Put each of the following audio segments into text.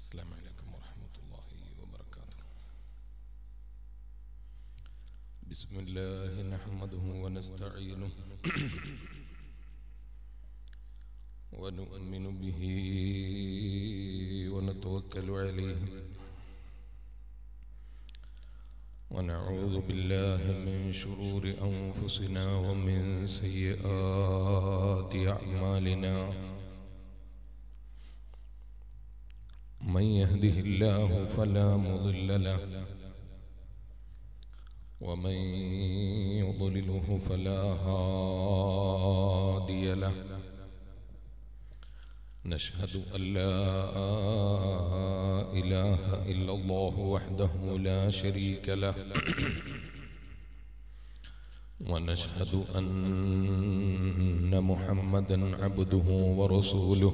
السلام عليكم ورحمة الله وبركاته بسم الله نحمده ونستعينه ونؤمن به ونتوكل عليه ونعوذ بالله من شرور أنفسنا ومن سيئات أعمالنا من يهده الله فلا مضل له ومن يضلله فلا هادي له نشهد أن لا إله إلا الله وحده لا شريك له ونشهد أن محمدا عبده ورسوله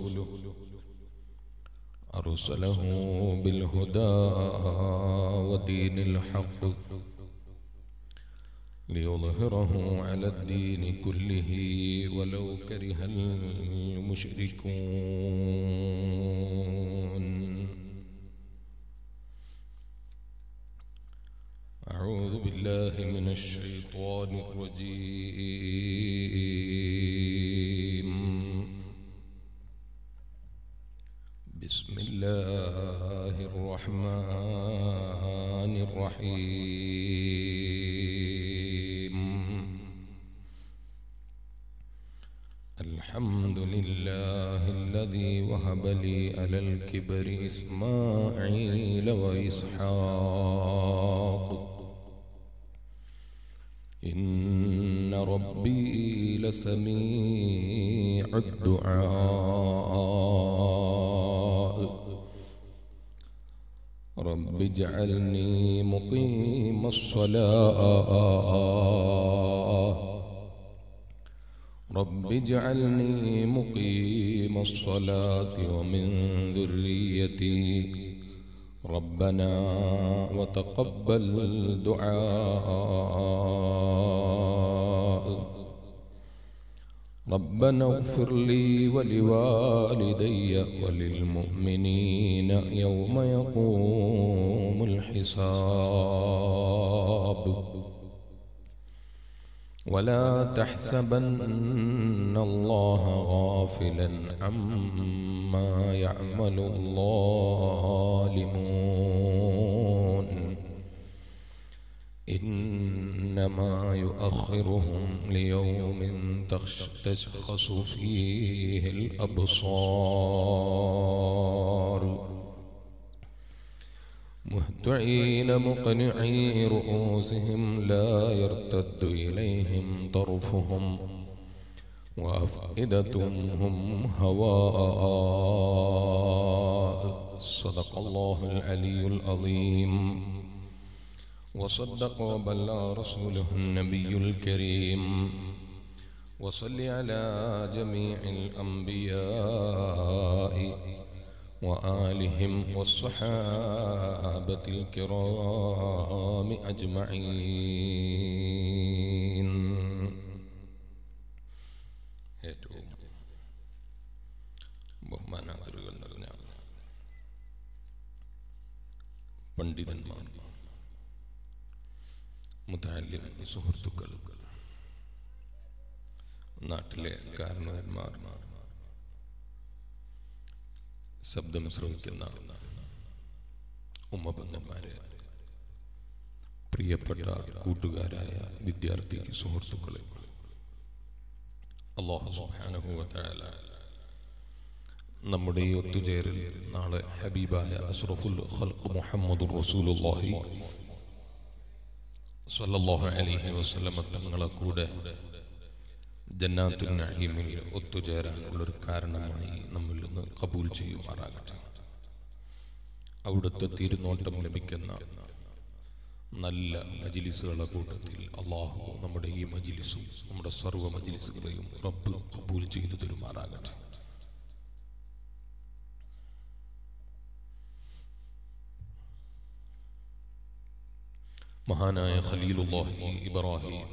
أرسله بالهدى ودين الحق ليظهره على الدين كله ولو كره المشركون أعوذ بالله من الشيطان الرجيم بسم الله الرحمن الرحيم الحمد لله الذي وهب لي على الكبر إسماعيل وإسحاق إن ربي لسميع الدعاء رب اجعلني مقيم الصلاة رب اجعلني مقيم الصلاة ومن ذريتي ربنا وتقبل دعاء ربنا اغفر لي ولوالدي وللمؤمنين يوم يقوم الحساب ولا تحسبن الله غافلا عما يعمل الظالمون إنما يؤخرهم ليوم تشخص فيه الأبصار مهتعين مقنعي رؤوسهم لا يرتد إليهم طرفهم وأفئدتهم هواء صدق الله العلي العظيم وصدق وبلغ رسوله النبي الكريم وصل على جميع الأنبياء وآلهم والصحابة الكرام أجمعين ഏറ്റവും ബഹുമാനാദരുകൾ നിറഞ്ഞ പണ്ഡിതന്മാർ മുതാലിം സുഹൃത്തുക്കൾ നാട്ടിലെ കാരണവന്മാർ ശബ്ദം ശ്രവിക്കുന്ന ഉമ്മബന്ധന്മാരെ പ്രിയപ്പെട്ട കൂട്ടുകാരായ വിദ്യാർത്ഥി സുഹൃത്തുക്കളെ അള്ളാഹു സുബ്ഹാനഹു വതആല നമ്മുടെ ഈ ഒത്തുചേരൽ നാളെ ഹബീബായ അഷ്റഫുൽ ഖൽഖ് മുഹമ്മദുർ റസൂലുള്ളാഹി സല്ലല്ലാഹു അലൈഹി വസല്ലമ തങ്ങളെ കൂടെ ജന്നാത്തുൽ നഈമിൽ ഒത്തുചേരാനുള്ള ഒരു കാരണമായി നമ്മിൽ നിന്ന് കബൂൽ ചെയ്യുമാറാകട്ടെ അവിടുത്തെ തിരുനോട്ടം ലഭിക്കുന്ന നല്ല മജിലിസുകളുടെ കൂട്ടത്തിൽ അള്ളാഹു നമ്മുടെ ഈ മജിലിസും നമ്മുടെ സർവ്വ മജിലിസുകളെയും റബ്ബ് കബൂൽ ചെയ്തു തരുമാറാകട്ടെ മഹാനായ ഖലീലുല്ലാഹി ഇബ്രാഹിം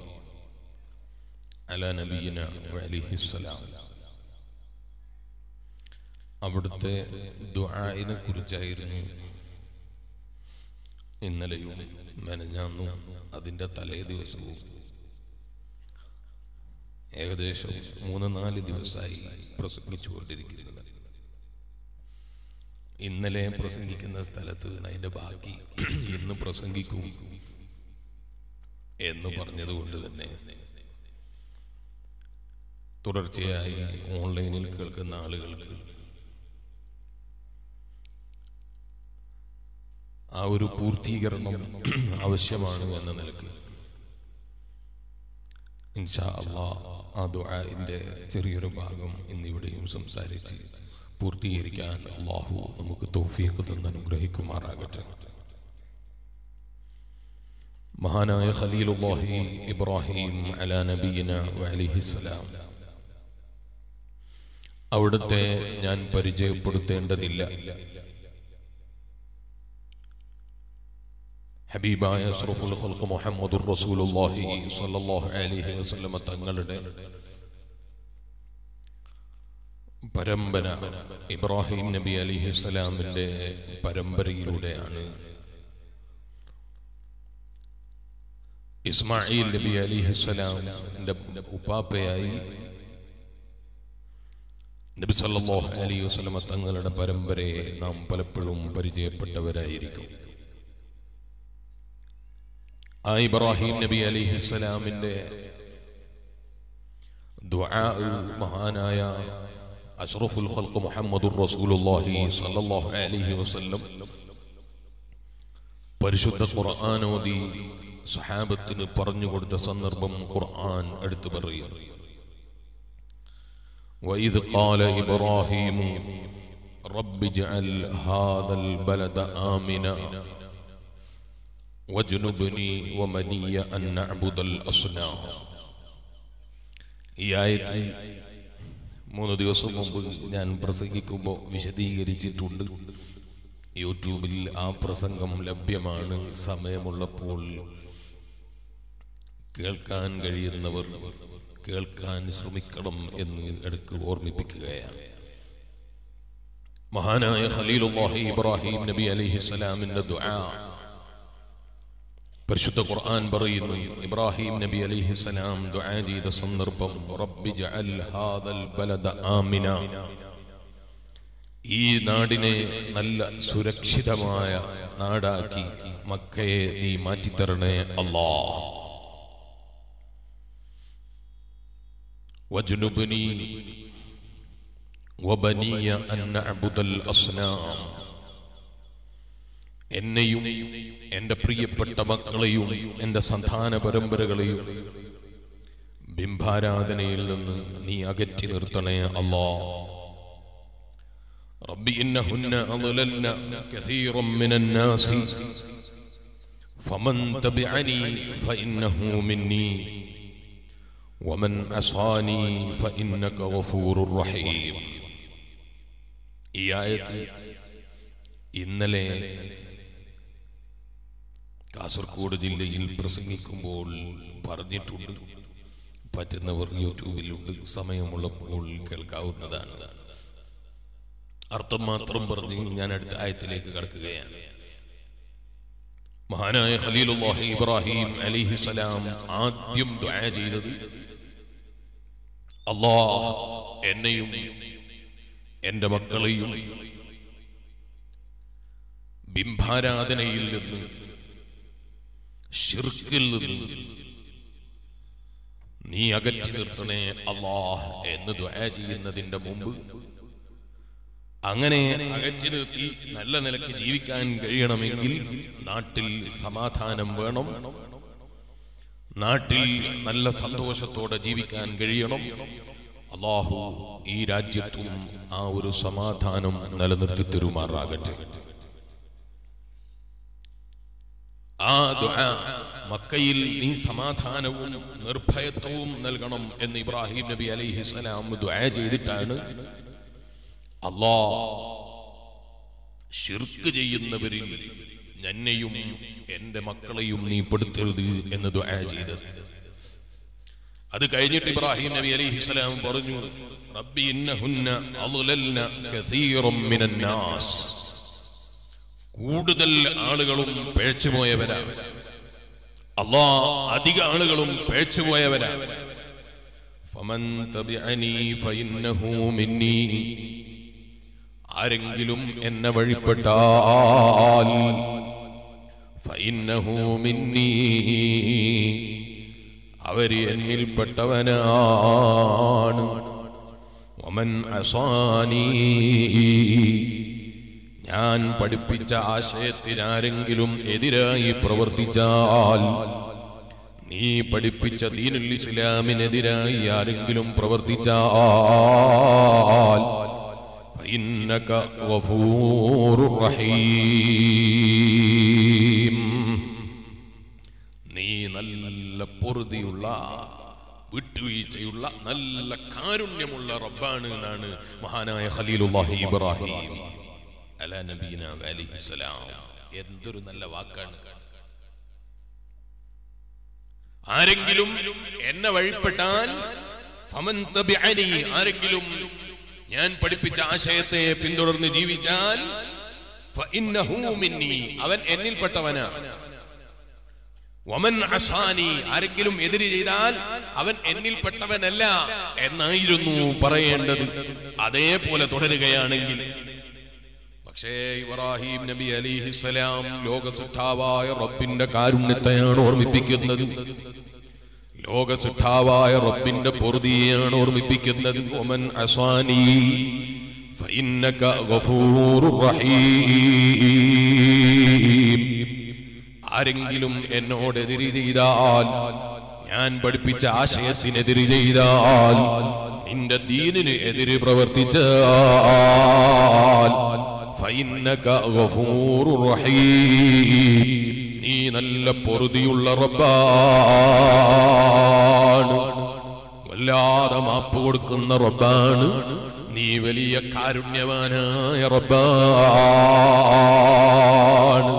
على نبينا وعليه السلام അവിടുത്തെ ദുആഇനെ കുറിച്ചായിരുന്നു ഇന്നലെയും മെനഞ്ഞാന്നും അതിൻ്റെ തലേ ദിവസവും ഏകദേശം മൂന്ന് നാല് ദിവസമായി പ്രസംഗിച്ചുകൊണ്ടിരിക്കുന്നത് ഇന്നലെ പ്രസംഗിക്കുന്ന സ്ഥലത്ത് നിന്ന് അതിൻ്റെ ബാക്കി ഇന്ന് പ്രസംഗിക്കും എന്ന് പറഞ്ഞതുകൊണ്ട് തന്നെ തുടർച്ചയായി ഓൺലൈനിൽ കേൾക്കുന്ന ആളുകൾക്ക് ആ ഒരു പൂർത്തീകരണം ആവശ്യമാണ് എന്ന നിലക്ക് ഇൻഷാ അള്ളാ ആ ദുആഇന്റെ ചെറിയൊരു ഭാഗം ഇന്നിവിടെയും സംസാരിച്ച് പൂർത്തീകരിക്കാൻ അള്ളാഹു നമുക്ക് തൗഫീഖ് തന്ന് അനുഗ്രഹിക്കുമാറാകട്ടെ മഹാനായ ഖലീലുല്ലാഹി ഇബ്രാഹിം അലാ നബിയിന വഅലൈഹിസ്സലാം അവിടുത്തെ ഞാൻ പരിചയപ്പെടുത്തേണ്ടതില്ല ഹബീബായ അഷ്റഫുൽ ഖൽഖ് മുഹമ്മദുർ റസൂലുള്ളാഹി സ്വല്ലല്ലാഹു അലൈഹി വസല്ലമ തങ്ങളുടെ പരമ്പര ഇബ്രാഹിം നബി അലിഹിസ്സലാമിന്റെ പരമ്പരയിലൂടെയാണ് ഇസ്മായിൽ നബി അലിഹിസ്സലാമിന്റെ ഉപ്പാപ്പയായി നബി സല്ലല്ലാഹു അലൈഹി വസല്ലമ തങ്ങളുടെ പരമ്പരയെ നാം പലപ്പോഴും പരിചയപ്പെട്ടവരായിരിക്കും ആ ഇബ്രാഹിം നബി അലിഹിസ്സലാമിന്റെ ദുആ മഹാനായ അഷ്റഫുൽ ഖൽഖ് മുഹമ്മദുർ റസൂലുള്ളാഹി സ്വല്ലല്ലാഹു അലൈഹി വസല്ലം പരിശുദ്ധ ഖുർആൻ ഓതി സഹാബത്തിന് പറഞ്ഞു കൊടുത്ത സന്ദർഭം ഖുർആൻ എടുത്തു പറയും وإذ قال إبراهيم رب اجعل هذا البلد آمنا واجنبني ومني أن نعبد الأصنام ഈ ആയത്ത് മൂന്ന് ദിവസം മുമ്പ് ഞാൻ പ്രസംഗിക്കുമ്പോൾ വിശദീകരിച്ചിട്ടുണ്ട് യൂട്യൂബിൽ ആ പ്രസംഗം ലഭ്യമാണ് സമയമുള്ളപ്പോൾ കേൾക്കാൻ കഴിയുന്നവർ കേൾക്കാൻ ശ്രമിക്കണം എന്ന് എടുക്ക് ഓർമ്മിപ്പിക്കുകയാണ് മഹാനായ ഖലീലുല്ലാഹി ഇബ്രാഹിം നബി അലൈഹിസ്സലാമിന്റെ ദുആ പരിശുദ്ധ ഖുർആൻ പറയുന്നു ഇബ്രാഹിം നബി അലൈഹിസ്സലാം ദുആ ചെയ്ത സന്ദർഭം റബ്ബി ജഅൽ ഹാദൽ ബലദ ആമിന ഈ നാടിനെ നല്ല സുരക്ഷിതമായ നാടാക്കി മക്കയെ നീ മാറ്റിത്തരണേ അല്ലാ വജ്നുബ്നി വബനിയ അൻ നഅബുദൽ അസ്നാം എന്നെയും എന്റെ പ്രിയപ്പെട്ട മക്കളെയും എന്റെ സന്താന പരമ്പരകളെയും ബിംബാരാധനയിൽ നിന്ന് നീ അകറ്റി നിർത്തണേ അല്ലാ ربي إنهن أضللن كثيرا من الناس فمن تبعني فإنه مني ومن عصاني فإنك غفور رحيم ഈ ആയത്ത് ഇന്നലെ കാസർഗോഡ് ജില്ലയിൽ പ്രസംഗിക്കുമ്പോൾ പറഞ്ഞിട്ടുണ്ട് പറ്റുന്നവർ യൂട്യൂബിലുണ്ട് സമയമുള്ളപ്പോൾ കേൾക്കാവുന്നതാണ് അർത്ഥം മാത്രം പറഞ്ഞ് ഞാൻ അടുത്ത ആയത്തിലേക്ക് കടക്കുകയാണ് മഹാനായ ഖലീലുല്ലാഹി ഇബ്രാഹിം അലിഹിസലാം ആദ്യം ദുആ ചെയ്തത് അല്ലാ എന്നെയും എന്റെ മക്കളെയും ബിംബാരാധനയിൽ നിന്ന് ഷിർക്കിൽ നിന്ന് നീ അകറ്റി നിർത്തണേ അള്ളാഹ് എന്ന് ദുആ ചെയ്യുന്നതിന്റെ മുമ്പ് അങ്ങനെ അകറ്റി നിർത്തി നല്ല നിലയ്ക്ക് ജീവിക്കാൻ കഴിയണമെങ്കിൽ നാട്ടിൽ സമാധാനം വേണം നാട്ടിൽ നല്ല സന്തോഷത്തോടെ ജീവിക്കാൻ കഴിയണം അള്ളാഹു ഈ രാജ്യത്തും ആ ഒരു സമാധാനം നിലനിർത്തി തരുമാറാകട്ടെ ആ ദുആ മക്കയിൽ നീ സമാധാനവും നിർഭയത്വവും നൽകണം എന്ന് ഇബ്രാഹിം നബി അലൈഹി സ്വലാം ദുആ ചെയ്തിട്ടാണ് അല്ലാ ഷിർക്ക് ചെയ്യുന്നവരിൽ എന്നെയും എന്റെ മക്കളെയും നീ പെടുത്തരുത് എന്ന് ദുആ ചെയ്തത് അത് കഴിഞ്ഞിട്ട് ഇബ്രാഹിം നബി അലൈഹിസ്സലാം പറഞ്ഞു റബ്ബി ഇന്നഹുന്ന അളുലൽന കസീറം മിനൻ നാസ് കൂടുതൽ ആളുകളും പിഴച്ചുപോയവരാ അല്ലാ അധിക ആളുകളും പിഴച്ചുപോയവരാ ഫമൻ തബിഅനി ഫഇന്നഹു മിന്നി ആരെങ്കിലും എന്നെ വഴിപ്പെട്ടാൽ ഫഇന്നഹു മിന്നി അവര് എന്നിൽപ്പെട്ടവനാണ് ഒമൻ അസാനി ഞാൻ പഠിപ്പിച്ച ആശയത്തിനാരെങ്കിലും എതിരായി പ്രവർത്തിച്ചാൽ നീ പഠിപ്പിച്ച ദീനുൽ ഇസ്ലാമിനെതിരായി ആരെങ്കിലും പ്രവർത്തിച്ചാൽ فإنك غفور رحيم നീ നല്ല പൊറുതിയുള്ള വിട്ടുവീഴ്ചയുള്ള നല്ല കാരുണ്യമുള്ള റബ്ബാണ് എന്നാണ് മഹാനായ ഖലീലുല്ലാഹി ഇബ്രാഹിം അലാ നബീന അലൈഹിസ്സലാം എന്തൊരു നല്ല വാക്കാണ് ആരെങ്കിലും എന്നെ വഴിപ്പെട്ടാൽ ഫമൻ തബിഅനി ആരെങ്കിലും ഞാൻ പഠിപ്പിച്ച ആശയത്തെ പിന്തുടർന്ന് ജീവിച്ചാൽ ഫഇന്നഹു മിന്നി അവൻ എന്നിൽപ്പെട്ടവനാണ് വമൻ അസാനി ആരെങ്കിലും എതിര് ചെയ്താൽ അവൻ എന്നിൽപ്പെട്ടവനല്ല എന്നായിരുന്നു പറയേണ്ടത് അതേപോലെ തുടരുകയാണെങ്കിൽ പക്ഷേ ഇബ്രാഹിം നബി അലിഹിസലാം ലോകസുഠാവായ റബ്ബിന്റെ കാരുണ്യത്തെയാണ് ഓർമ്മിപ്പിക്കുന്നത് ലോകസുഠാവായ റബ്ബിന്റെ പൊറുതിയെയാണ് ഓർമ്മിപ്പിക്കുന്നത് ഒമൻ അസാനി ഫഇന്നക ഗഫൂറുർ റഹീം ആരെങ്കിലും എന്നോട് എതിര് ചെയ്താൽ ഞാൻ പഠിപ്പിച്ച ആശയത്തിനെതിര് ചെയ്താൽ നിന്റെ ദീനിന് എതിര് പ്രവർത്തിച്ചാൽ ഫഇന്നക ഗഫൂറുർ റഹീം നീ നല്ല പൊറുതിയുള്ള റബ്ബാണ് വല്ലാതെ മാപ്പ് കൊടുക്കുന്ന റബ്ബാണ് നീ വലിയ കാരുണ്യവാനായ റബ്ബാണ്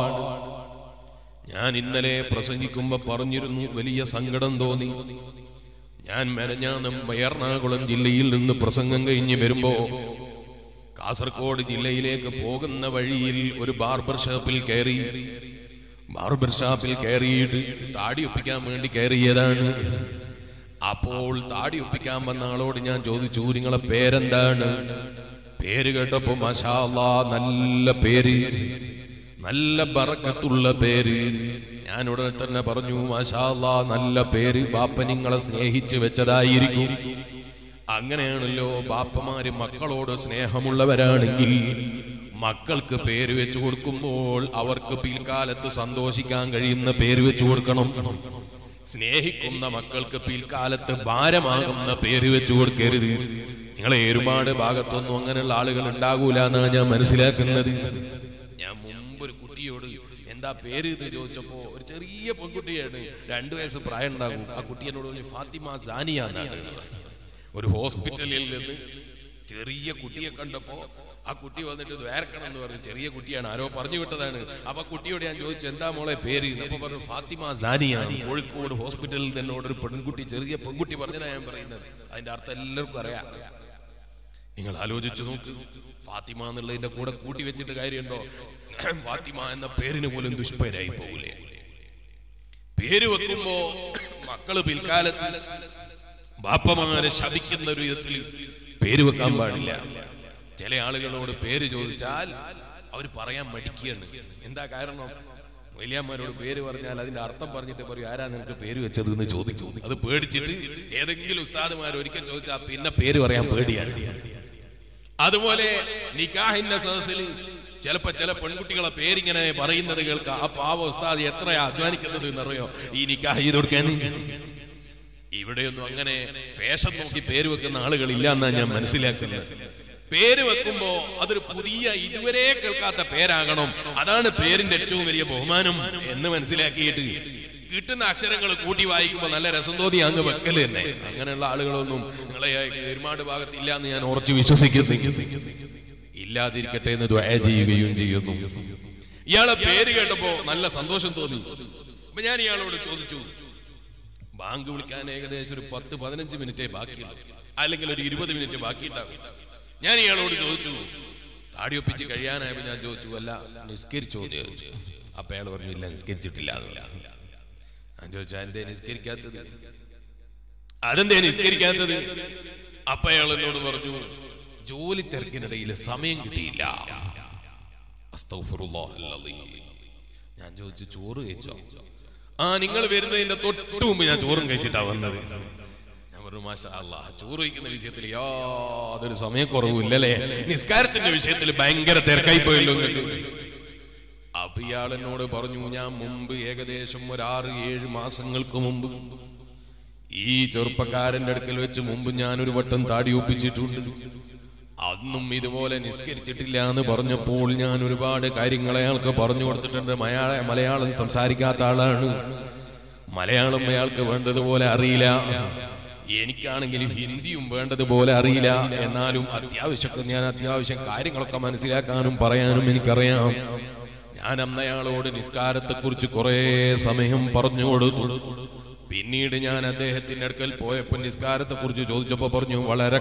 ഞാൻ ഇന്നലെ പ്രസംഗിക്കുമ്പോ പറഞ്ഞിരുന്നു വലിയ സങ്കടം തോന്നി ഞാൻ മെനഞ്ഞാന്നും എറണാകുളം ജില്ലയിൽ നിന്ന് പ്രസംഗം കഴിഞ്ഞ് വരുമ്പോ കാസർഗോഡ് ജില്ലയിലേക്ക് പോകുന്ന വഴിയിൽ ഒരു ബാർബർ ഷാപ്പിൽ കയറി ബാർബർ ഷാപ്പിൽ കയറിയിട്ട് താടി ഒപ്പിക്കാൻ വേണ്ടി കയറിയതാണ് അപ്പോൾ താടി ഒപ്പിക്കാൻ വന്ന ആളോട് ഞാൻ ചോദിച്ചു നിങ്ങളെ പേരെന്താണ് പേര് കേട്ടപ്പോ മഷാ അല്ലാ, നല്ല പേര് നല്ല ബറക്കത്തുള്ള പേര് ഞാൻ ഉടനെ തന്നെ പറഞ്ഞു മാഷാ അല്ലാ, നല്ല പേര് ബാപ്പ നിങ്ങളെ സ്നേഹിച്ച് വെച്ചതായിരിക്കും അങ്ങനെയാണല്ലോ ബാപ്പമാര് മക്കളോട് സ്നേഹമുള്ളവരാണെങ്കിൽ മക്കൾക്ക് പേര് വെച്ചു കൊടുക്കുമ്പോൾ അവർക്ക് പിൽക്കാലത്ത് സന്തോഷിക്കാൻ കഴിയുന്ന പേര് വെച്ചു കൊടുക്കണം സ്നേഹിക്കുന്ന മക്കൾക്ക് പിൽക്കാലത്ത് ഭാരമാകുന്ന പേര് വെച്ചു കൊടുക്കരുത് നിങ്ങളെ ഒരുപാട് ഭാഗത്തൊന്നും അങ്ങനെയുള്ള ആളുകൾ ഉണ്ടാകൂല എന്നാണ് ഞാൻ മനസ്സിലാക്കുന്നത് ഞാൻ മുമ്പ് ഒരു കുട്ടിയോട് എന്താ പേര് ഇത് ചോദിച്ചപ്പോ ഒരു ചെറിയ പെൺകുട്ടിയാണ് രണ്ടു വയസ്സ് പ്രായം ഉണ്ടാകും ആ കുട്ടി എന്നോട് പറഞ്ഞു ഫാത്തിമ സാനിയ എന്നാണ് ഒരു ഹോസ്പിറ്റലിൽ നിന്ന് ചെറിയ കുട്ടിയെ കണ്ടപ്പോ ആ കുട്ടി വന്നിട്ട് വേർക്കണം എന്ന് പറഞ്ഞു ചെറിയ കുട്ടിയാണ് ആരോ പറഞ്ഞു വിട്ടതാണ് അപ്പൊ കുട്ടിയോട് ഞാൻ ചോദിച്ചു എന്താ മോളെ പേര് അപ്പൊ പറഞ്ഞു ഫാത്തിമ സാനിയ കോഴിക്കോട് ഹോസ്പിറ്റലിൽ നിന്ന് എന്നോട് ഒരു പെൺകുട്ടി ചെറിയ പെൺകുട്ടി പറഞ്ഞതാ ഞാൻ പറയുന്നത് അതിന്റെ അർത്ഥം എല്ലാവർക്കും അറിയാം നിങ്ങൾ ആലോചിച്ചു നോക്ക് ഫാത്തിമ എന്നുള്ളതിന്റെ കൂടെ കൂട്ടി വെച്ചിട്ട് കാര്യമുണ്ടോ ഫാത്തിമ എന്ന പേരിന് പോലും ദുഷ്പേരായി പോകൂലേ പേര് വെക്കുമ്പോ മക്കള് പിൽക്കാലത്ത് ബാപ്പമാരെ ശപിക്കുന്ന ഒരു വിധത്തിൽ പേര് വെക്കാൻ പാടില്ല ചില ആളുകളോട് പേര് ചോദിച്ചാൽ അവർ പറയാൻ മടിക്കുകയാണ് എന്താ കാരണം വലിയമ്മമാരോട് പേര് പറഞ്ഞാൽ അതിന്റെ അർത്ഥം പറഞ്ഞിട്ട് പറയും ആരാ നിനക്ക് പേര് വെച്ചത് എന്ന് ചോദിക്കും അത് പേടിച്ചിട്ട് ഏതെങ്കിലും ഉസ്താദുമാർ ഒരിക്കൽ ചോദിച്ചാൽ പിന്നെ പേര് പറയാൻ പേടിയാണ് അതുപോലെ നിക്കാഹിന്റെ സദസ്സിൽ ചിലപ്പോ ചില പെൺകുട്ടികളെ പേരിങ്ങനെ പറയുന്നത് കേൾക്കാം ആ പാവ ഉസ്താദ് എത്രയാ അധ്വാനിക്കുന്നത് എന്നറിയോ ഈ നിക്കാഹ് ചെയ്ത് കൊടുക്കാൻ ഇവിടെയൊന്നും അങ്ങനെ ഫാഷൻ നോക്കി പേര് വെക്കുന്ന ആളുകളില്ല എന്നാണ് ഞാൻ മനസ്സിലാക്കുന്നത് പേര് വെക്കുമ്പോ അതൊരു പുതിയ ഇതുവരെ കേൾക്കാത്ത പേരാകണം അതാണ് പേരിന്റെ ഏറ്റവും വലിയ ബഹുമാനം എന്ന് മനസ്സിലാക്കിയിട്ട് കിട്ടുന്ന അക്ഷരങ്ങൾ കൂട്ടി വായിക്കുമ്പോൾ നല്ല രസം തോന്നി അങ്ങ് വെക്കല് തന്നെ അങ്ങനെയുള്ള ആളുകളൊന്നും നിങ്ങളെ ഒരുപാട് ഭാഗത്ത് ഇല്ല എന്ന് ഞാൻ ഉറച്ചു വിശ്വസിക്കുന്നു ഇല്ലാതിരിക്കട്ടെ എന്ന് ദ്വയ ചെയ്യുകയും ചെയ്യുന്നു ഇയാളെ പേര് കേട്ടപ്പോ നല്ല സന്തോഷം തോന്നി അപ്പൊ ഞാൻ ഇയാളോട് ചോദിച്ചു ബാങ്ക് വിളിക്കാൻ ഏകദേശം ഒരു പത്ത് പതിനഞ്ച് മിനിറ്റേ ബാക്കിയുള്ളൂ അല്ലെങ്കിൽ ഒരു ഇരുപത് മിനിറ്റ് ബാക്കിയുണ്ടാകും ഞാൻ ഇയാളോട് ചോദിച്ചു താടി ഒപ്പിച്ച് കഴിയാനായപ്പോ ഞാൻ ചോദിച്ചു അല്ല നിസ്കരിച്ചോ എന്ന് ചോദിച്ചു അപ്പൊ അയാൾ പറഞ്ഞു ഇല്ല നിസ്കരിച്ചിട്ടില്ല എന്ന്." ഞാൻ ചോദിച്ചു എന്തേ നിസ്കരിക്കാത്തത് അതെന്തേ നിസ്കരിക്കാത്തത് അപ്പൊ അയാൾ എന്നോട് പറഞ്ഞു ജോലി തിരക്കിനിടയിൽ സമയം കിട്ടിയില്ല അസ്തഗ്ഫിറുല്ലാഹൽ അലീം. ഞാൻ ചോദിച്ചു ചോറ് കഴിച്ചോ ആ നിങ്ങൾ വരുന്നതിന്റെ തൊട്ട് മുമ്പ് ഞാൻ ചോറും കഴിച്ചിട്ടാ വന്നത് ഞാൻ പറഞ്ഞു മാഷാ അല്ലാ ചോറ് കഴിക്കുന്ന വിഷയത്തിൽ യാതൊരു സമയക്കുറവില്ലല്ലേ നിസ്കാരത്തിന്റെ വിഷയത്തിൽ ഭയങ്കര തിരക്കായി പോയല്ലോ നിങ്ങൾക്ക്. അപ്പൊ ഇയാൾ എന്നോട് പറഞ്ഞു ഞാൻ മുമ്പ് ഏകദേശം ഒരു ആറ് ഏഴ് മാസങ്ങൾക്ക് മുമ്പ് ഈ ചെറുപ്പക്കാരന്റെ അടുക്കൽ വെച്ച് മുമ്പ് ഞാൻ ഒരു വട്ടം താടി ഒപ്പിച്ചിട്ടുണ്ട് അന്നും ഇതുപോലെ നിസ്കരിച്ചിട്ടില്ല എന്ന് പറഞ്ഞപ്പോൾ ഞാൻ ഒരുപാട് കാര്യങ്ങൾ അയാൾക്ക് പറഞ്ഞു കൊടുത്തിട്ടുണ്ട് മലയാള മലയാളം സംസാരിക്കാത്ത ആളാണ് മലയാളം അയാൾക്ക് വേണ്ടതുപോലെ അറിയില്ല എനിക്കാണെങ്കിൽ ഹിന്ദിയും വേണ്ടതുപോലെ അറിയില്ല എന്നാലും അത്യാവശ്യമൊക്കെ ഞാൻ അത്യാവശ്യം കാര്യങ്ങളൊക്കെ മനസ്സിലാക്കാനും പറയാനും എനിക്കറിയാം ഞാൻ അന്ന് അയാളോട് നിസ്കാരത്തെ കുറിച്ച് കുറെ സമയം പറഞ്ഞു കൊടുത്തു പിന്നീട് ഞാൻ അദ്ദേഹത്തിന്റെ അടുക്കൽ പോയപ്പോൾ നിസ്കാരത്തെ കുറിച്ച് ചോദിച്ചപ്പോ പറഞ്ഞു വളരെ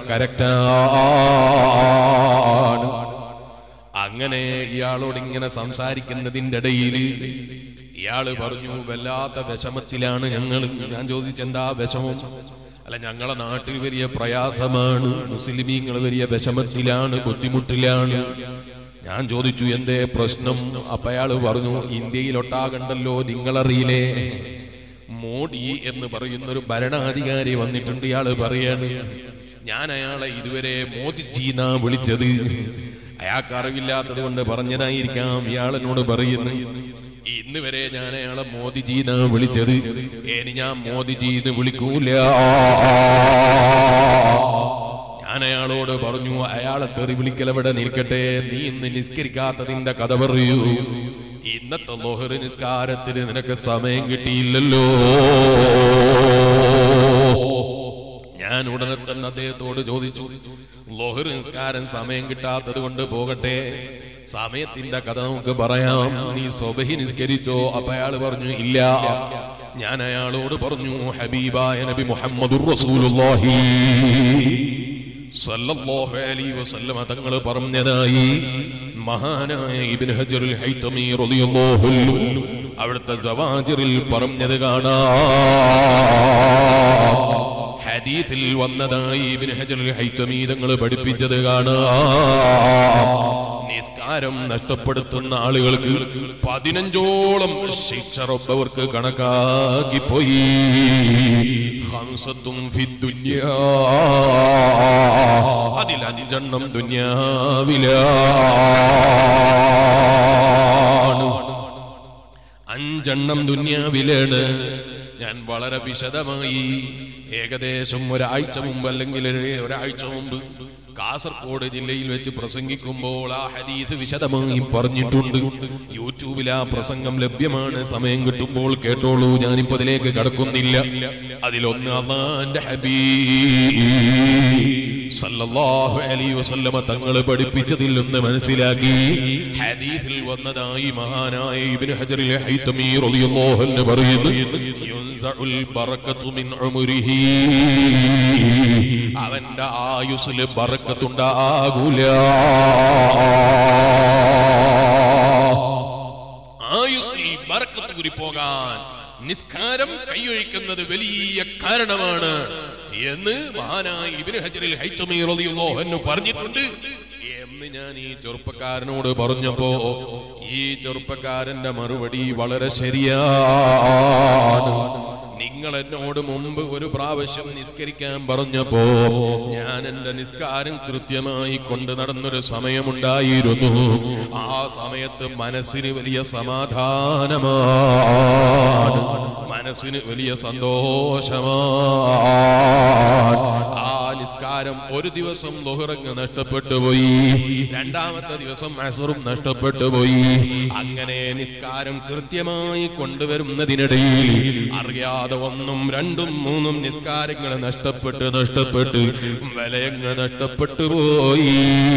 കറക്റ്റാണ് അങ്ങനെ ഇയാളോട് ഇങ്ങനെ സംസാരിക്കുന്നതിന്റെ ഇടയിൽ ഇയാള് പറഞ്ഞു വല്ലാത്ത വിഷമത്തിലാണ് ഞങ്ങൾ ഞാൻ ചോദിച്ചെന്താ വിഷമം അല്ല ഞങ്ങളെ നാട്ടിൽ വലിയ പ്രയാസമാണ് മുസ്ലിമീങ്ങൾ വലിയ വിഷമത്തിലാണ് ബുദ്ധിമുട്ടിലാണ് ഞാൻ ചോദിച്ചു എന്തേ പ്രശ്നം അപ്പൊ അയാള് പറഞ്ഞു ഇന്ത്യയിലൊട്ടാകണ്ടല്ലോ നിങ്ങളറിയില്ലേ മോഡി എന്ന് പറയുന്ന ഒരു ഭരണാധികാരി വന്നിട്ടുണ്ട് ഇയാള് പറയാണ് ഞാൻ അയാളെ ഇതുവരെ മോദിജീന വിളിച്ചത് അയാൾക്ക് അറിവില്ലാത്തത് കൊണ്ട് പറഞ്ഞതായിരിക്കാം ഇയാൾ എന്നോട് പറയുന്നു ഇന്ന് വരെ ഞാൻ അയാളെ മോദിജീന വിളിച്ചത് ഇനി ഞാൻ മോദിജീന്ന് വിളിക്കൂല ഞാൻ അയാളോട് പറഞ്ഞു അയാളെ തെറി വിളിക്കലവിടെ നിൽക്കട്ടെ നീ ഇന്ന് നിസ്കരിക്കാത്തതിന്റെ കഥ പറയൂ ഇന്നത്തെ ലോഹറി നിസ്കാരത്തിന് നിനക്ക് സമയം കിട്ടിയില്ലല്ലോ ഞാൻ ഉടനെ തന്നെ അദ്ദേഹത്തോട് ചോദിച്ചു ലോഹർ നിസ്കാരം സമയം കിട്ടാത്തത് കൊണ്ട് പോകട്ടെ സമയത്തിന്റെ കഥ നമുക്ക് പറയാം നീ സ്വബഹി നിസ്കരിച്ചോ അപ്പൊ അയാൾ പറഞ്ഞു ഇല്ല ഞാൻ അയാളോട് പറഞ്ഞു ഹബീബായ നബി മുഹമ്മദുർ റസൂലുള്ളാഹി സല്ലല്ലാഹു അലൈഹി വസല്ലമ തങ്ങൾ പറഞ്ഞതായി മഹാനായ ഇബ്നു ഹജറുൽ ഹൈതമി റളിയല്ലാഹു അൻഹു അവിടുത്തെ സവാജിറിൽ പറഞ്ഞത് കാണാം ഹദീസിൽ വന്നതായി ഇബ്നു ഹജറുൽ ഹൈതമി തങ്ങൾ പഠിപ്പിച്ചത് കാണാം നിസ്കാരം നഷ്ടപ്പെടുത്തുന്ന ആളുകൾക്ക് പതിനഞ്ചോളം ശിക്ഷ റബ്ബവർക്ക് കണക്കാക്കി പോയി ഹംസത്തും ഫിദ്ദുന്യാ അതിൽ അഞ്ചെണ്ണം ദുന്യാവിലാണ് അഞ്ചെണ്ണം ദുന്യാവിലാണ് ഞാൻ വളരെ വിശദമായി ഏകദേശം ഒരാഴ്ച മുമ്പ് അല്ലെങ്കിൽ ഒരു- ഒരാഴ്ച മുമ്പ് കാസർഗോഡ് ജില്ലയിൽ വെച്ച് പ്രസംഗിക്കുമ്പോൾ ആ ഹദീത് വിശദമായി പറഞ്ഞിട്ടുണ്ട് യൂട്യൂബിൽ ആ പ്രസംഗം ലഭ്യമാണ് സമയം കിട്ടുമ്പോൾ കേട്ടോളൂ ഞാനിപ്പോ അതിലേക്ക് കടക്കുന്നില്ല അതിലൊന്ന് അള്ളാന്റെ ഹബീബ് സല്ലല്ലാഹു അലൈഹി വസല്ലമ തങ്ങൾ പഠിപ്പിച്ചതിൽ നിന്ന് മനസ്സിലാക്കി ഹദീസിൽ വന്നതായി മഹാനായ ഇബ്നു ഹജറിൽ ഹൈതമി റളിയല്ലാഹു അൻഹു പറയുന്നു യുൻസഉൽ ബറക്കത്തു മിൻ ഉമരിഹി അവന്റെ ആയുസ്സിൽ ബറക്കത്തുണ്ടാകൂല ആയുസ്സിൽ ബറക്കത്ത് കൂടി പോകാൻ നിസ്കാരം കൈയൊഴിക്കുന്നത് വലിയ കാരണമാണ് എന്ന് മഹാനായ ഇബ്നു ഹജറിൽ ഹൈതമി റളിയല്ലാഹു അൻഹു പറഞ്ഞിട്ടുണ്ട് എന്ന് ഞാൻ ഈ ചെറുപ്പക്കാരനോട് പറഞ്ഞപ്പോ ഈ ചെറുപ്പക്കാരന്റെ മറുപടി വളരെ ശരിയാണ് നിങ്ങൾ എന്നോട് മുമ്പ് ഒരു പ്രാവശ്യം നിസ്കരിക്കാൻ പറഞ്ഞപ്പോ ഞാൻ എന്റെ നിസ്കാരം കൃത്യമായി കൊണ്ട് നടന്നൊരു സമയമുണ്ടായിരുന്നു ആ സമയത്ത് മനസ്സിന് വലിയ സമാധാനമാണ് മനസ്സിന് വലിയ സന്തോഷമാണ് ആ നിസ്കാരം ഒരു ദിവസം ദുഹറങ്ങ് നഷ്ടപ്പെട്ടു പോയി രണ്ടാമത്തെ ദിവസം അസുറും നഷ്ടപ്പെട്ടു പോയി അങ്ങനെ നിസ്കാരം കൃത്യമായി കൊണ്ടുവരുന്നതിനിടയിൽ അറിയാതെ ഒന്നും രണ്ടും മൂന്നും നിസ്കാരങ്ങൾ നഷ്ടപ്പെട്ട് നഷ്ടപ്പെട്ട് വിലയങ്ങ് നഷ്ടപ്പെട്ടു പോയി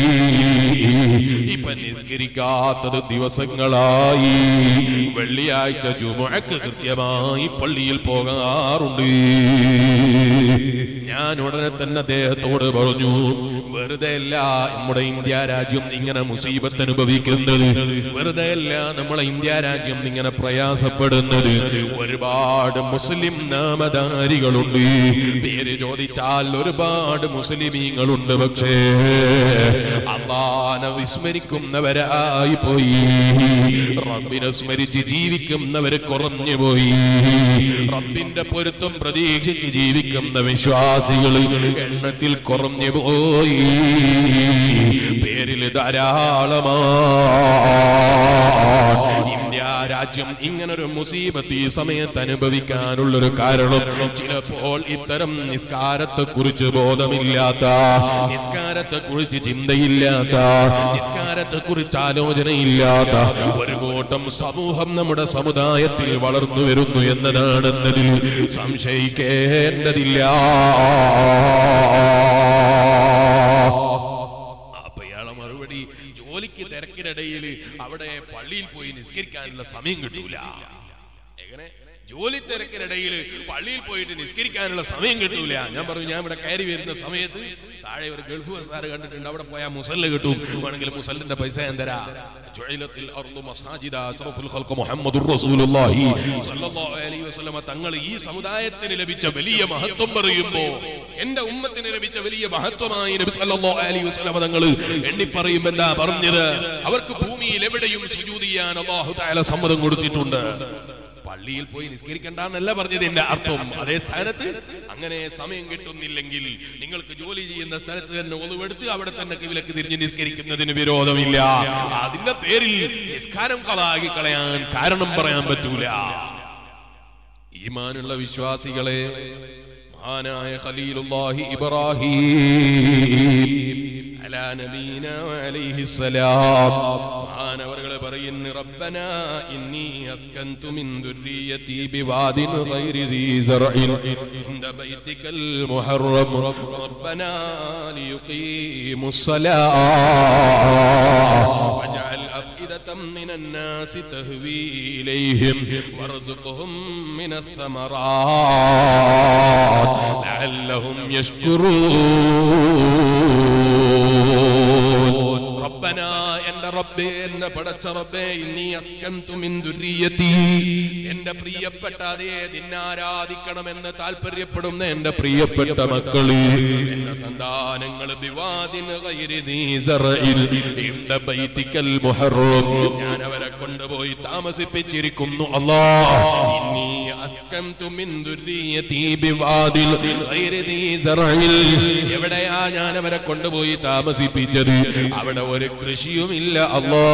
ഇപ്പൊ നിസ്കരിക്കാത്തത് ദിവസങ്ങളായി വെള്ളിയാഴ്ച ജുമുഅക്ക് കൃത്യമായി പള്ളിയിൽ പോകാറുണ്ട് ഞാൻ ഉടനെ തന്നെ അദ്ദേഹത്തോട് പറഞ്ഞു വെറുതെ അല്ല നമ്മുടെ ഇന്ത്യ രാജ്യം ഇങ്ങനെ മുസീബത്ത് അനുഭവിക്കുന്നത് വെറുതെ അല്ല നമ്മളെ ഇന്ത്യ രാജ്യം ഇങ്ങനെ പ്രയാസപ്പെടുന്നത് ഒരുപാട് മുസ്ലിം നാമധാരികളുണ്ട് പേര് ചോദിച്ചാൽ ഒരുപാട് മുസ്ലിമീങ്ങളുണ്ട് പക്ഷേ അള്ളാനെ വിസ്മരിക്കുന്നവരായി പോയി റബ്ബിനെ സ്മരിച്ച് ജീവിക്കുന്നവര് കുറഞ്ഞു പോയി റബ്ബിന്റെ പൊരുത്തം പ്രതീക്ഷിച്ച് ജീവിക്കുന്ന വിശ്വാസികൾ എണ്ണത്തിൽ കുറഞ്ഞു പോയി പേരിൽ ധാരാളമാ ഇന്ത്യ രാജ്യം ഇങ്ങനൊരു മുസീബത്ത് ഈ സമയത്ത് അനുഭവിക്കാനുള്ളൊരു കാരണം ചിലപ്പോൾ ഇത്തരം നിസ്കാരത്തെ കുറിച്ച് ബോധമില്ലാത്ത നിസ്കാരത്തെ കുറിച്ച് ചിന്തയില്ലാത്ത നിസ്കാരത്തെ കുറിച്ച് ആലോചനയില്ലാത്ത ഒരു കൂട്ടം സമൂഹം നമ്മുടെ സമുദായത്തിൽ വളർന്നു വരുന്നു എന്നതാണെന്നതിൽ സംശയിക്കേണ്ടതില്ല അപ്പൊ ഇയാളെ മറുപടി ജോലിക്ക് തിരക്കിനിടയിൽ അവിടെ പള്ളിയിൽ പോയി നിസ്കരിക്കാനുള്ള സമയം കിട്ടൂല എങ്ങനെ ജോലി തിരക്കിനിടയിൽ പള്ളിയിൽ പോയിട്ട് നിസ്കരിക്കാനുള്ള സമയം കിട്ടൂല ഞാൻ പറഞ്ഞു ഞാൻ ഇവിടെ കയറി വരുന്ന സമയത്ത് താഴെ ഒരു ഗൾഫ് സാറ് കണ്ടിട്ടുണ്ട് അവിടെ പോയാൽ മുസല്ല കിട്ടും വേണമെങ്കിൽ മുസല്ലിന്റെ പൈസ ഞാൻ തരാ ജുഇലത്തിൽ അർളു മസാജിദ അസ്റഫുൽ ഖൽഖ് മുഹമ്മദുർ റസൂലുള്ളാഹി സ്വല്ലല്ലാഹു അലൈഹി വസല്ലമ തങ്ങൾ ഈ സമുദായത്തിന് ലഭിച്ച വലിയ മഹത്വം പറയുമ്പോ എന്റെ ഉമ്മത്തിന് ലഭിച്ച വലിയ മഹത്വമായി നബി സല്ലല്ലാഹു അലൈഹി വസല്ലമ തങ്ങൾ എണ്ണി പറയും എന്താ പറഞ്ഞത് അവർക്ക് ഭൂമിയിൽ എവിടെയും സുജൂദ് ചെയ്യാൻ അല്ലാഹു തആല സമ്മതം കൊടുത്തിട്ടുണ്ട് പള്ളിയിൽ പോയി നിസ്കരിക്കണ്ടെന്നല്ല പറഞ്ഞത് എന്റെ അർത്ഥം അതേ സ്ഥാനത്ത് അങ്ങനെ സമയം കിട്ടുന്നില്ലെങ്കിൽ നിങ്ങൾക്ക് ജോലി ചെയ്യുന്ന സ്ഥലത്ത് തന്നെ ഒളിവെടുത്ത് അവിടെ തന്നെ വിലക്ക് തിരിഞ്ഞ് നിസ്കരിക്കുന്നതിന് വിരോധമില്ല അതിന്റെ പേരിൽ നിസ്കാരം കളാക്കി കളയാൻ കാരണം പറയാൻ പറ്റൂല ഈമാനുള്ള വിശ്വാസികളെ മഹാനായ ഖലീലുല്ലാഹി ഇബ്രാഹിം അലാ നബീന അലൈഹിസ്സലാം മഹാനവറുകളെ പറയുന്നു റബ്ബന ഇന്നി അസ്കന്തു മിൻ ദുർരിയതി ബിവാദിൻ ഗൈരി ദീ സർഇൻ ഇൻദ ബൈതികൽ മുഹറം റബ്ബന ലിയുഖീമുസ് സലാം വജഅൽ أفئدة من الناس تهوي إليهم وارزقهم من الثمرات لعلهم يشكرون ربنا എന്റെ റബ്ബേ എന്റെ പടച്ച റബ്ബേ ഇന്നീ അസ്കന്തു മിൻ ദുർരിയതി എന്റെ പ്രിയപ്പെട്ട അതേ നിന്നെ ആരാധിക്കണമെന്ന് താല്പര്യപ്പെടുന്ന എന്റെ പ്രിയപ്പെട്ട മക്കള് എന്റെ സന്താനങ്ങൾ ബിവാദിന് ഗൈരി ദീ സറഇൽ ഇൻദ ബൈതിക്കൽ മുഹറം ഞാൻ അവരെ കൊണ്ടുപോയി താമസിപ്പിച്ചിരിക്കുന്നു അല്ലാഹ് ഇന്നീ അസ്കന്തു മിൻ ദുർരിയതി ബിവാദിൽ ഗൈരി ദീ സറഇൽ എവിടെയാ ഞാൻ അവരെ കൊണ്ടുപോയി താമസിപ്പിച്ചത് അവിടെ ഒരു കൃഷിയുമില്ല അല്ലാ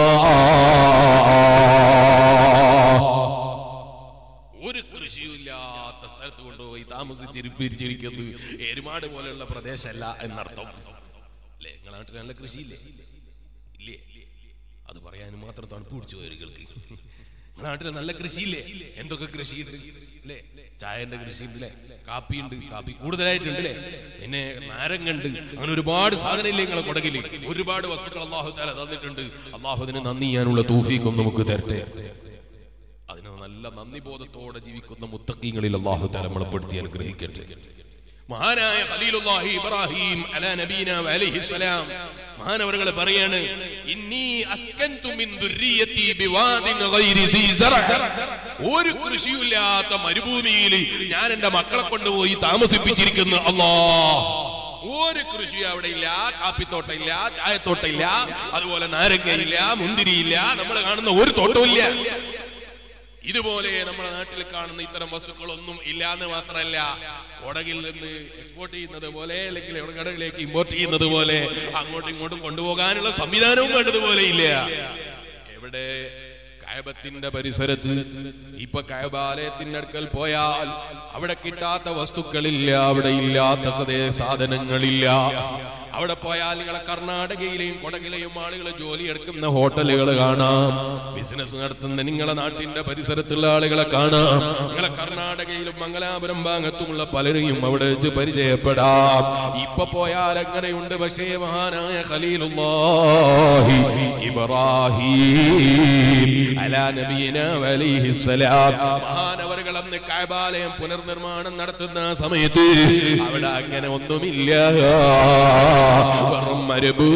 ഒരു കൃഷിയുമില്ലാത്ത സ്ഥലത്ത് കൊണ്ടുപോയി താമസിച്ചിരിപ്പിരിച്ചിരിക്കുന്നത് എരുമാട് പോലെയുള്ള പ്രദേശമല്ല എന്നർത്ഥം അല്ലേ നിങ്ങളുടെ നാട്ടിൽ നല്ല കൃഷിയില്ലേ ഇല്ലേ അത് പറയാനും മാത്രം തണുപ്പ് പിടിച്ചു പോയവർക്ക് നിങ്ങളുടെ നാട്ടിൽ നല്ല കൃഷിയില്ലേ എന്തൊക്കെ കൃഷിയുണ്ട് അല്ലേ ചായന്റെ കൃഷിയുണ്ട് അല്ലേ കാപ്പിയുണ്ട് കാപ്പി കൂടുതലായിട്ടുണ്ട് അല്ലേ പിന്നെ നാരങ്ങുണ്ട് അങ്ങനെ ഒരുപാട് സാധനം ഇല്ലേ നിങ്ങളെ കൊടകില് ഒരുപാട് വസ്തുക്കൾ അള്ളാഹു താല തന്നിട്ടുണ്ട് അള്ളാഹു അതിന് നന്ദി ചെയ്യാനുള്ള തൂഫീക്കും നമുക്ക് തരട്ടെ അതിന് നല്ല നന്ദി ബോധത്തോടെ ജീവിക്കുന്ന മുത്തക്കീങ്ങളിൽ അള്ളാഹു താല നമ്മളപ്പെടുത്തി അനുഗ്രഹിക്കട്ടെ മഹാനായ ഖലീലുല്ലാഹി ഇബ്രാഹിം അലാ നബീന അലൈഹിസ്സലാം മഹാനവറുകൾ പറയാണ് ഇന്നി അസ്കന്തു മിൻ ദുർരിയതി ബിവാദിൻ ഗൈരി ദീ സറ ഒരു കൃഷിയില്ലാത്ത മരുഭൂമിയിൽ ഞാൻ എന്റെ മക്കളെ കൊണ്ടുപോയി താമസിപ്പിച്ചിരിക്കുന്നു അല്ലാ ഒരു കൃഷി അവിടെ ഇല്ല കാപ്പിത്തോട്ടം ഇല്ല ചായത്തോട്ടം ഇല്ല അതുപോലെ നാരങ്ങയില്ല മുന്തിരിയില്ല നമ്മൾ കാണുന്ന ഒരു തോട്ടവും ഇല്ല ഇതുപോലെ നമ്മുടെ നാട്ടിൽ കാണുന്ന ഇത്തരം വസ്തുക്കളൊന്നും ഇല്ലാന്ന് മാത്രമല്ല കൊടകിൽ നിന്ന് എക്സ്പോർട്ട് ചെയ്യുന്നത് പോലെ അല്ലെങ്കിൽ കടകളിലേക്ക് ഇമ്പോർട്ട് ചെയ്യുന്നത് പോലെ അങ്ങോട്ടും ഇങ്ങോട്ടും കൊണ്ടുപോകാനുള്ള സംവിധാനവും വേണ്ടതുപോലെ ഇല്ല എവിടെ കയബത്തിന്റെ പരിസരത്ത് ഇപ്പൊ കയബാലയത്തിന്റെ അടുക്കൽ പോയാൽ അവിടെ കിട്ടാത്ത വസ്തുക്കളില്ല അവിടെ ഇല്ലാത്ത കഥേ സാധനങ്ങളില്ല അവിടെ പോയാൽ നിങ്ങളെ കർണാടകയിലെയും കൊടകിലെയും ആളുകൾ ജോലി എടുക്കുന്ന ഹോട്ടലുകൾ കാണാം ബിസിനസ് നടത്തുന്ന നിങ്ങളെ നാട്ടിന്റെ പരിസരത്തുള്ള ആളുകളെ കാണാം നിങ്ങളെ കർണാടകയിലും മംഗലാപുരം ഭാഗത്തുമുള്ള പലരെയും അവിടെ വെച്ച് പരിചയപ്പെടാം ഇപ്പൊ പോയാൽ അങ്ങനെയുണ്ട് പക്ഷേ മഹാനായ ഖലീലുല്ലാഹി ഇബ്രാഹിം അലാ നബിയിന അലൈഹിസ്സലാം മഹാനവറുകൾ അന്ന് കഅബാലയം പുനർനിർമ്മാണം നടത്തുന്ന സമയത്ത് അവിടെ അങ്ങനെ ഒന്നുമില്ല വെറും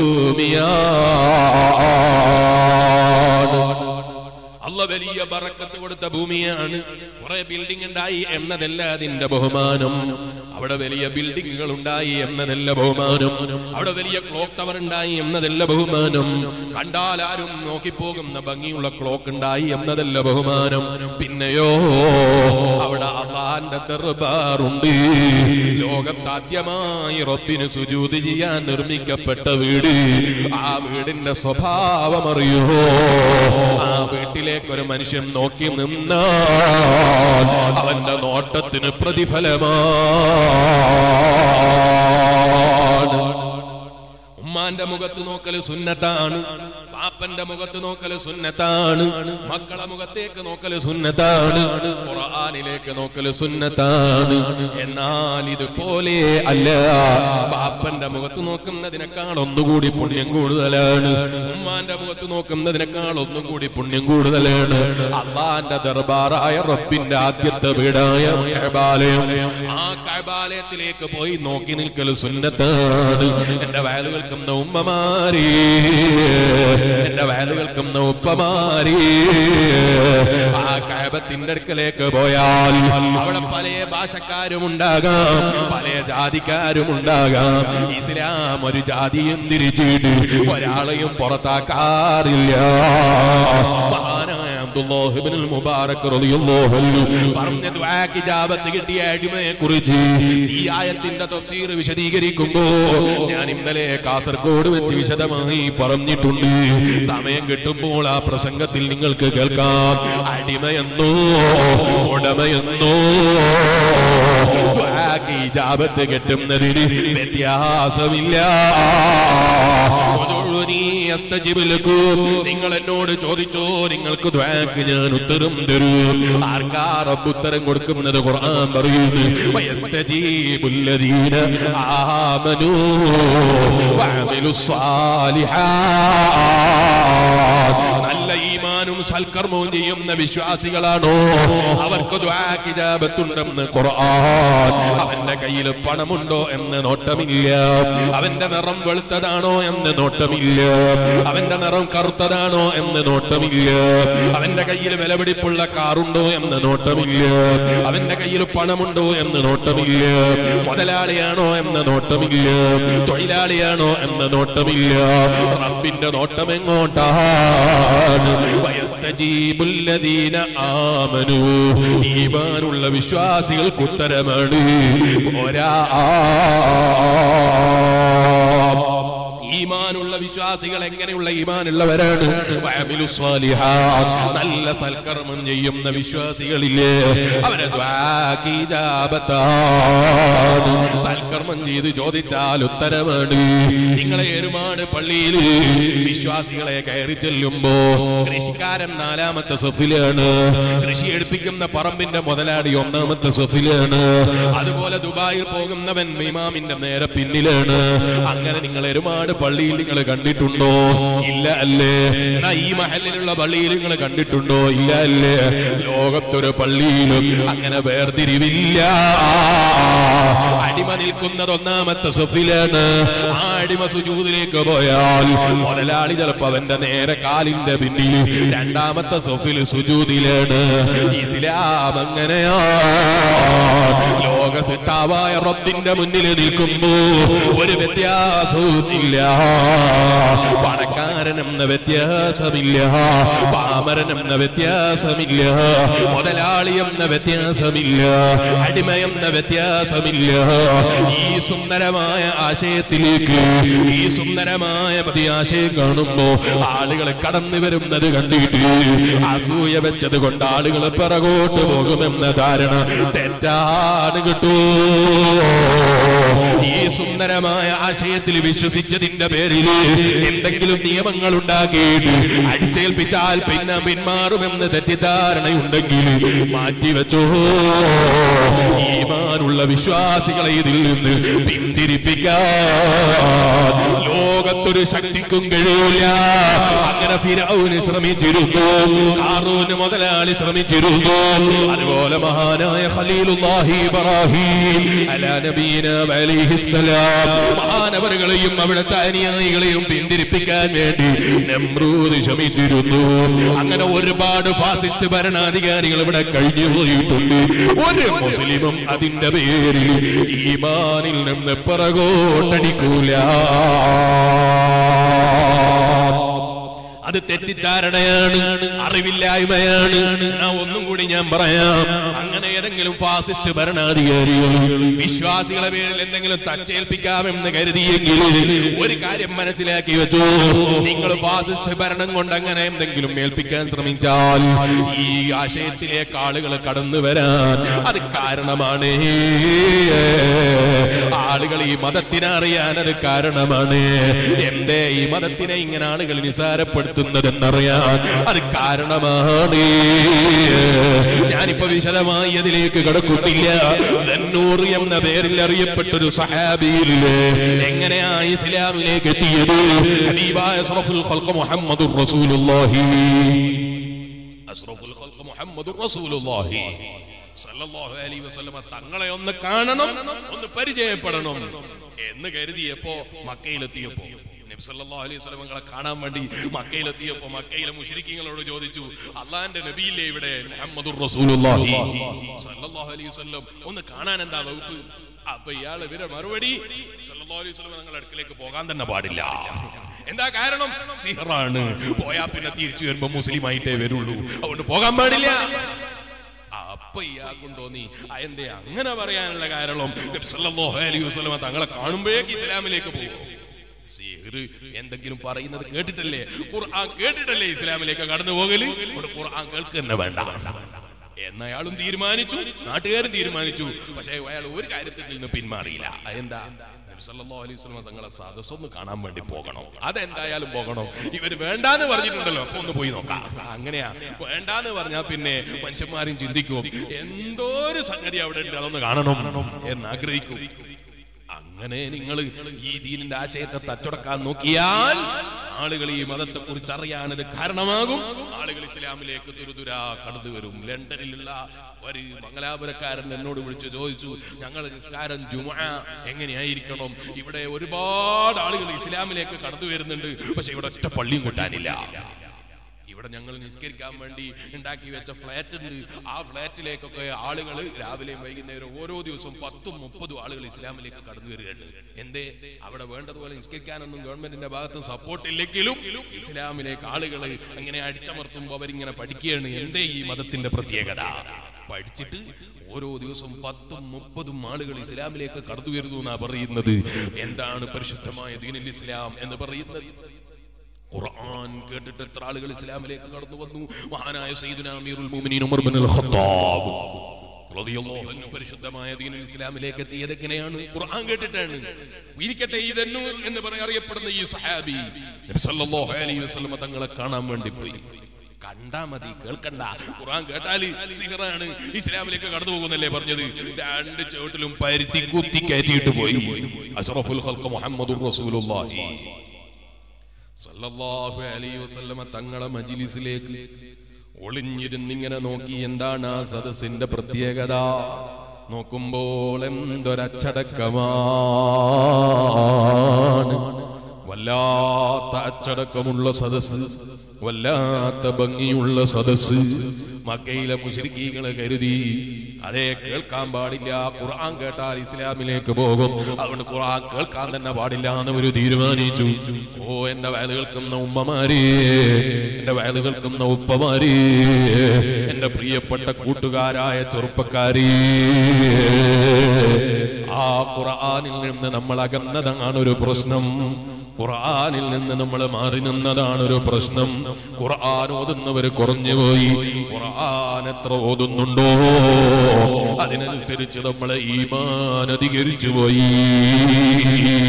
മരുഭൂമിയാണ് അല്ല വലിയ ബറക്കത്ത് കൊടുത്ത ഭൂമിയാണ് കുറെ ബിൽഡിംഗ് ഉണ്ടായി എന്നതല്ല അതിന്റെ ബഹുമാനം അവിടെ വലിയ ബിൽഡിങ്ങുകൾ ഉണ്ടായി എന്നതല്ല ബഹുമാനം അവിടെ വലിയ ക്ലോക്ക് ടവർ ഉണ്ടായി എന്നതല്ല ബഹുമാനം കണ്ടാൽ ആരും നോക്കിപ്പോകുന്ന ഭംഗിയുള്ള ക്ലോക്ക് ഉണ്ടായി എന്നതല്ല ബഹുമാനം പിന്നെയോ അവിടെ അള്ളാന്റെ ദർബാറുണ്ട് ലോകത്താദ്യമായി റബ്ബിന് സുജൂത് ചെയ്യാൻ നിർമ്മിക്കപ്പെട്ട വീട് ആ വീടിന്റെ സ്വഭാവം അറിയോ ആ വീട്ടിലേക്ക് ഒരു മനുഷ്യൻ നോക്കി നിന്നാൽ അവന്റെ നോട്ടത്തിന് പ്രതിഫലമാണ് ഉമ്മാന്റെ മുഖത്ത് നോക്കല് സുന്നത്താണ് പാപ്പന്റെ മുഖത്ത് നോക്കല് സുന്നത്താണ് മക്കളെ മുഖത്തേക്ക് നോക്കല് സുന്നത്താണ് ഖുർആനിലേക്ക് നോക്കല് സുന്നത്താണ് എന്നാൽ ഇതുപോലെ അല്ല പാപ്പന്റെ മുഖത്ത് നോക്കുന്നതിനേക്കാൾ ഒന്നുകൂടി പുണ്യം കൂടുതലാണ് ഉമ്മാന്റെ മുഖത്ത് നോക്കുന്നതിനേക്കാൾ ഒന്നും കൂടി പുണ്യം കൂടുതലാണ് അള്ളാന്റെ ദർബാറായ റബ്ബിന്റെ ആദ്യത്തെ വീടായ കഅബാലയം ആ കഅബാലയത്തിലേക്ക് പോയി നോക്കി നിൽക്കൽ സുന്നത്താണ് എന്റെ വയല് കേൾക്കുന്ന ഉമ്മമാരി എന്റെ വയല് കേൾക്കുന്ന ഉപ്പമാരി ആ കഅബത്തിന്റെ അടുക്കലേക്ക് പോയാൽ അവിടെ പല ഭാഷക്കാരും ഉണ്ടാകാം പല ജാതിക്കാരും ഉണ്ടാകാം ഇസ്ലാം ഒരു ജാതിയും തിരിച്ചിട്ട് ഒരാളെയും പുറത്താക്കാറില്ല മഹാനായ അബ്ദുല്ലാഹിബ്നുൽ മുബാറക് റളിയല്ലാഹു അൻഹു പറഞ്ഞ ദുആക്ക് ഇജാബത്ത് കിട്ടിയ അടിമയെ കുറിച്ച് ഈ ആയത്തിന്റെ തഫ്സീർ വിശദീകരിക്കുമ്പോൾ ഞാൻ ഇന്നലെ കാസർഗോഡ് വെച്ച് വിശദമായി പറഞ്ഞിട്ടുണ്ട് സമയം കിട്ടുമ്പോൾ ആ പ്രസംഗത്തിൽ നിങ്ങൾക്ക് കേൾക്കാം അടിമയെന്നോ ഉടമയെന്നോ ദുആക്ക് ഇജാബത്ത് കിട്ടുന്നതിന് വ്യത്യാസമില്ല ഉദുഉനി അസ്തജിബ് ലക്കും. നിങ്ങൾ എന്നോട് ചോദിച്ചോ നിങ്ങൾക്ക് ദ്വാക്ക് ഞാൻ ഉത്തരം തരും ആർക്കാ റബ്ബ് ഉത്തരം കൊടുക്കുന്നത് ഖുർആൻ പറയുന്നു വയസ്തജീബുല്ലദീന ആമനൂ വഅമിലുസ് സാലിഹാത്ത് നല്ല ഈമാനും സൽക്കർമ്മവും ചെയ്യുന്ന വിശ്വാസികളാണോ അവർക്ക് ദ്വാക്ക് ഇജാബത്തുണ്ടെന്ന് ഖുർആൻ അവന്റെ കയ്യിൽ പണമുണ്ടോ എന്ന് നോട്ടമില്ല അവന്റെ നിറം വെളുത്തതാണോ എന്ന് നോട്ടമില്ല അവന്റെ നിറം കറുത്തതാണോ എന്ന് നോട്ടമില്ല അവന്റെ കയ്യിൽ വിലപിടിപ്പുള്ള കാറുണ്ടോ എന്ന് നോട്ടമില്ല അവന്റെ കയ്യിൽ പണമുണ്ടോ എന്ന് നോട്ടമില്ല മുതലാളിയാണോ എന്ന് നോട്ടമില്ല തൊഴിലാളിയാണോ എന്ന് നോട്ടമില്ല റബ്ബിന്റെ നോട്ടം എങ്ങോട്ടാണ് വയസ്തജീബുല്ലദീന ആമനു ഈമാനുള്ള വിശ്വാസികൾക്ക് ഉത്തരമാണ് പോരാ ഈമാനുള്ള വിശ്വാസികൾ എങ്ങനെയുള്ള ഈമാനുള്ളവരാണ് വഅമിലു സ്വാലിഹാത്ത്. നല്ല സൽക്കർമ്മം ചെയ്യുന്ന വിശ്വാസികളില്ലേ അവരെ ദ്വാക്ക് ഇജാബത്താണ്. സൽക്കർമ്മം ചെയ്ത് ചോദിച്ചാൽ ഉത്തരമാണ് നിങ്ങളെ എരുമാട് പള്ളിയിൽ വിശ്വാസികളെ കയറി ചെല്ലുമ്പോ കൃഷിക്കാരൻ നാലാമത്തെ സഫിലാണ് കൃഷി എടുപ്പിക്കുന്ന പറമ്പിന്റെ മുതലാളി ഒന്നാമത്തെ സഫിലാണ് അതുപോലെ ദുബായിൽ പോകുന്നവൻ ഇമാമിന്റെ നേരെ പിന്നിലാണ് അങ്ങനെ നിങ്ങൾ എരുമാട് പള്ളിയിൽ നിങ്ങൾ കണ്ടിട്ടുണ്ടോ ഇല്ല അല്ലേ എന്നാ ഈ മഹലിലുള്ള പള്ളിയിൽ നിങ്ങൾ കണ്ടിട്ടുണ്ടോ ഇല്ല അല്ലേ ലോകത്തൊരു പള്ളിയിലും അങ്ങനെ വേർതിരിവില്ല അടിമ നിൽക്കുന്നത് ഒന്നാമത്തെ സഫിലാണ് ആ അടിമ സുജൂതിലേക്ക് പോയാൽ മുതലാളി ചിലപ്പോ അവന്റെ നേരെ കാലിന്റെ പിന്നിൽ രണ്ടാമത്തെ സഫിൽ സുജൂതിലാണ് ഇസ്ലാം അങ്ങനെയാ ലോക സിട്ടാവായ റബ്ബിന്റെ മുന്നിൽ നിൽക്കുമ്പോ ഒരു വ്യത്യാസവും ഇല്ല പണക്കാരൻ എന്ന വ്യത്യാസമില്ല പാമരൻ എന്ന വ്യത്യാസമില്ല മുതലാളി എന്ന വ്യത്യാസമില്ല അടിമ എന്ന വ്യത്യാസമില്ല ഈ സുന്ദരമായ ആശയത്തിലേക്ക് ഈ സുന്ദരമായ പതി ആശയം കാണുമ്പോ ആളുകൾ കടന്നു വരുന്നത് കണ്ടിട്ട് അസൂയ വെച്ചത് കൊണ്ട് ആളുകൾ പിറകോട്ട് പോകുമെന്ന ധാരണ തെറ്റാണ് കിട്ടൂ ഈ സുന്ദര സുന്ദരമായ ആശയത്തിൽ വിശ്വസിച്ചതിന്റെ പേരിൽ എന്തെങ്കിലും നിയമങ്ങൾ ഉണ്ടാക്കിയിട്ട് അടിച്ചേൽപ്പിച്ചാൽ പിന്നെ പിന്മാറുമെന്ന് തെറ്റിദ്ധാരണയുണ്ടെങ്കിൽ മാറ്റിവെച്ചോ ഈമാനുള്ള വിശ്വാസികളെ ഇതിൽ നിന്ന് പിന്തിരിപ്പിക്കാൻ ലോകത്തൊരു ശക്തിക്കും കഴിയില്ല അങ്ങനെ ഫിറൌന് ശ്രമിച്ചിരുന്നു കാറൂന് മുതലാളി ശ്രമിച്ചിരുന്നു അതുപോലെ മഹാനായ ഖലീലുല്ലാഹി ഇബ്രാഹിം അലാ നബീന അലൈഹിസ്സലാം മഹാനവറുകളെയും അവിടുത്തെ അനുയായികളെയും പിന്തിരിപ്പിക്കാൻ വേണ്ടി നമ്രൂദ് ശ്രമിച്ചിരുന്നു അങ്ങനെ ഒരുപാട് ഫാസിസ്റ്റ് ഭരണാധികാരികൾ ഇവിടെ കഴിഞ്ഞു പോയിട്ടുണ്ട് ഒരു മുസ്ലിമും അതിന്റെ പേരിൽ ഈമാനിൽ നിന്ന് പിറകോട്ടടിക്കൂല അത് തെറ്റിദ്ധാരണയാണ് അറിവില്ലായ്മയാണ് ഞാൻ ഒന്നും കൂടി ഞാൻ പറയാം അങ്ങനെ ഏതെങ്കിലും ഫാസിസ്റ്റ് ഭരണാധികാരികൾ വിശ്വാസികളെ പേരിൽ എന്തെങ്കിലും തച്ചേൽപ്പിക്കാമെന്ന് കരുതിയെങ്കിൽ ഒരു കാര്യം മനസ്സിലാക്കി വെച്ചു നിങ്ങൾ ഫാസിസ്റ്റ് ഭരണം കൊണ്ട് അങ്ങനെ എന്തെങ്കിലും ഏൽപ്പിക്കാൻ ശ്രമിച്ചാൽ ഈ ആശയത്തിലേക്ക് ആളുകൾ കടന്നു വരാൻ അത് കാരണമാണ് ആളുകൾ ഈ മതത്തിനെ അറിയാൻ അത് കാരണമാണ് എന്റെ ഈ മതത്തിനെ ഇങ്ങനെ ആളുകൾ നിസാരപ്പെടുത്തുന്നതെന്നറിയാൻ അത് കാരണമാണ് ഞാനിപ്പോ വിശദമായി അതിലേക്ക് കടക്കുന്നില്ല ദന്നൂർ എന്ന പേരിൽ അറിയപ്പെട്ടൊരു സഹാബിയില്ലേ എങ്ങനെയാ ഇസ്ലാമിലേക്ക് എത്തിയത് ഹബീബായ അഷ്റഫുൽ ഖൽഖ് മുഹമ്മദുർ റസൂലുള്ളാഹി അഷ്റഫുൽ ഖൽഖ് മുഹമ്മദുർ റസൂലുള്ളാഹി സല്ലല്ലാഹു അലൈഹി വസല്ലമ തങ്ങളെ ഒന്ന് കാണണം ഒന്ന് പരിചയപ്പെടണം എന്ന് കരുതിയപ്പോ മക്കയിലെത്തിയപ്പോ നബി സല്ലല്ലാഹു അലൈഹി വസല്ലം തങ്ങളെ കാണാൻ വേണ്ടി മക്കയിലെത്തിയപ്പോ മക്കയിലെ മുശ്രിക്കീങ്ങളോട് ചോദിച്ചു അള്ളാന്റെ നബിയില്ലേ ഇവിടെ മുഹമ്മദുർ റസൂലുള്ളാഹി സല്ലല്ലാഹു അലൈഹി വസല്ലം ഒന്ന് കാണാൻ എന്താ വകുപ്പ് അപ്പൊ ഇയാൾ ഇവരെ മറുപടി സല്ലല്ലാഹു അലൈഹി വസല്ലം തങ്ങളുടെ അടുക്കലേക്ക് പോകാൻ തന്നെ പാടില്ല എന്താ കാരണം സിഹറാണ് പോയാ പിന്നെ തിരിച്ചു വരുമ്പോ മുസ്ലിം ആയിട്ടേ വരുള്ളൂ അതുകൊണ്ട് പോകാൻ പാടില്ല അപ്പൊ ഇയാൾക്കും തോന്നി അതെന്തേ അങ്ങനെ പറയാനുള്ള കാരണം നബി സല്ലല്ലാഹു അലൈഹി വസല്ലമ തങ്ങളെ കാണുമ്പോഴേക്ക് ഇസ്ലാമിലേക്ക് പോകും സിഹ്റ് എന്തെങ്കിലും പറയുന്നത് കേട്ടിട്ടല്ലേ ഖുർആൻ കേട്ടിട്ടല്ലേ ഇസ്ലാമിലേക്ക് കടന്നു പോകല് ഇവിടെ ഖുർആൻ കേൾക്കുക തന്നെ വേണ്ട എന്നയാളും തീരുമാനിച്ചു നാട്ടുകാരും തീരുമാനിച്ചു പക്ഷേ അയാൾ ഒരു കാര്യത്തിൽ നിന്ന് പിന്മാറിയില്ല അതെന്താ നബി സല്ലല്ലാഹു അലൈഹി വസല്ലം തങ്ങളെ സദസ്സൊന്ന് കാണാൻ വേണ്ടി പോകണം അതെന്തായാലും പോകണം ഇവര് വേണ്ടാന്ന് പറഞ്ഞിട്ടുണ്ടല്ലോ അപ്പൊ ഒന്ന് പോയി നോക്കാം അങ്ങനെയാ വേണ്ടാന്ന് പറഞ്ഞാ പിന്നെ മനുഷ്യന്മാരും ചിന്തിക്കും എന്തോ ഒരു സംഗതി അവിടെ ഉണ്ട് അതൊന്ന് കാണണം എന്ന് ആഗ്രഹിക്കും അങ്ങനെ നിങ്ങൾ ഈ ദീനിന്റെ ആശയത്തെ തച്ചുടക്കാൻ നോക്കിയാൽ ആളുകൾ ഈ മതത്തെ കുറിച്ച് അറിയാനത് കാരണമാകും ആളുകൾ ഇസ്ലാമിലേക്ക് തുരുതുരാ കടന്നു വരും ലണ്ടനിലുള്ള ഒരു മംഗലാപുരക്കാരൻ എന്നോട് വിളിച്ചു ചോദിച്ചു ഞങ്ങൾ നിസ്കാരം ജുമ എങ്ങനെയായിരിക്കണം ഇവിടെ ഒരുപാട് ആളുകൾ ഇസ്ലാമിലേക്ക് കടന്നു വരുന്നുണ്ട് പക്ഷെ ഇവിടെ ഒറ്റ പള്ളിയും കിട്ടാനില്ല ഇവിടെ ഞങ്ങൾ നിസ്കരിക്കാൻ വേണ്ടി ഉണ്ടാക്കി വെച്ച ഫ്ലാറ്റ് ഉണ്ട് ആ ഫ്ലാറ്റിലേക്കൊക്കെ ആളുകൾ രാവിലെയും വൈകുന്നേരം ഓരോ ദിവസവും പത്തും മുപ്പതും ആളുകൾ ഇസ്ലാമിലേക്ക് കടന്നു വരികയുണ്ട് എന്തേ അവിടെ വേണ്ടതുപോലെ നിസ്കരിക്കാനൊന്നും ഗവൺമെന്റിന്റെ ഭാഗത്ത് സപ്പോർട്ട് ഇല്ലെങ്കിലും ഇസ്ലാമിലേക്ക് ആളുകൾ ഇങ്ങനെ അടിച്ചമർത്തുമ്പോൾ അവരിങ്ങനെ പഠിക്കുകയാണ് എന്തേ ഈ മതത്തിന്റെ പ്രത്യേകത പഠിച്ചിട്ട് ഓരോ ദിവസവും പത്തും മുപ്പതും ആളുകൾ ഇസ്ലാമിലേക്ക് കടന്നു വരുന്നു എന്നാ പറയുന്നത് എന്താണ് പരിശുദ്ധമായ ദീനിൽ ഇസ്ലാം എന്ന് പറയുന്നത് ഖുർആൻ കേട്ടിട്ട് എത്ര ആളുകൾ ഇസ്ലാമിലേക്ക് കടന്നു വന്നു മഹാനായ സയ്യിദുന അമീറുൽ മുഅ്മിനീൻ ഉമർ ബിൻ അൽ ഖത്താബ് റളിയല്ലാഹു അൻഹു പരിശുദ്ധമായ ദീനുൽ ഇസ്ലാമിലേക്ക് എത്തിയത് എങ്ങനെയാണ് ഖുർആൻ കേട്ടിട്ടാണ് ഇരിക്കട്ടെ ഈ ദന്നൂർ എന്ന് പറയാൻ അറിയപ്പെടുന്ന ഈ സഹാബി നബി സല്ലല്ലാഹു അലൈഹി വസല്ലം തങ്ങളെ കാണാൻ വേണ്ടി പോയി കണ്ടാ മതി കേൾക്കണ്ട ഖുർആൻ കേട്ടാല് സിഹറാണ് ഇസ്ലാമിലേക്ക് കടന്നു പോകുന്നല്ലേ പറഞ്ഞത് രണ്ട് ചുവട്ടിലും പരുത്തി കുത്തി കയറ്റിയിട്ട് പോയി അഷ്റഫുൽ ഖൽഖ് മുഹമ്മദുർ റസൂലുള്ളാഹി സല്ലല്ലാഹു അലൈഹി വസല്ലമ തങ്ങളെ മജിലിസിലേക്ക് ഒളിഞ്ഞിരുന്നിങ്ങനെ നോക്കി എന്താണ് ആ സദസ്സിന്റെ പ്രത്യേകത നോക്കുമ്പോൾ എന്തൊരച്ചടക്കമാണ് വല്ലാത്ത അച്ചടക്കമുള്ള സദസ്സ് വല്ലാത്ത ഭംഗിയുള്ള സദസ്സ് മക്കയിലെ മുശരിക്കീകളെ കരുതി അതേ കേൾക്കാൻ പാടില്ല ഖുർആൻ കേട്ടാൽ ഇസ്ലാമിലേക്ക് പോകും അതുകൊണ്ട് ഖുർആൻ കേൾക്കാൻ തന്നെ പാടില്ല എന്ന് ഒരു തീരുമാനിച്ചു ഓ എന്റെ വയല് കേൾക്കുന്ന ഉമ്മമാരെ എന്റെ വയല് കേൾക്കുന്ന ഉപ്പമാരെ എന്റെ പ്രിയപ്പെട്ട കൂട്ടുകാരായ ചെറുപ്പക്കാരി ആ ഖുർആനിൽ നിന്ന് നമ്മൾ അകന്നതാണ് ഒരു പ്രശ്നം ഖുർആനിൽ നിന്ന് നമ്മൾ മാറി നിന്നതാണ് ഒരു പ്രശ്നം ഖുർആൻ ഓതുന്നവർ കുറഞ്ഞുപോയി ഖുർആൻ എത്ര ഓതുന്നുണ്ടോ അതിനനുസരിച്ച് നമ്മളെ ഈമാൻ അധികരിച്ചു പോയി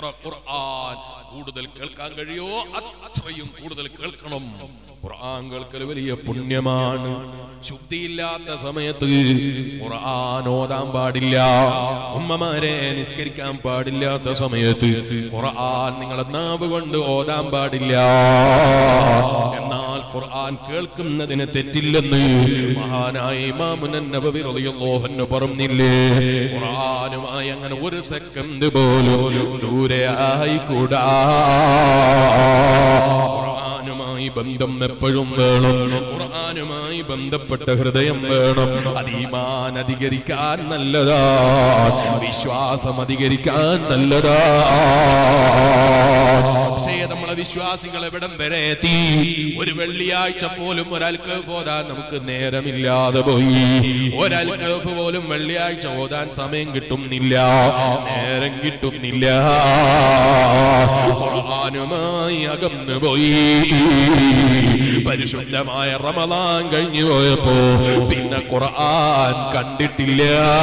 എത്ര ഖുർആൻ കൂടുതൽ കേൾക്കാൻ കഴിയോ അത്രയും കൂടുതൽ കേൾക്കണം ഖുർആൻ കേൾക്കൽ വലിയ പുണ്യമാണ് ശുദ്ധിയില്ലാത്ത സമയത്ത് ഖുർആൻ ഓതാൻ പാടില്ല ഉമ്മമാരെ നിസ്കരിക്കാൻ പാടില്ലാത്ത സമയത്ത് ഖുർആൻ നിങ്ങളെ നാവ് കൊണ്ട് ഓതാൻ പാടില്ല എന്നാൽ ഖുർആൻ കേൾക്കുന്നതിന് തെറ്റില്ലെന്ന് മഹാനായ ഇമാമുൻ നബവി റളിയല്ലാഹു അൻഹു പറഞ്ഞില്ലേ ഖുർആനുമായി അങ്ങനെ ഒരു സെക്കൻഡ് പോലും ദൂരെ ആയിക്കൂടാ ഖുർആനുമായി ബന്ധം എപ്പോഴും വേണം ഖുർആനുമായി ബന്ധപ്പെട്ട ഹൃദയം വേണം അത് ഈമാൻ അധികരിക്കാൻ നല്ലതാ വിശ്വാസം അധികരിക്കാൻ നല്ലതാ പക്ഷേ നമ്മളെ വിശ്വാസികൾ എവിടം വരെ എത്തി ഒരു വെള്ളിയാഴ്ച പോലും ഒരാൾക്ക് ഓതാൻ നമുക്ക് നേരമില്ലാതെ പോയി ഒരാൾക്ക് പോലും വെള്ളിയാഴ്ച ഓതാൻ സമയം കിട്ടുന്നില്ല നേരം കിട്ടുന്നില്ല ഖുർആനുമായി അകന്നു പോയി പരിശുദ്ധമായ റമദാൻ കഴിഞ്ഞു പോയപ്പോ പിന്നെ ഖുർആൻ കണ്ടിട്ടില്ല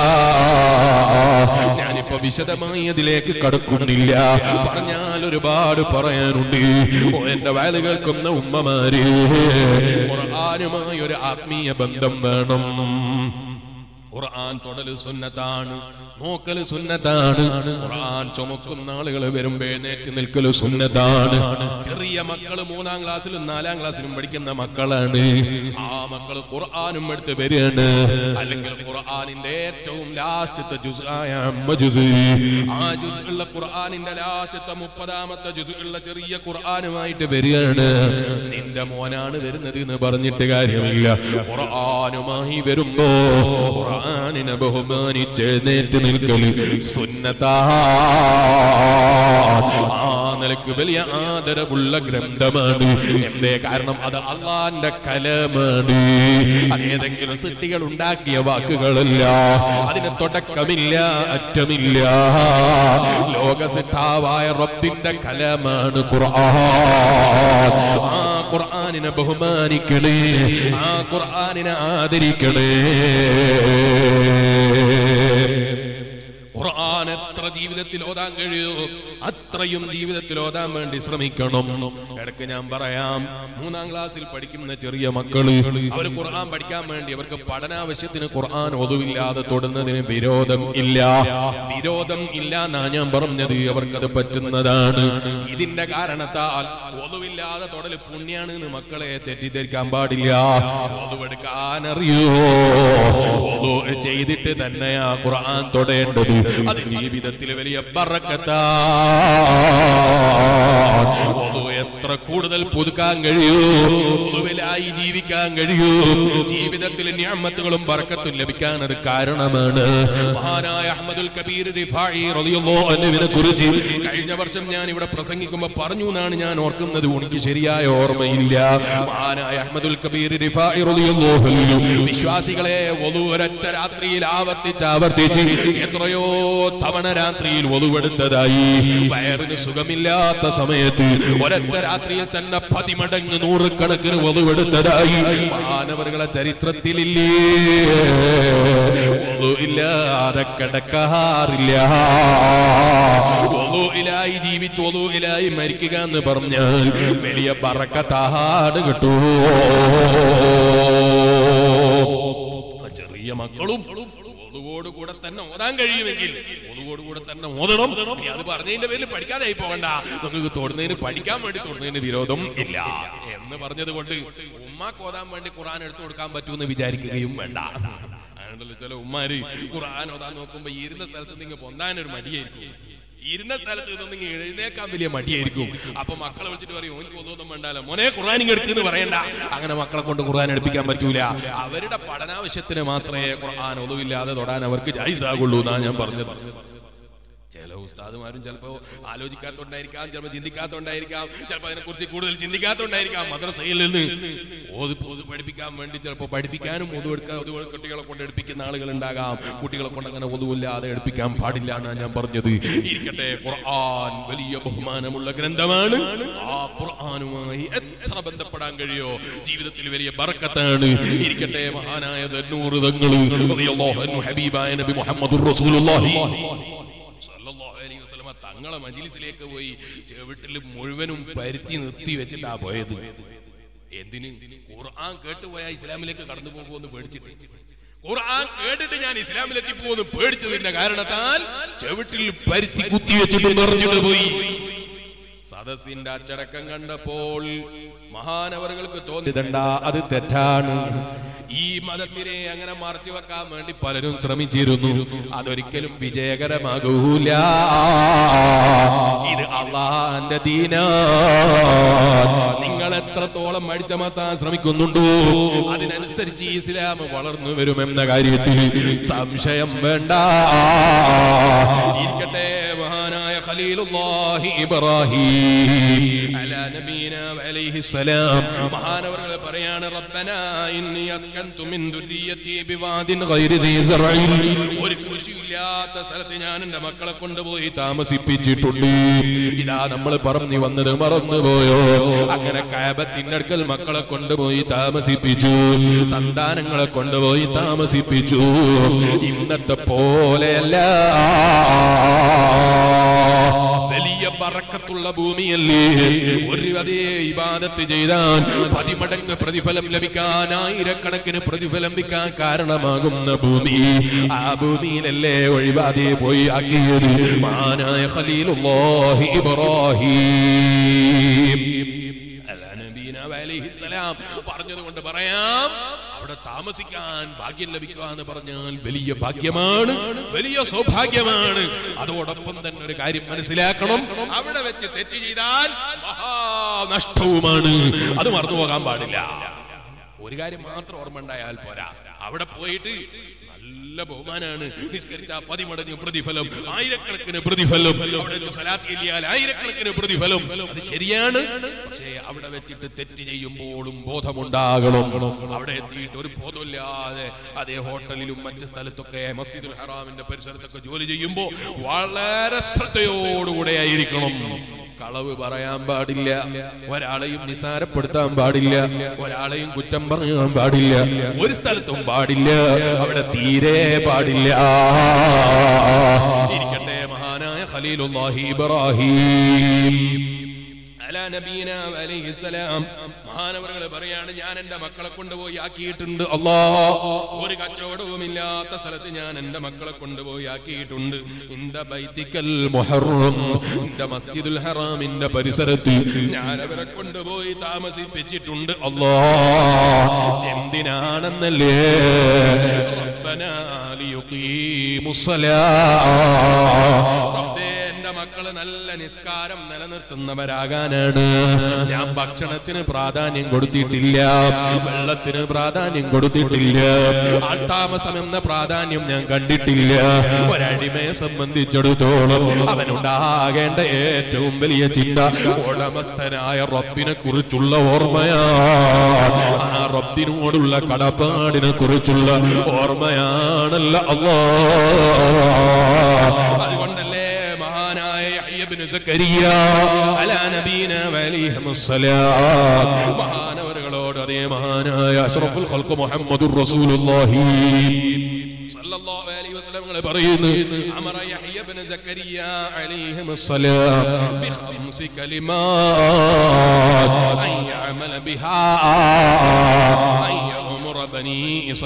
ഞാനിപ്പോ വിശദമായി അതിലേക്ക് കടക്കുന്നില്ല പറഞ്ഞാൽ ഒരുപാട് പറയാനുണ്ട് ഓ എന്റെ വയല് കേൾക്കുന്ന ഉമ്മമാര് ഖുർആനുമായി ഒരു ആത്മീയ ബന്ധം വേണം ഖുർആൻ തൊടല് സുന്നത്താണ് നോക്കല് സുന്നത്താണ് ഖുർആൻ ചുമക്കുന്ന ആളുകൾ വരുമ്പോ എഴുന്നേറ്റ് നിൽക്കല് സുന്നത്താണ് ചെറിയ മക്കള് മൂന്നാം ക്ലാസ്സിലും നാലാം ക്ലാസ്സിലും പഠിക്കുന്ന മക്കളാണ് ആ മക്കള് ഖുർആനും എടുത്ത് വരികയാണ് അല്ലെങ്കിൽ ഖുർആനിന്റെ ഏറ്റവും ലാസ്റ്റത്തെ ജുസായ അമ്മ ജുസ് ആ ജുസ് ഉള്ള ഖുർആനിന്റെ ലാസ്റ്റത്തെ മുപ്പതാമത്തെ ജുസ് ഉള്ള ചെറിയ ഖുർആനുമായിട്ട് വരികയാണ് നിന്റെ മോനാണ് വരുന്നത് എന്ന് പറഞ്ഞിട്ട് കാര്യമില്ല ഖുർആനുമായി വരുമ്പോ ഖുർആനിനെ ബഹുമാനിച്ചെഴുന്നേറ്റ് നിൽക്കല് സുന്നത്താ ആ നിലക്ക് വലിയ ആദരവുള്ള ഗ്രന്ഥമാണ് എന്തേ കാരണം അത് അള്ളാന്റെ കലമാണ് അതേതെങ്കിലും സൃഷ്ടികൾ ഉണ്ടാക്കിയ വാക്കുകളല്ല അതിന് തുടക്കമില്ല അറ്റമില്ല ലോകസിട്ടാവായ റബ്ബിന്റെ കലമാണ് ഖുർആൻ ആ ഖുർആനിനെ ബഹുമാനിക്കണേ ആ ഖുർആനിനെ ആദരിക്കണേ ഖുർആൻ എത്ര ജീവിതത്തിൽ ഓതാൻ കഴിയുമോ അത്രയും ജീവിതത്തിൽ ഓതാൻ വേണ്ടി ശ്രമിക്കണം ഇടയ്ക്ക് ഞാൻ പറയാം മൂന്നാം ക്ലാസ്സിൽ പഠിക്കുന്ന ചെറിയ മക്കള് അവർ ഖുർആൻ പഠിക്കാൻ വേണ്ടി അവർക്ക് പഠനാവശ്യത്തിന് ഖുർആൻ ഒതുവില്ലാതെ തൊടുന്നതിന് വിരോധം ഇല്ല വിരോധം ഇല്ല എന്നാ ഞാൻ പറഞ്ഞത് അവർക്കത് പറ്റുന്നതാണ് ഇതിന്റെ കാരണത്താൽ ഒതുവില്ലാതെ തൊടല് പുണ്യാണ് എന്ന് മക്കളെ തെറ്റിദ്ധരിക്കാൻ പാടില്ല ഒതുവെടുക്കാൻ അറിയോ ഒതു ചെയ്തിട്ട് തന്നെയാ ഖുർആൻ തൊടേണ്ടത് അത് ജീവിതത്തിൽ വലിയ ബറക്കത്താ ഒതു എത്ര കൂടുതൽ പുതുക്കാൻ കഴിയൂ ഒതുവിലായി ജീവിക്കാൻ കഴിയൂ ജീവിതത്തിൽ ഞാമത്തുകളും ബറക്കത്തും ലഭിക്കാൻ അത് കാരണമാണ് മഹാനായ അഹമ്മദുൽ കബീർ റിഫായി റളിയല്ലാഹു അൻഹുവിനെ കുറിച്ച് കഴിഞ്ഞ വർഷം ഞാൻ ഇവിടെ പ്രസംഗിക്കുമ്പോൾ പറഞ്ഞു എന്നാണ് ഞാൻ ഓർക്കുന്നത് എനിക്ക് ശരിയായ ഓർമ്മയില്ല മഹാനായ അഹമ്മദുൽ കബീർ റിഫായി റളിയല്ലാഹു അൻഹു വിശ്വാസികളെ ഒതു ഒരൊറ്റ രാത്രിയിൽ ആവർത്തിച്ച് ആവർത്തിച്ച് എത്രയോ തവണ രാത്രിയിൽ ഒതുവെടുത്തതായി വയറിന് സുഖമില്ലാത്ത സമയത്ത് ഒരൊറ്റ രാത്രിയിൽ തന്നെ പതിമടങ്ങ് നൂറുകണക്കിന് ഒതുവെടുത്തതായി മാനവരുടെ ചരിത്രത്തിലില്ലേ ഒതുവില്ലാതെ കിടക്കാറില്ല ഒതുവിലായി ജീവിച്ച് ഒതുവിലായി മരിക്കുക എന്ന് പറഞ്ഞാൽ വലിയ പറക്കത്താട് കിട്ടൂ ചെറിയ മക്കളും ഒതുവോട് കൂടെ തന്നെ ഓതാൻ കഴിയുമെങ്കിൽ ഒതുവോട് കൂടെ തന്നെ ഓതണം ഇനി അത് പറഞ്ഞതിന്റെ പേരിൽ പഠിക്കാതെ ആയി പോകണ്ട നിങ്ങൾക്ക് തൊടുന്നതിന് പഠിക്കാൻ വേണ്ടി തൊടുന്നതിന് വിരോധം ഇല്ല എന്ന് പറഞ്ഞത് കൊണ്ട് ഉമ്മാക്ക് ഓതാൻ വേണ്ടി ഖുറാൻ എടുത്തു കൊടുക്കാൻ പറ്റുമെന്ന് വിചാരിക്കുകയും വേണ്ട അതുകൊണ്ടല്ലോ ചില ഉമ്മാര് ഖുറാൻ ഓതാൻ നോക്കുമ്പോ ഇരുന്ന സ്ഥലത്ത് നിങ്ങൾ പൊന്താൻ ഒരു മടിയായിരിക്കും ഇരുന്ന സ്ഥലത്ത് നിന്നൊന്നും എഴുന്നേക്കാൻ വലിയ മടിയായിരിക്കും അപ്പൊ മക്കളെ വിളിച്ചിട്ട് പറയും എനിക്ക് ഒന്നും വേണ്ടാലോ മോനെ ഖുർആൻ എടുക്കുന്നു പറയണ്ട അങ്ങനെ മക്കളെ കൊണ്ട് ഖുർആൻ എടുപ്പിക്കാൻ പറ്റൂല അവരുടെ പഠനാവശ്യത്തിന് മാത്രമേ ഖുർആൻ ഒതുവില്ലാതെ തൊടാൻ അവർക്ക് ജൈസാകുള്ളൂ എന്നാ ഞാൻ പറഞ്ഞത് ചില ഉസ്താദുമാരും ചിലപ്പോ ആലോചിക്കാത്തോണ്ടായിരിക്കാം ചിലപ്പോ ചിന്തിക്കാത്തോണ്ടായിരിക്കാം ചിലപ്പോ അതിനെക്കുറിച്ച് കൂടുതൽ ചിന്തിക്കാത്തോണ്ടായിരിക്കാം മദ്രസയിൽ നിന്ന് ഓത് ഓത് പഠിപ്പിക്കാൻ വേണ്ടി ചിലപ്പോ പഠിപ്പിക്കാനും ഒതുവെടുക്കാൻ ഒതു കുട്ടികളെ കൊണ്ട് എടുപ്പിക്കുന്ന ആളുകൾ ഉണ്ടാകാം കുട്ടികളെ കൊണ്ട് അങ്ങനെ ഒതുവില്ലാതെ എടുപ്പിക്കാൻ പാടില്ല എന്നാണ് ഞാൻ പറഞ്ഞത് ഇരിക്കട്ടെ ഖുർആൻ വലിയ ബഹുമാനമുള്ള ഗ്രന്ഥമാണ് ആ ഖുർആനുമായി എത്ര ബന്ധപ്പെടാൻ കഴിയോ ജീവിതത്തിൽ വലിയ ബർക്കത്താണ് ഇരിക്കട്ടെ മഹാനായ തന്നൂറ് തങ്ങള് റളിയല്ലാഹു അൻഹു ഹബീബായ നബി മുഹമ്മദുർ റസൂലുള്ളാഹി സല്ലല്ലാഹു അലൈഹി വസല്ലമ തങ്ങളെ മജിലിസിലേക്ക് പോയി ചെവിട്ടിൽ മുഴുവനും പരുത്തി നിർത്തി വെച്ചിട്ടാ പോയത് എന്തിന് ഖുർആൻ കേട്ടുപോയാ ഇസ്ലാമിലേക്ക് കടന്നു പോകുമെന്ന് പേടിച്ചിട്ട് ഖുർആൻ കേട്ടിട്ട് ഞാൻ ഇസ്ലാമിലെത്തി പോകുമെന്ന് പേടിച്ചതിന്റെ കാരണത്താൽ ചെവിട്ടിൽ പരുത്തി കുത്തി വെച്ചിട്ട് നിറഞ്ഞിട്ട് പോയി സദസ്സിന്റെ അച്ചടക്കം കണ്ടപ്പോൾ മഹാനവറുകൾക്ക് തോന്നിയതണ്ട അത് തെറ്റാണ് ഈ മതത്തിനെ അങ്ങനെ മറച്ചു വെക്കാൻ വേണ്ടി പലരും ശ്രമിച്ചിരുന്നു അതൊരിക്കലും വിജയകരമാകൂല ഇത് അള്ളാന്റെ ദീന നിങ്ങൾ എത്രത്തോളം അടിച്ചമർത്താൻ ശ്രമിക്കുന്നുണ്ടോ അതിനനുസരിച്ച് ഇസ്ലാം വളർന്നു വരുമെന്ന കാര്യത്തിൽ സംശയം വേണ്ട ഇരിക്കട്ടെ മഹാനായ ഖലീലുല്ലാഹി ഇബ്രാഹിം അലാ നബീന അലൈഹി സലാം മഹാനവറുകൾ പറയാണ് റബ്ബനാ ഇന്നി അസ്കൻതു മിൻ ദുരിയത്തി ബിവാദിൻ ഗൈരി ദീ സറഇൻ ഒരു കൃഷിയില്ലാത്ത സ്ഥലത്ത് ഞാൻ എന്റെ മക്കളെ കൊണ്ടുപോയി താമസിപ്പിച്ചിട്ടുണ്ട് ഇതാ നമ്മൾ പറഞ്ഞു വന്നത് മറന്നുപോയോ അങ്ങനെ കാബത്തിന്റെ അടുക്കൽ മക്കളെ കൊണ്ടുപോയി താമസിപ്പിച്ചു സന്താനങ്ങളെ കൊണ്ടുപോയി താമസിപ്പിച്ചു ഇന്നത്തെ പോലെയല്ല വലിയ പറക്കത്തുള്ള ഭൂമിയല്ലേ ഒരു അതേ ഇബാദത്ത് ചെയ്താൽ പതിമടങ്ങ് പ്രതിഫലം ലഭിക്കാൻ ആയിരക്കണക്കിന് പ്രതിഫലം ലഭിക്കാൻ കാരണമാകുന്ന ഭൂമി ആ ഭൂമിയിലല്ലേ ഒഴിവാതെ പോയി ആക്കിയത് മാനായ ഖലീലുല്ലാഹി ഇബ്രാഹിം അലാ നബീന അലൈഹിസ്സലാം പറഞ്ഞതുകൊണ്ട് പറയാം അവിടെ താമസിക്കാൻ ഭാഗ്യം ലഭിക്കുക എന്ന് പറഞ്ഞാൽ വലിയ ഭാഗ്യമാണ് വലിയ സൗഭാഗ്യമാണ് അതോടൊപ്പം തന്നെ ഒരു കാര്യം മനസ്സിലാക്കണം അവിടെ വെച്ച് തെറ്റ് ചെയ്താൽ മഹാനഷ്ടവുമാണ് അത് മറന്നു പോകാൻ പാടില്ല ഒരു കാര്യം മാത്രം ഓർമ്മ ഉണ്ടായാൽ പോരാ അവിടെ പോയിട്ട് നല്ല ബഹുമാനാണ് നിസ്കരിച്ച പതിമടങ്ങ് പ്രതിഫലം ആയിരക്കണക്കിന് പ്രതിഫലം അവിടെ വെച്ച് സലാത്ത് ചൊല്ലിയാൽ ആയിരക്കണക്കിന് പ്രതിഫലം അത് ശരിയാണ് പക്ഷേ അവിടെ വെച്ചിട്ട് തെറ്റ് ചെയ്യുമ്പോഴും ബോധമുണ്ടാകണം അവിടെ എത്തിയിട്ട് ഒരു ബോധമില്ലാതെ അതേ ഹോട്ടലിലും മറ്റ് സ്ഥലത്തൊക്കെ മസ്ജിദുൽ ഹറാമിന്റെ പരിസരത്തൊക്കെ ജോലി ചെയ്യുമ്പോൾ വളരെ ശ്രദ്ധയോടുകൂടെ ആയിരിക്കണം കളവ് പറയാൻ പാടില്ല ഒരാളെയും നിസാരപ്പെടുത്താൻ പാടില്ല ഒരാളെയും കുറ്റം പറയാൻ പാടില്ല ഒരു സ്ഥലത്തും പാടില്ല അവിടെ തീരെ പാടില്ല ഇരിക്കട്ടെ മഹാനായ ഖലീലുല്ലാഹി ഇബ്രാഹിം അലാ നബീന അലൈഹിസ്സലാം മഹാനവറുകൾ പറയാണ് ഞാൻ എന്റെ മക്കളെ കൊണ്ടുപോയി ആക്കിയിട്ടുണ്ട് അല്ലാ ഒരു കച്ചവടവും ഇല്ലാത്ത സ്ഥലത്ത് ഞാൻ എന്റെ മക്കളെ കൊണ്ടുപോയി ആക്കിയിട്ടുണ്ട് ഇന്ത ബൈത്തിക്കൽ മുഹറം ഇന്ത മസ്ജിദുൽ ഹറാമിന്റെ പരിസരത്ത് ഞാൻ അവരെ കൊണ്ടുപോയി താമസിപ്പിച്ചിട്ടുണ്ട് അല്ലാ എന്തിനാണെന്നല്ലേ റബ്ബനാ ലിയുഖീമുസ്സലാ റബ്ബേ എന്റെ മക്കള് നല്ല നിസ്കാരം നിലനിർത്തുന്നവരാകാനാണ് ഞാൻ ഭക്ഷണത്തിന് പ്രാധാന്യം കൊടുത്തിട്ടില്ല വെള്ളത്തിന് പ്രാധാന്യം കൊടുത്തിട്ടില്ല ആൾതാമസം എന്ന പ്രാധാന്യം ഞാൻ കണ്ടിട്ടില്ല ഒരടിമയെ സംബന്ധിച്ചിടത്തോളം അവനുണ്ടാകേണ്ട ഏറ്റവും വലിയ ചിന്ത ഉടമസ്ഥനായ റബ്ബിനെ കുറിച്ചുള്ള ഓർമ്മയാണ് ആ റബ്ബിനോടുള്ള കടപ്പാടിനെ കുറിച്ചുള്ള ഓർമ്മയാണല്ല അള്ളാ അതുകൊണ്ടല്ലേ മഹാനായ യഹ്യ ഇബ്നു സക്കരിയ അലാ നബീന വലൈഹിമുസ്സലാം മഹാനവറുകളോട് അതേ മഹാനായ അഷ്റഫുൽ ഖൽഖ് മുഹമ്മദുർ റസൂലുള്ളാഹി സല്ലല്ലാഹു അലൈഹി വസല്ലം ങ്ങൾ പറയുന്നു അമറ യഹ്യ ഇബ്നു സക്കരിയ അലൈഹിമുസ്സലാം ബിഖംസി കലിമാത് അൻ യഅമല ബിഹാ അൻ യഅമുറ ബനി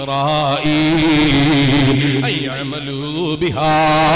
ഇസ്രായീൽ അൻ യഅമലു ബിഹാ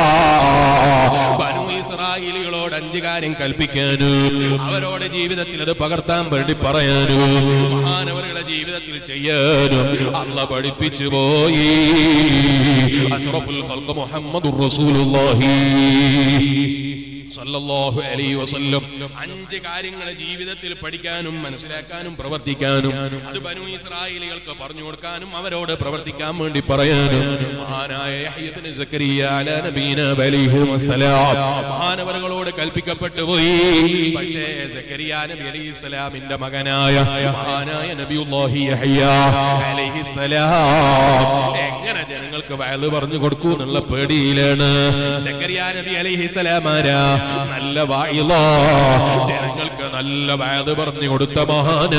ബനു ഇസ്രായേലികളോട് അഞ്ച് കാര്യം കൽപ്പിക്കാനും അവരോട് ജീവിതത്തിൽ അത് പകർത്താൻ വേണ്ടി പറയാനും മഹാനവരുടെ ജീവിതത്തിൽ ചെയ്യാനും അല്ല പഠിപ്പിച്ചു പോയി അഷ്റഫുൽ ഖൽഖ് മുഹമ്മദുർ റസൂലുള്ളാഹി സല്ലല്ലാഹു അലൈഹി വസല്ലം അഞ്ച് കാര്യങ്ങൾ ജീവിതത്തിൽ പഠിക്കാനും മനസ്സിലാക്കാനും പ്രവർത്തിക്കാനും അത് ബനു ഇസ്രായേലികൾക്ക് പറഞ്ഞു കൊടുക്കാനും അവരോട് പ്രവർത്തിക്കാൻ വേണ്ടി പറയാനും മഹാനായ യഹ്യ ഇബ്നു സക്കരിയ അലാ നബീന അലൈഹി വസല്ലം മഹാനവറുകളോട് കൽപ്പിക്കപ്പെട്ടു പോയി പക്ഷേ സക്കരിയ നബി അലൈഹി സ്വലാമിന്റെ മകനായ മഹാനായ നബിയുല്ലാഹി യഹ്യ അലൈഹി സലാം എങ്ങനെ ജനങ്ങൾക്ക് വയല് പറഞ്ഞു കൊടുക്കൂ എന്നുള്ള പേടിയിലാണ് സക്കരിയ നബി അലൈഹി സലാമാരാ നല്ല വായില ജനങ്ങൾക്ക് നല്ല വയത് പറഞ്ഞു കൊടുത്ത മഹാന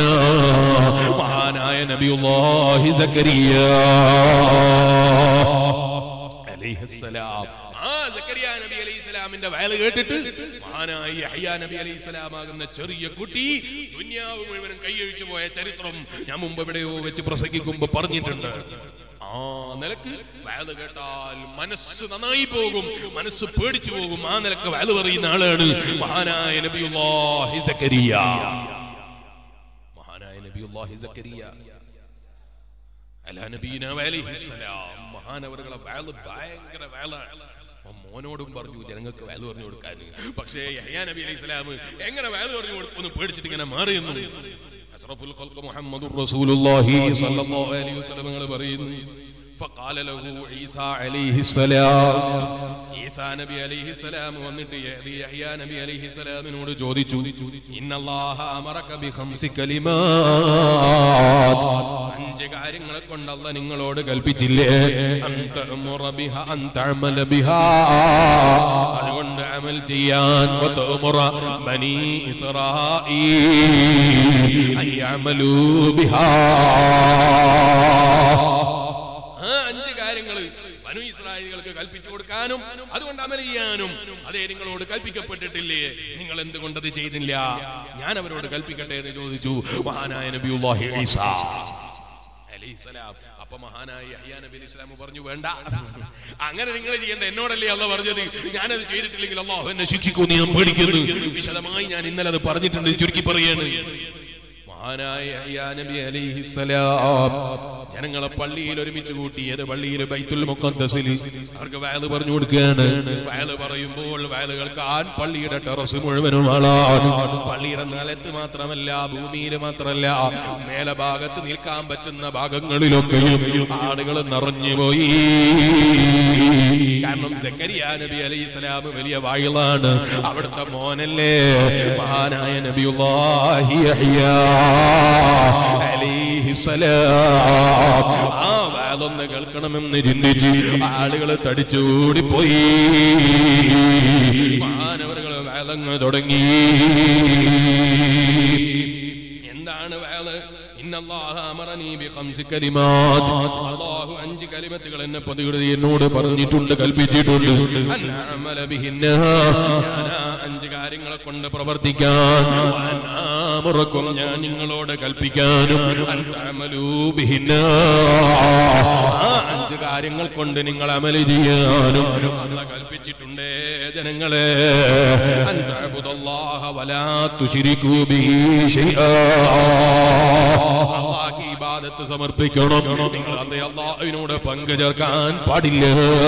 മഹാനായ നബിയുല്ലാഹി സക്കരിയ അലൈഹിസ്സലാം ആ സക്കരിയ നബി അലൈഹിസ്സലാമിന്റെ വയൽ കേട്ടിട്ട് മഹാനായ യഹ്യ നബി അലൈഹിസ്സലാം ആകുന്ന ചെറിയ കുട്ടി ദുനിയാവ് മുഴുവനും കൈയഴിച്ചു പോയ ചരിത്രം ഞാൻ മുമ്പ് എവിടെയോ വെച്ച് പ്രസംഗിക്കുമ്പോ പറഞ്ഞിട്ടുണ്ട് ആ നിലക്ക് വയൽ കേട്ടാൽ മനസ്സ് നന്നായി പോകും മനസ്സ് പേടിച്ചു പോകും ആ നിലക്ക് വയൽ പറയുന്ന ആളാണ് മഹാനായ നബിയുല്ലാഹി സക്കരിയ മഹാനായ നബിയുല്ലാഹി സക്കരിയ അലാ നബീന അലൈഹിസ്സലാം മഹാനവറുകളെ വയല് ഭയങ്കര വയലാണ് അപ്പൊ മോനോടും പറഞ്ഞു ജനങ്ങൾക്ക് വയല് പറഞ്ഞു കൊടുക്കാൻ പക്ഷേ യഹ്യാ നബി അലൈഹി സ്വലാം എങ്ങനെ വയല് പറഞ്ഞു കൊടുക്കുമെന്ന് പേടിച്ചിട്ട് ഇങ്ങനെ മാറിയെന്നു അഷ്റഫുൽ ഖൽഖ് മുഹമ്മദുർ റസൂലുള്ളാഹി സ്വല്ലല്ലാഹു അലൈഹി വസല്ലം നിങ്ങൾ പറയുന്നു فقال له عيسى عليه السلام ഈസാ നബി അലൈഹി സലാം വന്നിട്ട് യഹ്ദി യഹ്യാ നബി അലൈഹി സലാമിനോട് ചോദിച്ചു ഇന്നല്ലാഹ അമറക ബി ഖംസി കലിമാത് അഞ്ച് കാര്യങ്ങളെ കൊണ്ട് അല്ല നിങ്ങളോട് കൽപ്പിച്ചില്ലേ അൻ തഅമുറ ബിഹ അൻ തഅമല ബിഹാ അതുകൊണ്ട് അമൽ ചെയ്യാൻ വതഅമുറ ബനി ഇസ്രായീൽ അൻ യഅമലൂ ബിഹാ ആ അഞ്ച് കാര്യങ്ങൾ മനു ഇസ്രായേലുകൾക്ക് കൽപ്പിച്ചു കൊടുക്കാനും അതുകൊണ്ട് അമൽ ചെയ്യാനും അതേ നിങ്ങളോട് കൽപ്പിക്കപ്പെട്ടിട്ടില്ലേ നിങ്ങൾ എന്തുകൊണ്ട് അത് ചെയ്തില്ല ഞാൻ അവരോട് കൽപ്പിക്കട്ടെ എന്ന് ചോദിച്ചു മഹാനായ നബിയുല്ലാഹി ഈസാ അലൈഹിസ്സലാം. അപ്പൊ മഹാനായ യഹ്യാ നബി അലൈഹി സ്വലാം പറഞ്ഞു വേണ്ട അങ്ങനെ നിങ്ങൾ ചെയ്യേണ്ട എന്നോടല്ലേ അല്ല പറഞ്ഞത് ഞാനത് ചെയ്തിട്ടില്ലെങ്കിൽ അള്ളാഹു എന്നെ ശിക്ഷിക്കുന്നു ഞാൻ പേടിക്കുന്നു വിശദമായി ഞാൻ ഇന്നലെ അത് പറഞ്ഞിട്ടുണ്ട് ചുരുക്കി പറയാണ് മഹാനായ യഹ്യാ നബി അലൈഹിസ്സലാം ജനങ്ങളെ പള്ളിയിൽ ഒരുമിച്ച് കൂട്ടിയത് പള്ളിയിൽ ബൈത്തുൽ മുഖദ്ദസിൽ അവർക്ക് വയല് പറഞ്ഞു കൊടുക്കുകയാണ് വയല് പറയുമ്പോൾ വയല് കേൾക്കാൻ പള്ളിയുടെ ടെറസ് മുഴുവനും ആളാണ് പള്ളിയുടെ നിലത്ത് മാത്രമല്ല ഭൂമിയിൽ മാത്രമല്ല മേലെ ഭാഗത്ത് നിൽക്കാൻ പറ്റുന്ന ഭാഗങ്ങളിലൊക്കെയും ആളുകൾ നിറഞ്ഞുപോയി കാരണം സക്കരിയ നബി അലൈഹി സ്വലാം വലിയ വായിലാണ് അവിടുത്തെ മോനല്ലേ മഹാനായ നബിയുല്ലാഹി യഹ്യാ അലൈഹി സ്വലാം ആ വേദൊന്ന് കേൾക്കണമെന്ന് ചിന്തിച്ച് ആളുകൾ തടിച്ചുകൂടിപ്പോയി മാനവറുകൾ വേദങ്ങ് തുടങ്ങി എന്താണ് വേള് ഇന്നല്ലാഹ അമറനീ ബിഖംസി കലിമാത് അല്ലാഹു അഞ്ച് കലിമത്തുകൾ എന്നെ പതികൃതി എന്നോട് പറഞ്ഞിട്ടുണ്ട് കൽപ്പിച്ചിട്ടുണ്ട് അൻ അഅമല ബിഹിന്ന ഞാൻ ആ അഞ്ച് കാര്യങ്ങളെ കൊണ്ട് പ്രവർത്തിക്കാൻ വഅൻ ആമുറക്കും ഞാൻ നിങ്ങളോട് കൽപ്പിക്കാനും അൻ തഅമലൂ ബിഹിന്ന ആ അഞ്ച് കാര്യങ്ങൾ കൊണ്ട് നിങ്ങൾ അമല് ചെയ്യാനും അല്ലാഹ് കൽപ്പിച്ചിട്ടുണ്ട് ജനങ്ങളെ അൻ തഅബുദല്ലാഹ വലാ തുശ്രികൂ ബിഹി ശൈആ അള്ളാഹ്ക്ക് ഇബാദത്ത് സമർപ്പിക്കണം നിങ്ങൾ അതേ അള്ളാഹുവിനോട് പങ്കു ചേർക്കാൻ പാടില്ല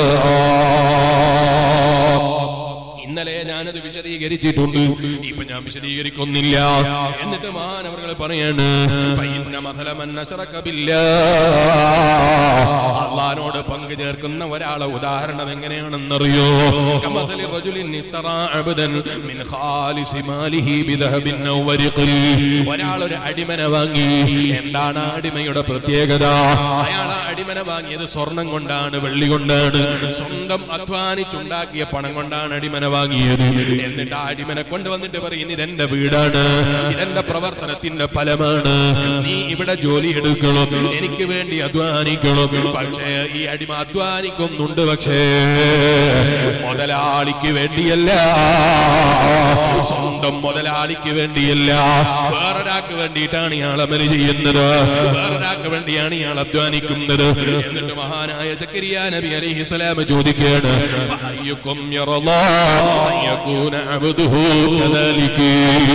ഇന്നലെ ഞാനത് വിശദീകരിച്ചിട്ടുണ്ട് ഇപ്പൊ ഞാൻ വിശദീകരിക്കുന്നില്ല എന്നിട്ട് മാനവர்கள் പറയാണ് ഫൈന്ന മഥല മൻ അശ്റക ബില്ലാഹ്. അള്ളാഹിനോട് പങ്കു ചേർക്കുന്ന ഒരാളെ ഉദാഹരണം എങ്ങനെയാണെന്നറിയോ കമഥലി റജുലിൻ ഇസ്തറാ അബ്ദൻ മിൻ ഖാലിസി മാലിഹി ബിദഹബിൻ ഔ വരിഖിൽ. ഒരാൾ ഒരു അടിമനെ വാങ്ങി എന്താണ് ആ അടിമയുടെ പ്രത്യേകത അയാൾ ആ അടിമനെ വാങ്ങിയത് സ്വർണം കൊണ്ടാണ് വെള്ളി കൊണ്ടാണ് സ്വന്തം അധ്വാനിച്ചുണ്ടാക്കിയ പണം കൊണ്ടാണ് അടിമനെ വാങ്ങിയത് എന്നിട്ട് ആ അടിമനെ കൊണ്ടുവന്നിട്ട് പറയും ഇതെന്റെ വീടാണ് ഇതെന്റെ പ്രവർത്തനത്തിന്റെ ഫലമാണ് നീ ഇവിടെ ജോലി എടുക്കണം എനിക്ക് വേണ്ടി അധ്വാനിക്കണം പക്ഷേ ഈ അടിമ അധ്വാനിക്കുന്നുണ്ട് പക്ഷേ മുതലാളിക്ക് വേണ്ടിയല്ല സ്വന്തം മുതലാളിക്ക് വേണ്ടിയല്ല വേറൊരാൾക്ക് വേണ്ടിയിട്ടാണ് ഇയാൾ അമല് ചെയ്യുന്നത് വേറൊരാൾക്ക് വേണ്ടിയാണ് ഇയാൾ അധ്വാനിക്കുന്നത് എന്നിട്ട് മഹാനായ സക്കരിയ നബി അലൈഹി സ്വലാം ചോദിക്കുകയാണ് "ഫഅയ്യുക്കും യറല്ലാ അൻ യകൂന അബ്ദുഹു കദാലിക്?"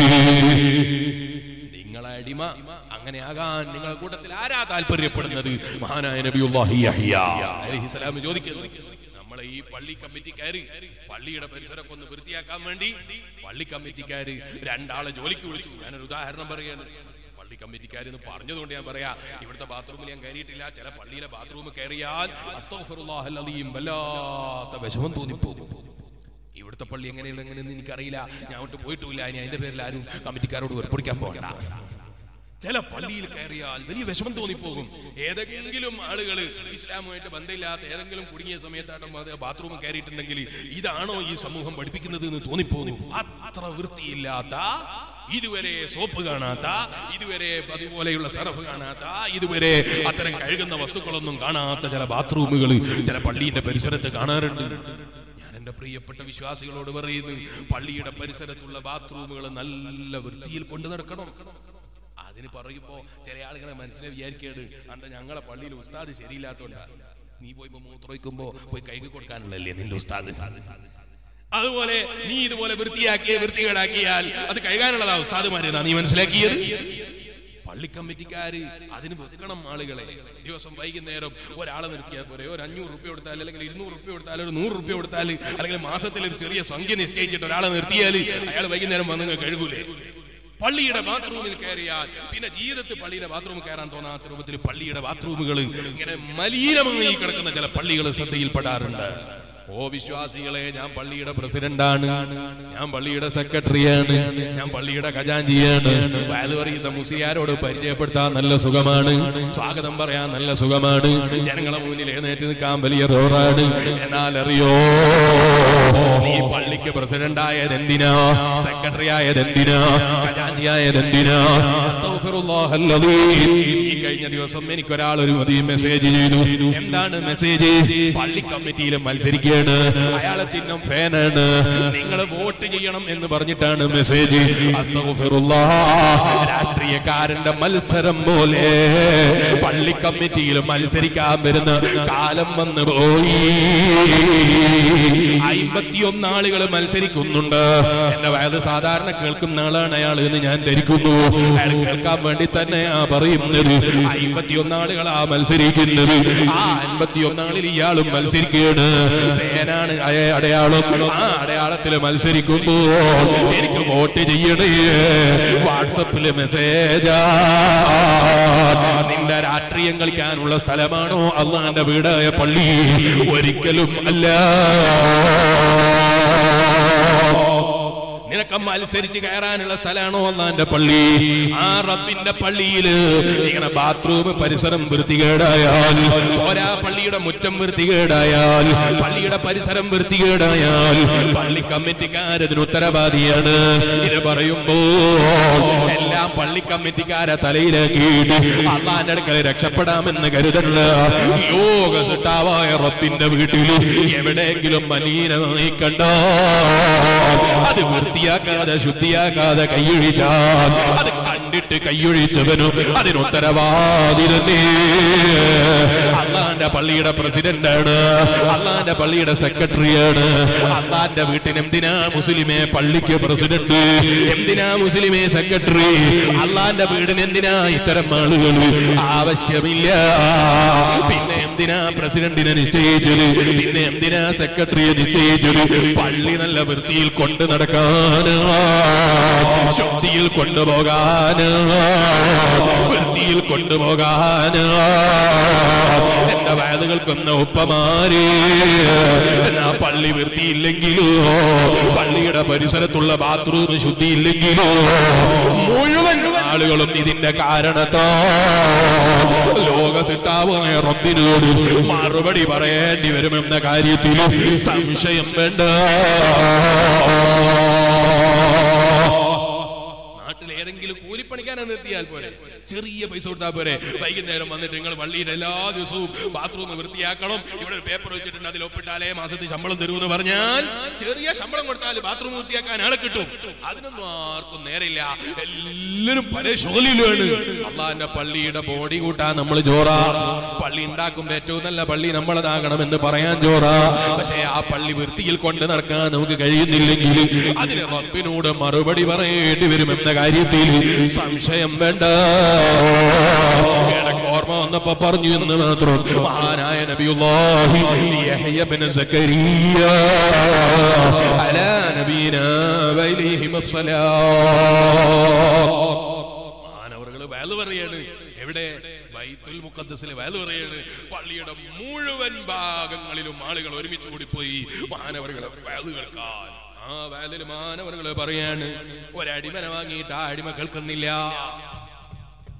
നിങ്ങളെ അടിമ അങ്ങനെയാകാൻ നിങ്ങളുടെ കൂട്ടത്തിൽ ആരാ താല്പര്യപ്പെടുന്നത് മഹാനായ നബിയുല്ലാഹി യഹ്യ അലൈഹി സ്വലാം ചോദിക്കുന്നു നമ്മളെ ഈ പള്ളി കമ്മിറ്റിക്കാര് പള്ളിയുടെ പരിസരമൊക്കെ ഒന്ന് വൃത്തിയാക്കാൻ വേണ്ടി പള്ളി കമ്മിറ്റിക്കാര് രണ്ടാളെ ജോലിക്ക് വിളിച്ചു ഞാനൊരു ഉദാഹരണം പറയാണ് പള്ളി കമ്മിറ്റിക്കാരെന്ന് പറഞ്ഞതുകൊണ്ട് ഞാൻ പറയാ ഇവിടുത്തെ ബാത്റൂമിൽ ഞാൻ കയറിയിട്ടില്ല ചില പള്ളിയിലെ ബാത്റൂമിൽ കയറിയാൽ അസ്തഗ്ഫിറുല്ലാഹൽ അലീം വല്ലാത്ത വിഷമം തോന്നിപ്പോകും ഇവിടുത്തെ പള്ളി എങ്ങനെയുള്ള എങ്ങനെയെന്ന് എനിക്കറിയില്ല ഞാൻ അങ്ങോട്ട് പോയിട്ടുമില്ല ഇനി അതിന്റെ പേരിൽ ആരും കമ്മിറ്റിക്കാരോട് വെറുപ്പിടിക്കാൻ പോകണ്ട ചില പള്ളിയിൽ കയറിയാൽ വലിയ വിഷമം തോന്നിപ്പോകും ഏതെങ്കിലും ആളുകൾ ഇസ്ലാമുമായിട്ട് ബന്ധമില്ലാത്ത ഏതെങ്കിലും കുടുങ്ങിയ സമയത്തായിട്ടും അത് ബാത്റൂമിൽ കയറിയിട്ടുണ്ടെങ്കിൽ ഇതാണോ ഈ സമൂഹം പഠിപ്പിക്കുന്നത് എന്ന് തോന്നിപ്പോകും അത്ര വൃത്തിയില്ലാത്ത ഇതുവരെ സോപ്പ് കാണാത്ത ഇതുവരെ അതുപോലെയുള്ള സർഫ് കാണാത്ത ഇതുവരെ അത്തരം കഴുകുന്ന വസ്തുക്കളൊന്നും കാണാത്ത ചില ബാത്റൂമുകൾ ചില പള്ളിയുടെ പരിസരത്ത് കാണാറുണ്ട് ഞാൻ എന്റെ പ്രിയപ്പെട്ട വിശ്വാസികളോട് പറയുന്നു പള്ളിയുടെ പരിസരത്തുള്ള ബാത്റൂമുകൾ നല്ല വൃത്തിയിൽ കൊണ്ടു നടക്കണം അതിന് പറയുമ്പോ ചില ആളുകളെ മനസ്സിനെ വിചാരിക്കേട് അണ്ട ഞങ്ങളെ പള്ളിയിൽ ഉസ്താദ് ശരിയില്ലാത്തോണ്ടാ നീ പോയി ഇപ്പൊ മൂത്രമൊഴിക്കുമ്പോ പോയി കൈക്ക് കൊടുക്കാനുള്ളല്ലേ നിന്റെ ഉസ്താദ് അതുപോലെ നീ ഇതുപോലെ വൃത്തിയാക്കിയ വൃത്തികേടാക്കിയാൽ അത് കഴുകാനുള്ളതാ ഉസ്താദുമാരെന്നാ നീ മനസ്സിലാക്കിയത് പള്ളി കമ്മിറ്റിക്കാര് അതിന് വെക്കണം ആളുകളെ ദിവസം വൈകുന്നേരം ഒരാളെ നിർത്തിയാൽ പോരെ ഒരു അഞ്ഞൂറ് റുപ്യ കൊടുത്താൽ അല്ലെങ്കിൽ ഇരുന്നൂറ് റുപ്യ കൊടുത്താൽ ഒരു നൂറ് റുപ്യ കൊടുത്താൽ അല്ലെങ്കിൽ മാസത്തിൽ ഒരു ചെറിയ സംഖ്യ നിശ്ചയിച്ചിട്ട് ഒരാളെ നിർത്തിയാൽ അയാൾ വൈകുന്നേരം വന്ന് കഴുകൂലേ പള്ളിയുടെ ബാത്റൂമിൽ കയറിയാൽ പിന്നെ ജീവിതത്തിൽ പള്ളിയുടെ ബാത്റൂമിൽ കയറാൻ തോന്നാത്ത രൂപത്തിൽ പള്ളിയുടെ ബാത്റൂമുകൾ ഇങ്ങനെ മലിനമായി കിടക്കുന്ന ചില പള്ളികൾ ശ്രദ്ധയിൽപ്പെടാറുണ്ട് ഓ വിശ്വാസികളെ ഞാൻ പള്ളിയുടെ പ്രസിഡന്റാണ് ഞാൻ പള്ളിയുടെ സെക്രട്ടറിയാണ് ഞാൻ പള്ളിയുടെ ഖജാഞ്ചിയാണ് വയത് പറയുന്ന മുസിയാരോട് പരിചയപ്പെടുത്താൻ നല്ല സുഖമാണ് സ്വാഗതം പറയാൻ നല്ല സുഖമാണ് ജനങ്ങളെ മുന്നിൽ എഴുന്നേറ്റ് നിൽക്കാൻ വലിയ റോറാണ് എന്നാൽ അറിയോ നീ പള്ളിക്ക് പ്രസിഡന്റ് ആയത് എന്തിനാ സെക്രട്ടറി ആയത് എന്തിനാ ഖജാഞ്ചി ആയത് എന്തിനാ അസ്തഗ്ഫിറുല്ലാഹല്ലദീം. ഈ കഴിഞ്ഞ ദിവസം എനിക്ക് ഒരാൾ ഒരു മതി മെസ്സേജ് ചെയ്തു എന്താണ് മെസ്സേജ് പള്ളി കമ്മിറ്റിയിൽ മത്സരിക്കുകയാണ് അയാളെ ചിഹ്നം ഫാനാണ് നിങ്ങൾ വോട്ട് ചെയ്യണം എന്ന് പറഞ്ഞിട്ടാണ് മെസ്സേജ് അസ്തഗ്ഫിറുല്ലാഹ്. രാഷ്ട്രീയക്കാരന്റെ മത്സരം പോലെ പള്ളി കമ്മിറ്റിയിൽ മത്സരിക്കാൻ വരുന്ന കാലം വന്നു പോയി അമ്പത്തിയൊന്ന് ആളുകൾ മത്സരിക്കുന്നുണ്ട് എന്റെ വയത് സാധാരണ കേൾക്കുന്ന ആളാണ് അയാൾ എന്ന് ഞാൻ ധരിക്കുന്നു അയാൾ കേൾക്കാൻ വേണ്ടി തന്നെയാ പറയുന്നത് അമ്പത്തിയൊന്ന് ആളുകളാ മത്സരിക്കുന്നത് ആ അൻപത്തിയൊന്ന് ആളിൽ ഇയാളും മത്സരിക്കുകയാണ് ഫേനാണ് അയ- അടയാളം ആ അടയാളത്തിൽ മത്സരിക്കുമ്പോ എനിക്ക് വോട്ട് ചെയ്യണേ വാട്സപ്പില് മെസ്സേജാ നിന്റെ രാഷ്ട്രീയം കളിക്കാനുള്ള സ്ഥലമാണോ അള്ളാന്റെ വീടായ പള്ളി ഒരിക്കലും അല്ല നിനക്ക് മത്സരിച്ച് കയറാനുള്ള സ്ഥലമാണോ അള്ളാന്റെ പള്ളി ആ റബ്ബിന്റെ പള്ളിയില് ഇങ്ങനെ ബാത്റൂം പരിസരം വൃത്തികേടായാൽ പോരാ പള്ളിയുടെ മുറ്റം വൃത്തികേടായാൽ പള്ളിയുടെ പരിസരം വൃത്തികേടായാൽ പള്ളി കമ്മിറ്റിക്കാരതിന് ഉത്തരവാദിയാണ് ഇത് പറയുമ്പോ എല്ലാം പള്ളി കമ്മിറ്റിക്കാരെ തലയിലാക്കിയിട്ട് അള്ളാന്റെ അടുക്കൽ രക്ഷപ്പെടാമെന്ന് കരുതല്ല യോഗ സിട്ടാവായ റബ്ബിന്റെ വീട്ടിൽ എവിടെയെങ്കിലും മലീനമായി കണ്ടോ അത് വൃത്തിയാക്കാതെ ശുദ്ധിയാക്കാതെ കൈയൊഴിച്ചാൽ അത് കണ്ടിട്ട് കൈയൊഴിച്ചവനും അതിന് ഉത്തരവാദിരന്നേ അള്ളാന്റെ പള്ളിയുടെ പ്രസിഡന്റാണ് അള്ളാന്റെ പള്ളിയുടെ സെക്രട്ടറിയാണ് അള്ളാന്റെ വീട്ടിന് എന്തിനാ മുസ്ലിമെ പള്ളിക്ക് പ്രസിഡന്റ് എന്തിനാ മുസ്ലിമെ സെക്രട്ടറി അള്ളാന്റെ വീടിന് എന്തിനാ ഇത്തരം ആളുകൾ ആവശ്യമില്ല പിന്നെ എന്തിനാ പ്രസിഡന്റിനെ നിശ്ചയിച്ചത് പിന്നെ എന്തിനാ സെക്രട്ടറിയെ നിശ്ചയിച്ചത് പള്ളി നല്ല വൃത്തിയിൽ കൊണ്ടു നടക്കാന് ശുദ്ധിയിൽ കൊണ്ടുപോകാന് വൃത്തിയിൽ കൊണ്ടുപോകാന് എന്റെ വയലുകൾക്കൊന്ന ഉപ്പമാര് എന്നാ പള്ളി വൃത്തിയില്ലെങ്കിലോ പള്ളിയുടെ പരിസരത്തുള്ള ബാത്റൂം ശുദ്ധിയില്ലെങ്കിലോ മുഴുവൻ ആളുകളും ഇതിന്റെ കാരണത്തോ ലോക സിട്ടാവായ റബ്ബിനോട് മറുപടി പറയേണ്ടി വരുമെന്ന കാര്യത്തിൽ സംശയം വേണ്ട നാട്ടിൽ ഏതെങ്കിലും കൂലിപ്പണിക്കാനെ നിർത്തിയാൽ പോരെ ചെറിയ പൈസ കൊടുത്താൽ പോരെ വൈകുന്നേരം വന്നിട്ട് നിങ്ങൾ പള്ളിയിൽ എല്ലാ ദിവസവും ബാത്റൂം വൃത്തിയാക്കണം ഇവിടെ ഒരു പേപ്പർ വെച്ചിട്ടുണ്ട് അതിൽ ഒപ്പിട്ടാലേ മാസത്തിൽ ശമ്പളം തരുമെന്ന് പറഞ്ഞാൽ ചെറിയ ശമ്പളം കൊടുത്താൽ ബാത്റൂം വൃത്തിയാക്കാൻ ആളെ കിട്ടും അതിനൊന്നും ആർക്കും നേരില്ല എല്ലാവരും പല ഷോലിലാണ് അള്ളാന്റെ പള്ളിയുടെ ബോഡി കൂട്ടാൻ നമ്മൾ ജോറ പള്ളി ഉണ്ടാക്കുമ്പോ ഏറ്റവും നല്ല പള്ളി നമ്മളതാകണം എന്ന് പറയാൻ ജോറ പക്ഷേ ആ പള്ളി വൃത്തിയിൽ കൊണ്ട് നടക്കാൻ നമുക്ക് കഴിയുന്നില്ലെങ്കിൽ അതിന് റബ്ബിനോട് മറുപടി പറയേണ്ടി വരുമെന്ന കാര്യത്തിൽ സംശയം വേണ്ട ഇടയ്ക്ക് ഓർമ്മ വന്നപ്പോ പറഞ്ഞു എന്ന് മാത്രം മഹാനായ നബിയുല്ലാഹി യഹ്യ ബിൻ സക്കരിയ അലാ നബീനാ വൈലിഹിമസ് മാനവറുകൾ വയല് പറയാണ് എവിടെ ബൈത്തുൽ മുഖദ്സിലെ വയല് പറയാണ് പള്ളിയുടെ മുഴുവൻ ഭാഗങ്ങളിലും ആളുകൾ ഒരുമിച്ച് കൂടിപ്പോയി മാനവറുകളെ വയല് കേൾക്കാൻ ആ വയലിൽ മാനവറുകൾ പറയാണ് ഒരടിമനെ വാങ്ങിയിട്ട് ആ അടിമ കേൾക്കുന്നില്ല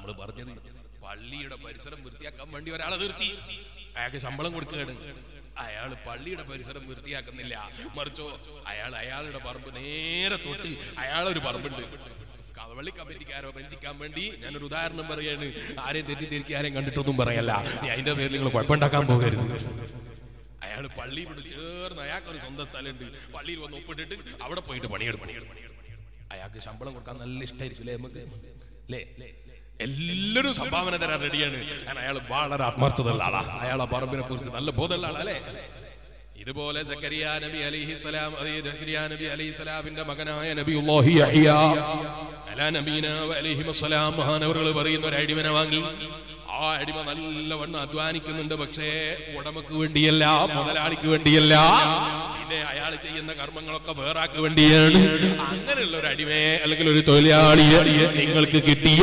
നമ്മൾ പറഞ്ഞത് പള്ളിയുടെ പരിസരം വൃത്തിയാക്കാൻ വേണ്ടി ഒരാളെ നിർത്തി അയാൾക്ക് ശമ്പളം കൊടുക്കുകയാണ് അയാൾ പള്ളിയുടെ പരിസരം വൃത്തിയാക്കുന്നില്ല മറിച്ചോ അയാൾ അയാളുടെ പറമ്പ് നേരെ തൊട്ട് അയാളൊരു പറമ്പുണ്ട് കവളി കമ്മിറ്റിക്കാരോ ബെഞ്ചിക്കാൻ വേണ്ടി ഞാനൊരു ഉദാഹരണം പറയാണ് ആരെയും തെറ്റിദ്ധരിക്കുക ആരെയും കണ്ടിട്ടൊന്നും പറയല്ല നീ അതിന്റെ പേരിൽ നിങ്ങൾ കുഴപ്പമുണ്ടാക്കാൻ പോകരുത് അയാൾ പള്ളി ഇവിടെ ചേർന്ന് അയാൾക്ക് ഒരു സ്വന്തം സ്ഥലമുണ്ട് പള്ളിയിൽ വന്ന് ഒപ്പിട്ടിട്ട് അവിടെ പോയിട്ട് പണിയെടുക്കും അയാൾക്ക് ശമ്പളം കൊടുക്കാൻ നല്ല ഇഷ്ടമായിരിക്കും അല്ലേ നമുക്ക് അല്ലേ എല്ലാവരും സംഭാവന തരാൻ റെഡിയാണ് കാരണം അയാൾ വളരെ ആത്മാർത്ഥതയുള്ള ആളാ അയാളെ പറമ്പിനെ കുറിച്ച് നല്ല ബോധമുള്ള ആളാ അല്ലേ ഇതുപോലെ സക്കരിയ നബി അലൈഹിസ്സലാം അതേ സക്കരിയ നബി അലൈഹിസ്സലാമിന്റെ മകനായ നബിയുല്ലാഹി യഹ്യ അലാ നബീന വഅലൈഹിമസ്സലാം മഹാനവറുകൾ പറയുന്ന ഒരു അടിമനെ വാങ്ങി ആ അടിമ നല്ലവണ്ണം അധ്വാനിക്കുന്നുണ്ട് പക്ഷേ ഉടമക്ക് വേണ്ടിയല്ല മുതലാളിക്ക് വേണ്ടിയല്ല പിന്നെ അയാൾ ചെയ്യുന്ന കർമ്മങ്ങളൊക്കെ വേറാക്ക് വേണ്ടിയാണ് അങ്ങനെയുള്ള ഒരു അടിമയെ അല്ലെങ്കിൽ ഒരു തൊഴിലാളിയെ നിങ്ങൾക്ക് കിട്ടിയ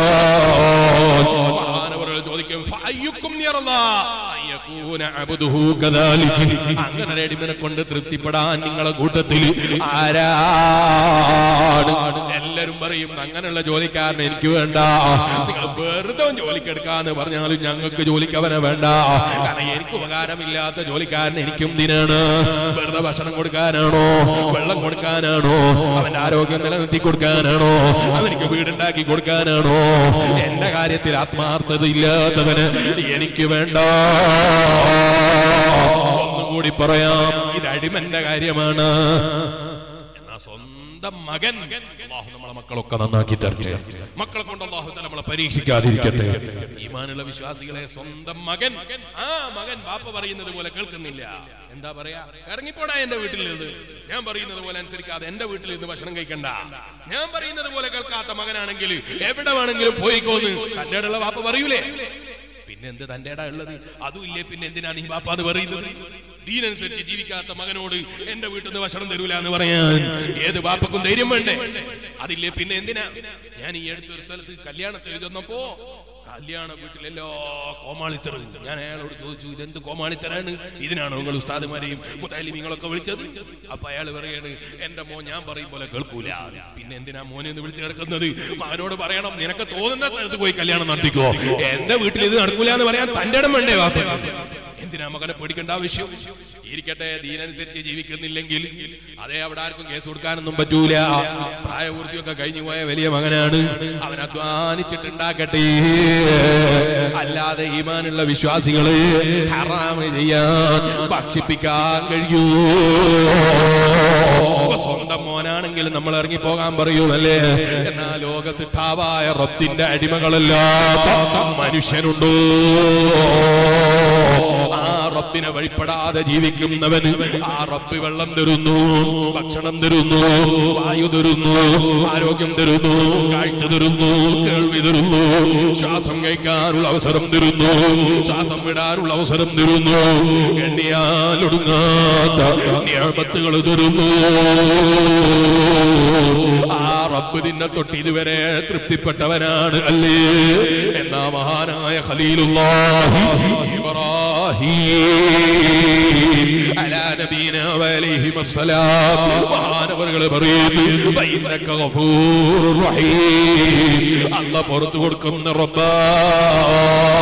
മഹാനവറുകൾ ചോദിക്കും "ഫഅയ്യുക്കും യറല്ലാ അൻ യകൂന അബ്ദുഹു കദാലിക?" അങ്ങനെ ഒരു അടിമനെ കൊണ്ട് തൃപ്തിപ്പെടാൻ നിങ്ങളെ കൂട്ടത്തിൽ ആരാണ് എല്ലാരും പറയും അങ്ങനെയുള്ള ജോലിക്കാരനെ എനിക്ക് വേണ്ട നിങ്ങൾ വെറുതെ ജോലിക്കെടുക്കാന്ന് പറഞ്ഞാലും ഞങ്ങൾക്ക് ജോലിക്ക് അവനെ വേണ്ട കാരണം എനിക്ക് ഉപകാരമില്ലാത്ത ജോലിക്കാരൻ എനിക്കും ദിനാണ് വെറുതെ ഭക്ഷണം കൊടുക്കാനാണോ വെള്ളം കൊടുക്കാനാണോ അവന്റെ ആരോഗ്യം നിലനിർത്തി കൊടുക്കാനാണോ അവനിക്ക് വീടുണ്ടാക്കി കൊടുക്കാനാണോ എന്റെ കാര്യത്തിൽ ആത്മാർത്ഥത ഇല്ലാത്തവന് എനിക്ക് വേണ്ട ഒന്നും കൂടി പറയാം ഇത് അടിമന്റെ കാര്യമാണ് എന്നാ സ്വന്തം മകൻ അള്ളാഹു നമ്മളെ മക്കളൊക്കെ നന്നാക്കി തരട്ടെ മക്കളെ കൊണ്ട് അള്ളാഹു തആല നമ്മളെ പരീക്ഷിക്കാതിരിക്കട്ടെ ഈമാനുള്ള വിശ്വാസികളെ സ്വന്തം മകൻ ആ മകൻ ബാപ്പ പറയുന്നത് പോലെ കേൾക്കുന്നില്ല എന്താ പറയാ ഇറങ്ങിപ്പോടാ എന്റെ വീട്ടിൽ നിന്ന് ഞാൻ പറയുന്നത് പോലെ അനുസരിക്കാതെ എന്റെ വീട്ടിൽ നിന്ന് ഭക്ഷണം കഴിക്കണ്ട ഞാൻ പറയുന്നത് പോലെ കേൾക്കാത്ത മകനാണെങ്കിൽ എവിടെ വേണമെങ്കിലും പോയിക്കോന്ന് തന്റെ ഉള്ള ബാപ്പ പറയൂലേ പിന്നെ എന്ത് തന്റെ ഇട ഉള്ളത് അതും ഇല്ലേ പിന്നെ എന്തിനാണ് ഈ ബാപ്പ അത് പറയുന്നത് ദീനനുസരിച്ച് ജീവിക്കാത്ത മകനോട് എന്റെ വീട്ടിൽ നിന്ന് ഭക്ഷണം തരൂല എന്ന് പറയാൻ ഏത് ബാപ്പക്കും ധൈര്യം വേണ്ടേ അതില്ലേ പിന്നെ എന്തിനാ ഞാൻ ഈ അടുത്തൊരു സ്ഥലത്ത് കല്യാണത്തിൽ ചെന്നപ്പോ കല്യാണ വീട്ടിൽ എല്ലാ കോമാളിത്തറും ഞാൻ അയാളോട് ചോദിച്ചു ഇതെന്ത് കോമാളിത്തരാണ് ഇതിനാണോ നിങ്ങൾ ഉസ്താദുമാരെയും മുത്താലിമീങ്ങളൊക്കെ വിളിച്ചത് അപ്പൊ അയാൾ പറയാണ് എന്റെ മോൻ ഞാൻ പറയും പോലെ കേൾക്കൂല പിന്നെ എന്തിനാ മോനെ എന്ന് വിളിച്ച് കിടക്കുന്നത് മകനോട് പറയണം നിനക്ക് തോന്നുന്ന സ്ഥലത്ത് പോയി കല്യാണം നടത്തിക്കോ എന്റെ വീട്ടിൽ ഇത് നടക്കൂല എന്ന് പറയാൻ തന്റെ ഇടം വേണ്ടേ വാപ്പ എന്തിനാ മകനെ പേടിക്കേണ്ട ആവശ്യം ഇരിക്കട്ടെ ദീനനുസരിച്ച് ജീവിക്കുന്നില്ലെങ്കിൽ അതേ അവിടെ ആർക്കും കേസ് കൊടുക്കാനൊന്നും പറ്റൂല പ്രായപൂർത്തിയൊക്കെ കഴിഞ്ഞു പോയ വലിയ മകനാണ് അവൻ അധ്വാനിച്ചിട്ടുണ്ടാക്കട്ടെ അല്ലാതെ ഈമാനുള്ള വിശ്വാസികള് ഹറാമ് ചെയ്യാൻ ഭക്ഷിപ്പിക്കാൻ കഴിയൂ സ്വന്തം മോനാണെങ്കിൽ നമ്മൾ ഇറങ്ങി പോകാൻ പറയൂമല്ലേ എന്നാ ലോക സിട്ടാവായ റബ്ബിന്റെ അടിമകളെല്ലാം മനുഷ്യനുണ്ടോ ആ റബ്ബിനെ വഴിപ്പെടാതെ ജീവിക്കുന്നവന് ആ റബ്ബ് വെള്ളം തരുന്നു ഭക്ഷണം തരുന്നു വായു തരുന്നു ആരോഗ്യം തരുന്നു കാഴ്ച തരുന്നു കേൾവി തരുന്നു ശ്വാസം കഴിക്കാനുള്ള അവസരം തരുന്നു ശ്വാസം വിടാനുള്ള അവസരം തരുന്നു എണ്ണിയാലൊടുങ്ങാത്ത നിയമത്തുകൾ തരുന്നു ആ റബ്ബ് നിന്നെ തൊട്ട് ഇതുവരെ തൃപ്തിപ്പെട്ടവനാണ് അല്ലേ എന്നാ മഹാനായ ഖലീലുള്ളാഹി ഇബ്രാഹിം അലാ നബീന വഅലൈഹി വസ്സലാം മഹാനവറുകൾ പറയുന്നു ഫഇന്നക ഗഫൂറുർ റഹീം അല്ലാഹ് പുറത്തു കൊടുക്കുന്ന റബ്ബാണ്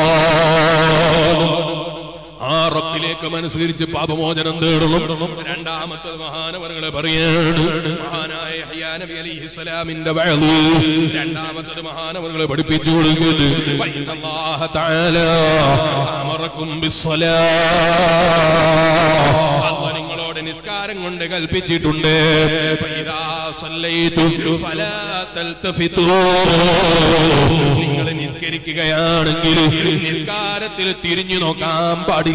ആ റബ്ബിലേക്ക് മനസ്സരിച്ച് പാപമോചനം തേടണം രണ്ടാമത്തത് മഹാനവറുകളെ പറയാണ് മഹാനായ യഹ്യാ നബി അലൈഹിസ്സലാമിന്റെ വഅദ് രണ്ടാമത്തത് മഹാനവറുകളെ പഠിപ്പിച്ചു കൊടുക്കുന്നു വഇന്നല്ലാഹ തആല അമറക്കും ബിസ്സലാ അല്ലാഹ് നിങ്ങളോട് നിസ്കാരം കൊണ്ട് കൽപ്പിച്ചിട്ടുണ്ട് ഫഇദാ സല്ലൈതു ഫലാ തൽതഫിതു നിങ്ങൾ നിസ്കരിക്കുകയാണെങ്കിൽ നിസ്കാരത്തിൽ തിരിഞ്ഞു നോക്കാൻ പാടില്ല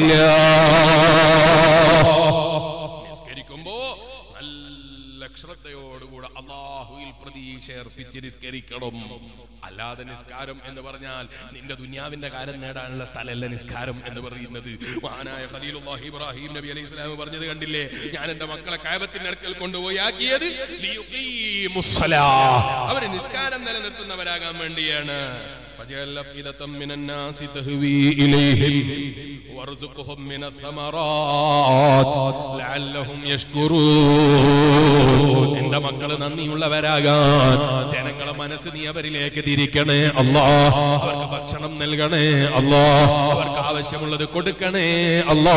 നിസ്കരിക്കുമ്പോ നല്ല ശ്രദ്ധയോടുകൂടെ അള്ളാഹുവിൽ പ്രതീക്ഷ അർപ്പിച്ച് നിസ്കരിക്കണം അല്ലാതെ നിസ്കാരം എന്ന് പറഞ്ഞാൽ നിന്റെ ദുനിയാവിന്റെ കാര്യം നേടാനുള്ള സ്ഥലമല്ല നിസ്കാരം എന്ന് പറയുന്നത് മഹാനായ ഖലീലുല്ലാഹി ഇബ്രാഹിം നബി അലൈഹി സ്വലാം പറഞ്ഞത് കണ്ടില്ലേ ഞാൻ എന്റെ മക്കളെ കായബത്തിന്റെ അടുക്കൽ കൊണ്ടുപോയി ആക്കിയത് ലിയുഖീമുസ്സലാ. അവര് നിസ്കാരം നിലനിർത്തുന്നവരാകാൻ വേണ്ടിയാണ് فجعل أفئدة من الناس تهوي إليهم وارزقهم من الثمرات لعلهم يشكرون എന്റെ മക്കള് നന്ദിയുള്ളവരാകാൻ ജനങ്ങളെ മനസ്സ് നീ അവരിലേക്ക് തിരിക്കണേ അല്ലാ അവർക്ക് ഭക്ഷണം നൽകണേ അല്ലാ അവർക്ക് ആവശ്യമുള്ളത് കൊടുക്കണേ അല്ലാ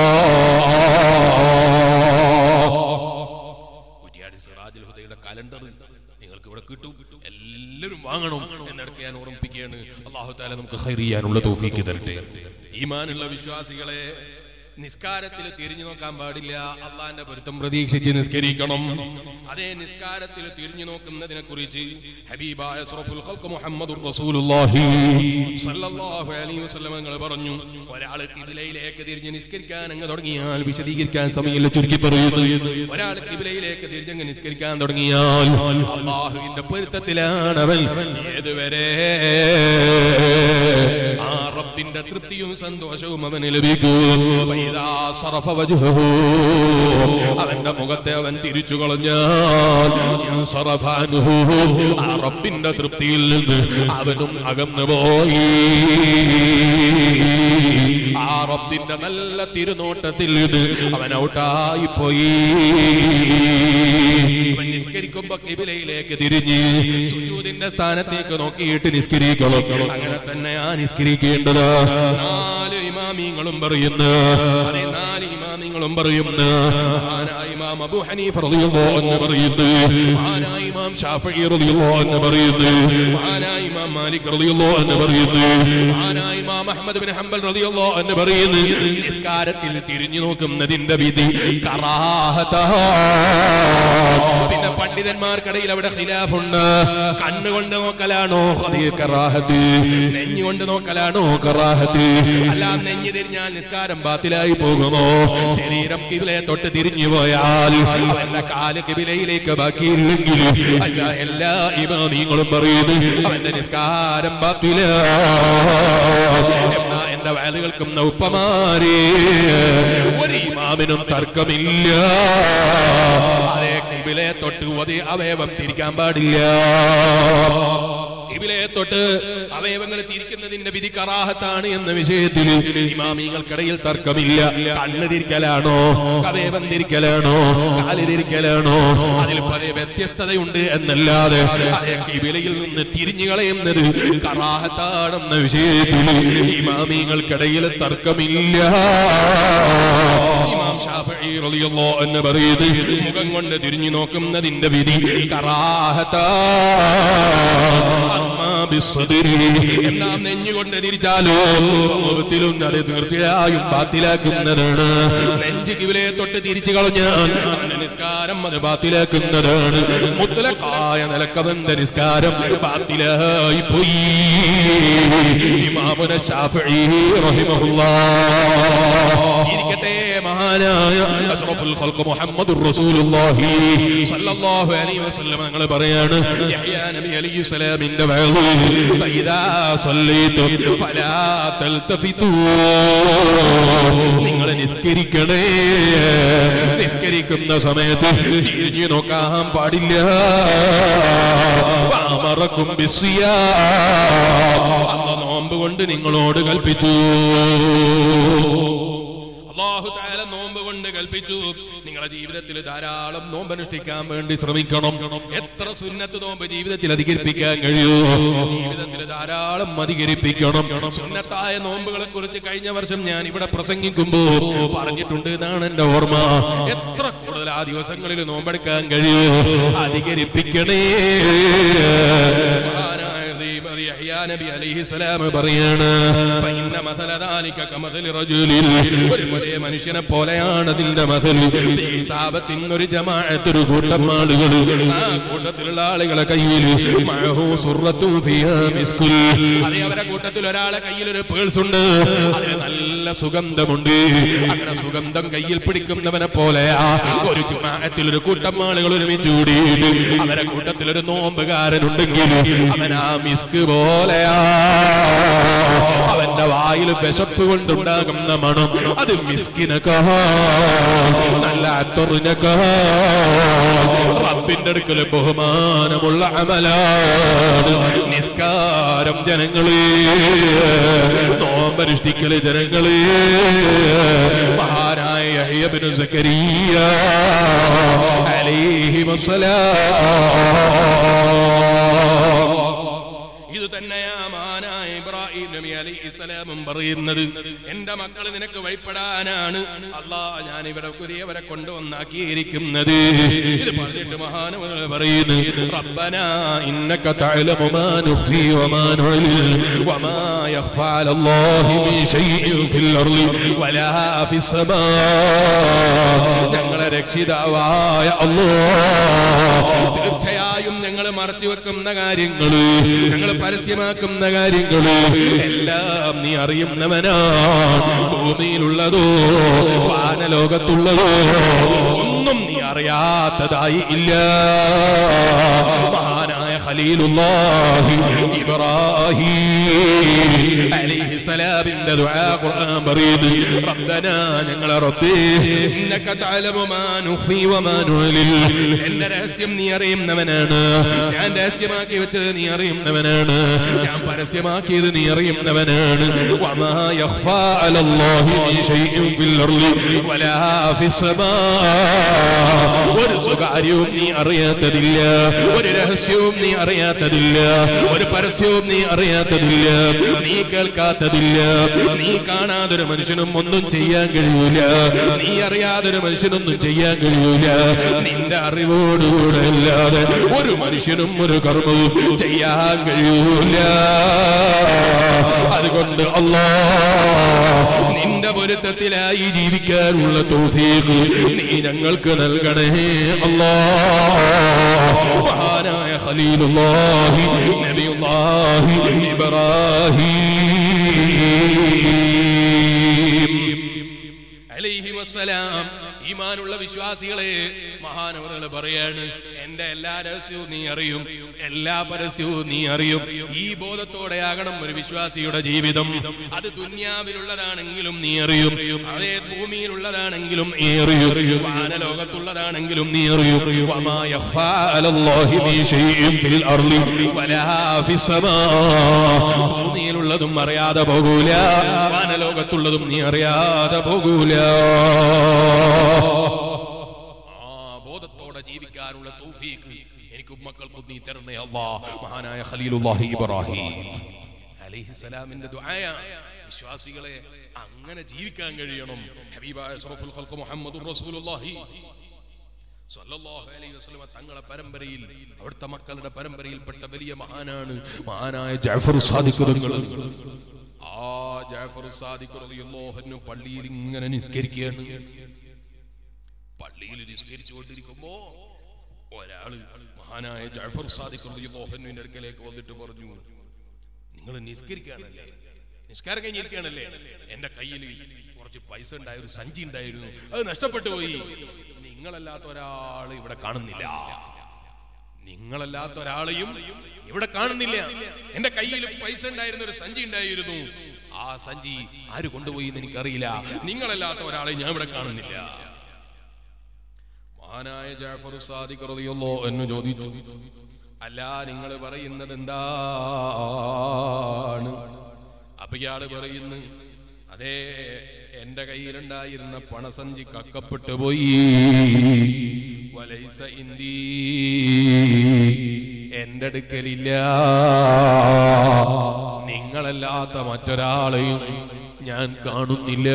കുറ്റിയാടി സിറാജുൽ ഹുദയുടെ കലണ്ടർ നിങ്ങൾക്ക് ഇവിടെ കിട്ടും എല്ലാവരും വാങ്ങണം എന്നിടയ്ക്ക് ഞാൻ ഓർമ്മിപ്പിക്കുകയാണ് അള്ളാഹു താല നമുക്ക് ഹൈർ ചെയ്യാനുള്ള തോഫീക്ക് തരട്ടെ ഈമാനുള്ള വിശ്വാസികളെ നിസ്കാരത്തിൽ തിരിഞ്ഞു നോക്കാൻ പാടില്ല അള്ളാന്റെ പൊരുത്തം പ്രതീക്ഷിച്ച് നിസ്കരിക്കണം അതേ നിസ്കാരത്തിൽ തിരിഞ്ഞു നോക്കുന്നതിനെ കുറിച്ച് ഹബീബായ അഷ്റഫുൽ ഖൽഖ് മുഹമ്മദുർ റസൂലുള്ളാഹി സല്ലല്ലാഹു അലൈഹി വസല്ലം തങ്ങൾ പറഞ്ഞു ഒരാൾ കിബിലയിലേക്ക് തിരിഞ്ഞ് നിസ്കരിക്കാൻ അങ്ങ് തുടങ്ങിയാൽ വിശദീകരിക്കാൻ സമയമില്ല ചുരുക്കി പറയുന്നു ഒരാൾ കിബിലയിലേക്ക് തിരിഞ്ഞങ്ങ് നിസ്കരിക്കാൻ തുടങ്ങിയാൽ അള്ളാഹുവിന്റെ പൊരുത്തത്തിലാണ് അവൻ ഏതുവരെ ആ റബ്ബിന്റെ തൃപ്തിയും സന്തോഷവും അവന് ലഭിക്കും ഫൈദാ സറഫ വജ്ഹുഹു. അവന്റെ മുഖത്തെ അവൻ തിരിച്ചു കളഞ്ഞാൽ ഇൻസറഫ അൻഹു. ആ റബ്ബിന്റെ തൃപ്തിയിൽ നിന്ന് അവനും അകന്നു പോയി ആ റബ്ബിന്റെ നല്ല തിരുനോട്ടത്തിൽ നിന്ന് അവൻ ഔട്ടായി പോയി അവൻ നിസ്കരിക്കുമ്പോ കിബിലയിലേക്ക് തിരിഞ്ഞ് സുജൂദിന്റെ സ്ഥാനത്തേക്ക് നോക്കിയിട്ട് നിസ്കരിക്കണം അങ്ങനെ തന്നെയാ നിസ്കരിക്കേണ്ടത് നാല് ഇമാമിങ്ങളും പറയുന്നു അതെ നാല് ഇമാമിങ്ങളും പറയുന്നു മഹാനായ ഇമാം അബൂ ഹനീഫ റളിയല്ലാഹു അൻഹു പറയുന്നു മഹാനായ ഇമാം ഷാഫിഈ റളിയല്ലാഹു അൻഹു പറയുന്നു മഹാനായ ഇമാം മാലിക് റളിയല്ലാഹു അൻഹു പറയുന്നു മഹാനായ ഇമാം അഹ്മദ് ബിൻ ഹംബൽ റളിയല്ലാഹു അൻഹു പറയുന്നു നിസ്കാരത്തിൽ തിരിഞ്ഞു നോക്കുന്നതിന്റെ വിധി കറാഹത്താ പിന്നെ പണ്ഡിതന്മാർക്കിടയിൽ അവിടെ ഖിലാഫുണ്ട് കണ്ണുകൊണ്ട് നോക്കലാണോ അത് കറാഹത്ത് നെഞ്ഞുകൊണ്ട് നോക്കലാണോ കറാഹത്ത് അല്ല നെഞ്ഞു തിരിഞ്ഞാൽ നിസ്കാരം ബാത്തിലായി പോകുമോ ശരീരം കിബിലെ തൊട്ട് തിരിഞ്ഞു പോയാൽ അവന്റെ കാല് കിബിലയിലേക്ക് ബാക്കിയില്ലെങ്കിൽ അല്ല എല്ലാ ഇമാമിങ്ങളും പറയുന്നു അവന്റെ നിസ്കാരം ബാത്തില എന്നാ എന്റെ വയല് കേൾക്കുന്ന ഉപ്പമാരെ ഒരു ഇമാമിനും തർക്കമില്ല അതേ കിബിലെ തൊട്ട് ഒതി അവയവം തിരിക്കാൻ പാടില്ല കിബിലെ തൊട്ട് അവയവങ്ങൾ തിരിക്കുന്നതിന്റെ വിധി കറാഹത്താണ് എന്ന വിഷയത്തിൽ ഇമാമികൾക്കിടയിൽ തർക്കമില്ല കണ്ണ് തിരിക്കലാണോ അവയവം തിരിക്കലാണോ കാല് തിരിക്കലാണോ അതിൽ പല വ്യത്യസ്തതയുണ്ട് എന്നല്ലാതെ അതേ കിബിലയിൽ നിന്ന് തിരിഞ്ഞു കളയുന്നത് കറാഹത്താണെന്ന വിഷയത്തിൽ ഇമാമികൾക്കിടയിൽ തർക്കമില്ല ഇമാം ഷാഫിഈ റളിയല്ലാഹു അൻഹു പറയുന്നത് മുഖം കൊണ്ട് തിരിഞ്ഞു നോക്കുന്നതിന്റെ വിധി കറാഹത്താ അമ്മാ ബിസ്സദ്രി എന്നാ നെഞ്ഞുകൊണ്ട് തിരിച്ചാലോ മുഖത്തിലും അത് തീർച്ചയായും ബാത്തിലാക്കുന്നതാണ് നെഞ്ച് കിവിലെ തൊട്ട് തിരിച്ചു കളഞ്ഞാൽ അവന്റെ നിസ്കാരം അത് ബാത്തിലാക്കുന്നതാണ് മുത്തലക്കായ നിലക്കവന്റെ നിസ്കാരം ബാത്തിലായി പോയി ഇമാമുന ഷാഫിഈ റഹിമഹുല്ലാഹ് ഇരിക്കട്ടെ മഹാനായ അഷ്റഫുൽ ഖൽഖ് മുഹമ്മദുർ റസൂലുള്ളാഹി സ്വല്ലല്ലാഹു അലൈഹി വസല്ലം ഞങ്ങൾ പറയാണ് യഹ്യാ നബി അലൈഹി സ്വലാമിന്റെ വഅദ് ഫൈദാ സല്ലൈതു ഫലാ തൽതഫിതു നിങ്ങൾ നിസ്കരിക്കണേ നിസ്കരിക്കുന്ന സമയത്ത് തിരിഞ്ഞു നോക്കാൻ പാടില്ല അമറക്കും ബിസ്സിയാ അല്ല നോമ്പ് കൊണ്ട് നിങ്ങളോട് കൽപ്പിച്ചു അള്ളാഹു താല നോമ്പ് കൊണ്ട് കൽപ്പിച്ചു നിങ്ങളുടെ ജീവിതത്തിൽ ധാരാളം നോമ്പ് അനുഷ്ഠിക്കാൻ വേണ്ടി ശ്രമിക്കണം എത്ര സുന്നത്ത് നോമ്പ് ജീവിതത്തിൽ അധികരിപ്പിക്കാൻ കഴിയൂ ജീവിതത്തിൽ ധാരാളം അധികരിപ്പിക്കണം സുന്നത്തായ നോമ്പുകളെ കുറിച്ച് കഴിഞ്ഞ വർഷം ഞാൻ ഇവിടെ പ്രസംഗിക്കുമ്പോ പറഞ്ഞിട്ടുണ്ട് എന്നാണ് എന്റെ ഓർമ്മ എത്ര കൂടുതൽ ആ ദിവസങ്ങളിൽ നോമ്പെടുക്കാൻ കഴിയൂ അധികരിപ്പിക്കണേ മഹാനായ ദൈവമതി യഹ്യാ നബി അലൈഹിസ്സലാം പറയാണ് ഫഇന്ന മഥല ദാലിക കമഥലി റജുലിൻ ഒരു ഒരേ മനുഷ്യനെ പോലെയാണ് അതിന്റെ മഥൽ സാപത്തിൻ ഒരു ജമാഅത്ത് ഒരു കൂട്ടം ആളുകൾ ആ കൂട്ടത്തിലുള്ള ആളുകളെ കയ്യിൽ മഅഹു സുറത്തും ഫിഹാ മിസ്കുൽ അതേ അവരുടെ കൂട്ടത്തിൽ ഒരാളെ കയ്യിൽ ഒരു പേഴ്സ് ഉണ്ട് അതിന് നല്ല സുഗന്ധമുണ്ട് അങ്ങനെ സുഗന്ധം കയ്യിൽ പിടിക്കുന്നവനെ പോലെയാ ഒരു ജമാഅത്തിൽ ഒരു കൂട്ടം ആളുകൾ ഒരുമിച്ച് കൂടിയിട്ട് അവരെ കൂട്ടത്തിൽ ഒരു നോമ്പുകാരനുണ്ടെങ്കിൽ അവൻ ആ മിസ്ക് പോലെയാ അവന്റെ വായിൽ വിശപ്പ് കൊണ്ടുണ്ടാകുന്ന മണം അത് മിസ്കിനൊക്കെ നല്ല അത്തറിനൊക്കെ റബ്ബിന്റെ അടുക്കൽ ബഹുമാനമുള്ള അമലാണ് നിസ്കാരം ജനങ്ങളെ നോമ്പനുഷ്ഠിക്കല് ജനങ്ങളെ മഹാനായ യഹ്യബ്നു സക്കരിയ അലൈഹി വസലാം അലൈഹിസ്സലാമും പറയുന്നത് എന്റെ മക്കൾ നിനക്ക് വഴിപ്പെടാനാണ് അല്ലാ ഞാൻ ഇവരെ പുതിയവരെ കൊണ്ടുവന്നാക്കിയിരിക്കുന്നത് ഇത് പറഞ്ഞിട്ട് മഹാനവകൾ പറയുന്നു റബ്ബന ഇന്നക തഅലമു മാ നുഖ്ഫി വമാ നുഅലിൻ വമാ യഖ്ഫാ അലല്ലാഹി മിൻ ശൈഇൻ ഫിൽ അർളി വലാ ഫിസ് സമാ ഞങ്ങളെ രക്ഷിതാവായ അല്ലാഹ് തീർച്ചയായും ഞങ്ങൾ മറച്ചു വെക്കുന്ന കാര്യങ്ങൾ ഞങ്ങൾ പരസ്യമാക്കുന്ന കാര്യങ്ങൾ എല്ലാം നീ അറിയുന്നവനാണ് ഭൂമിയിലുള്ളതോ വാനലോകത്തുള്ളതോ ഒന്നും നീ അറിയാത്തതായി ഇല്ല മഹാനായ ഖലീലുല്ലാഹി ഇബ്രാഹിം അലൈഹിസ്സലാമിന്റെ ദുആ ഖുർആൻ പറയുന്നു റബ്ബനാ ഞങ്ങളെ റബ്ബേ ഇന്നക തഅലമു മാ നുഖ്ഫി വമാ നുഅലിൽ എന്റെ രഹസ്യം നീ അറിയുന്നവനാണ് ഞാൻ രഹസ്യമാക്കി വെച്ചത് നീ അറിയുന്നവനാണ് ഞാൻ പരസ്യമാക്കിയത് നീ അറിയുന്നവനാണ് വമാ യഖ്ഫാ അലല്ലാഹി മിൻ ശൈഇൻ ഫിൽ അർളി വലാ ഫിസ് സമാ ഒരു സ്വകാര്യവും നീ അറിയാത്തതില്ല ഒരു രഹസ്യവും നീ അറിയാത്തതില്ല ഒരു പരസ്യവും നീ അറിയാത്തതില്ല നീ കേൾക്കാത്തതില്ല നീ കാണാതൊരു മനുഷ്യനും ഒന്നും ചെയ്യാൻ കഴിയൂല നീ അറിയാതൊരു മനുഷ്യനൊന്നും ചെയ്യാൻ കഴിയൂല നിന്റെ അറിവോടുകൂടെ അല്ലാതെ ഒരു മനുഷ്യനും ഒരു കർമ്മവും ചെയ്യാൻ കഴിയൂല അതുകൊണ്ട് അല്ലാ നിന്റെ പൊരുത്തത്തിലായി ജീവിക്കാനുള്ള തൗഫീഖ് നീ ഞങ്ങൾക്ക് നൽകണേ അല്ലാ മഹാനായ ഖലീലുല്ലാഹി നബിയുല്ലാഹി ഇബ്രാഹിം അലൈഹി വസ്സലാം ഈമാനുള്ള വിശ്വാസികളെ മഹാനവറുകൾ പറയാണ് എന്റെ എല്ലാ രഹസ്യവും നീ അറിയും എല്ലാ പരസ്യവും നീ അറിയും ഈ ബോധത്തോടെയാകണം ഒരു വിശ്വാസിയുടെ ജീവിതം അത് ദുന്യാവിലുള്ളതാണെങ്കിലും നീ അറിയും അതേ ഭൂമിയിലുള്ളതാണെങ്കിലും നീ അറിയും വാനലോകത്തുള്ളതാണെങ്കിലും നീ അറിയും വമാ യഖ്ഫാ അലല്ലാഹി മിൻ ശൈഇൻ ഫിൽ അർളി വലാ ഫിസ് സമാ ഭൂമിയിലുള്ളതും അറിയാതെ പോകൂല വാനലോകത്തുള്ളതും നീ അറിയാതെ പോകൂല ആ ബോധത്തോടെ ജീവിക്കാനുള്ള തൗഫീഖ് എനിക്ക് ഉമ്മക്കൾക്കും നീ തരണേ അല്ലാ മഹാനായ ഖലീലുല്ലാഹി ഇബ്രാഹിം അലൈഹിസ്സലാമിന്റെ ദുആയ വിശ്വാസികളെ അങ്ങനെ ജീവിക്കാൻ കഴിയണം ഹബീബായ അഷ്റഫുൽ ഖൽഖ് മുഹമ്മദുർ റസൂലുള്ളാഹി സല്ലല്ലാഹു അലൈഹി വസല്ലമ തങ്ങളെ പരമ്പരയിൽ അവിടുത്തെ മക്കളുടെ പരമ്പരയിൽപ്പെട്ട വലിയ മഹാനാണ് മഹാനായ ജഅഫർ സാദിഖ് തങ്ങൾ ആ ജഅഫർ സാദിഖ് റളിയല്ലാഹു അൻഹു പള്ളിയിൽ ഇങ്ങനെ നിസ്കരിക്കുകയാണ് പള്ളിയിൽ നിസ്കരിച്ചുകൊണ്ടിരിക്കുമ്പോ ഒരാള് മഹാനായ ജഅഫർ സാദിഖ് റളിയല്ലാഹു അൻഹുവിന്റെ അടുക്കലേക്ക് വന്നിട്ട് പറഞ്ഞു നിങ്ങൾ നിസ്കരിക്കുകയാണല്ലേ നിസ്കാരം കഴിഞ്ഞിരിക്കുകയാണല്ലേ എന്റെ കയ്യിൽ കുറച്ച് പൈസ ഉണ്ടായ ഒരു സഞ്ചി ഉണ്ടായിരുന്നു അത് നഷ്ടപ്പെട്ടു പോയി നിങ്ങളല്ലാത്ത ഒരാൾ ഇവിടെ കാണുന്നില്ല നിങ്ങളല്ലാത്ത ഒരാളെയും ഇവിടെ കാണുന്നില്ല എന്റെ കയ്യിൽ പൈസ ഉണ്ടായിരുന്ന ഒരു സഞ്ചി ഉണ്ടായിരുന്നു ആ സഞ്ചി ആര് കൊണ്ടുപോയി എന്ന് എനിക്കറിയില്ല നിങ്ങളല്ലാത്ത ഒരാളെ ഞാൻ ഇവിടെ കാണുന്നില്ല മഹാനായ ജാഫർ സാദിഖ് റളിയല്ലാഹു എന്ന് ചോദിച്ചു അല്ല നിങ്ങൾ പറയുന്നത് എന്താണ് അപ്പൊ ഇയാള് പറയുന്നു അതേ എന്റെ കയ്യിലുണ്ടായിരുന്ന പണസഞ്ചി കക്കപ്പെട്ടു പോയി വലൈസ ഇന്ദീ എന്റെ അടുക്കലില്ല നിങ്ങളല്ലാത്ത മറ്റൊരാളെയും ഞാൻ കാണുന്നില്ല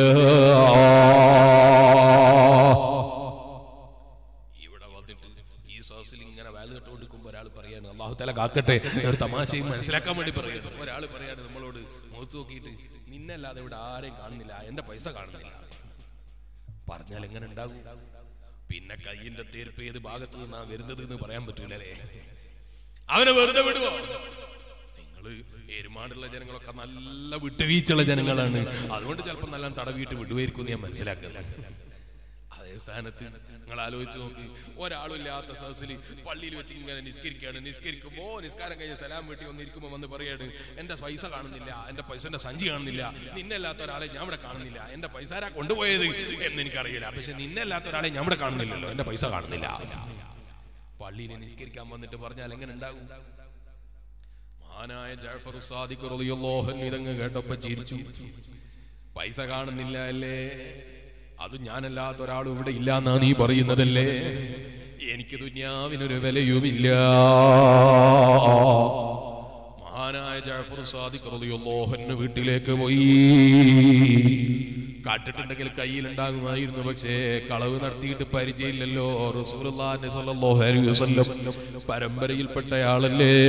ഇവിടെ വന്നിട്ട് ഈ സോസിൽ ഇങ്ങനെ വാല് കേട്ടുകൊണ്ടിരിക്കുമ്പോ ഒരാൾ പറയാണ് അള്ളാഹു തല കാക്കട്ടെ ഒരു തമാശയും മനസ്സിലാക്കാൻ വേണ്ടി പറയാണ് ഒരാൾ പറയാണ് നമ്മളോട് മുഖത്ത് നോക്കിയിട്ട് നിന്നല്ലാതെ ഇവിടെ ആരെയും കാണുന്നില്ല എന്റെ പൈസ കാണുന്നില്ല പറഞ്ഞാൽ എങ്ങനെ ഉണ്ടാകും പിന്നെ കയ്യിന്റെ തീർപ്പ് ഏത് ഭാഗത്ത് നിന്നാ വരുന്നത് എന്ന് പറയാൻ പറ്റൂലേ അവനെ വെറുതെ വിടുവോ നിങ്ങള് എരുമാടുള്ള ജനങ്ങളൊക്കെ നല്ല വിട്ടുവീഴ്ചയുള്ള ജനങ്ങളാണ് അതുകൊണ്ട് ചിലപ്പോൾ നല്ല തടവിയിട്ട് വിടുവായിരിക്കും എന്ന് ഞാൻ മനസ്സിലാക്കുന്നത് അതേ സ്ഥാനത്ത് നിങ്ങൾ ആലോചിച്ച് നോക്കി ഒരാളും ഇല്ലാത്ത സദസ്സിൽ പള്ളിയിൽ വെച്ച് ഇങ്ങനെ നിസ്കരിക്കുകയാണ് നിസ്കരിക്കുമ്പോ നിസ്കാരം കഴിഞ്ഞ് സലാം വീട്ടി വന്നിരിക്കുമ്പോൾ വന്ന് പറയാണ് എന്റെ പൈസ കാണുന്നില്ല എന്റെ പൈസന്റെ സഞ്ചി കാണുന്നില്ല നിന്നല്ലാത്ത ഒരാളെ ഞാൻ ഇവിടെ കാണുന്നില്ല എന്റെ പൈസ ആരാ കൊണ്ടുപോയത് എന്ന് എനിക്കറിയില്ല പക്ഷെ നിന്നല്ലാത്ത ഒരാളെ ഞാൻ ഇവിടെ കാണുന്നില്ലല്ലോ എന്റെ പൈസ കാണുന്നില്ല പള്ളിയിൽ നിസ്കരിക്കാൻ വന്നിട്ട് പറഞ്ഞാൽ എങ്ങനെ ഉണ്ടാകും മഹാനായ ജാഫർ സാദിഖ് റളിയല്ലാഹു അൻഹു ഇതങ്ങ് കേട്ടപ്പോ ചിരിച്ചു പൈസ കാണുന്നില്ല അല്ലേ അത് ഞാനല്ലാത്ത ഒരാളും ഇവിടെ ഇല്ല എന്നാ നീ പറയുന്നതല്ലേ എനിക്ക് ദുന്യാവിനൊരു വിലയുമില്ല മഹാനായ ജാഫർ സാദിഖ് റളിയല്ലാഹു അൻഹു വീട്ടിലേക്ക് പോയി കാട്ടിട്ടുണ്ടെങ്കിൽ കയ്യിലുണ്ടാകുമായിരുന്നു പക്ഷേ കളവ് നടത്തിയിട്ട് പരിചയമില്ലല്ലോ റസൂലുള്ളാഹി സ്വല്ലല്ലാഹു അലൈഹി വസല്ലം പരമ്പരയിൽപ്പെട്ടയാളല്ലേ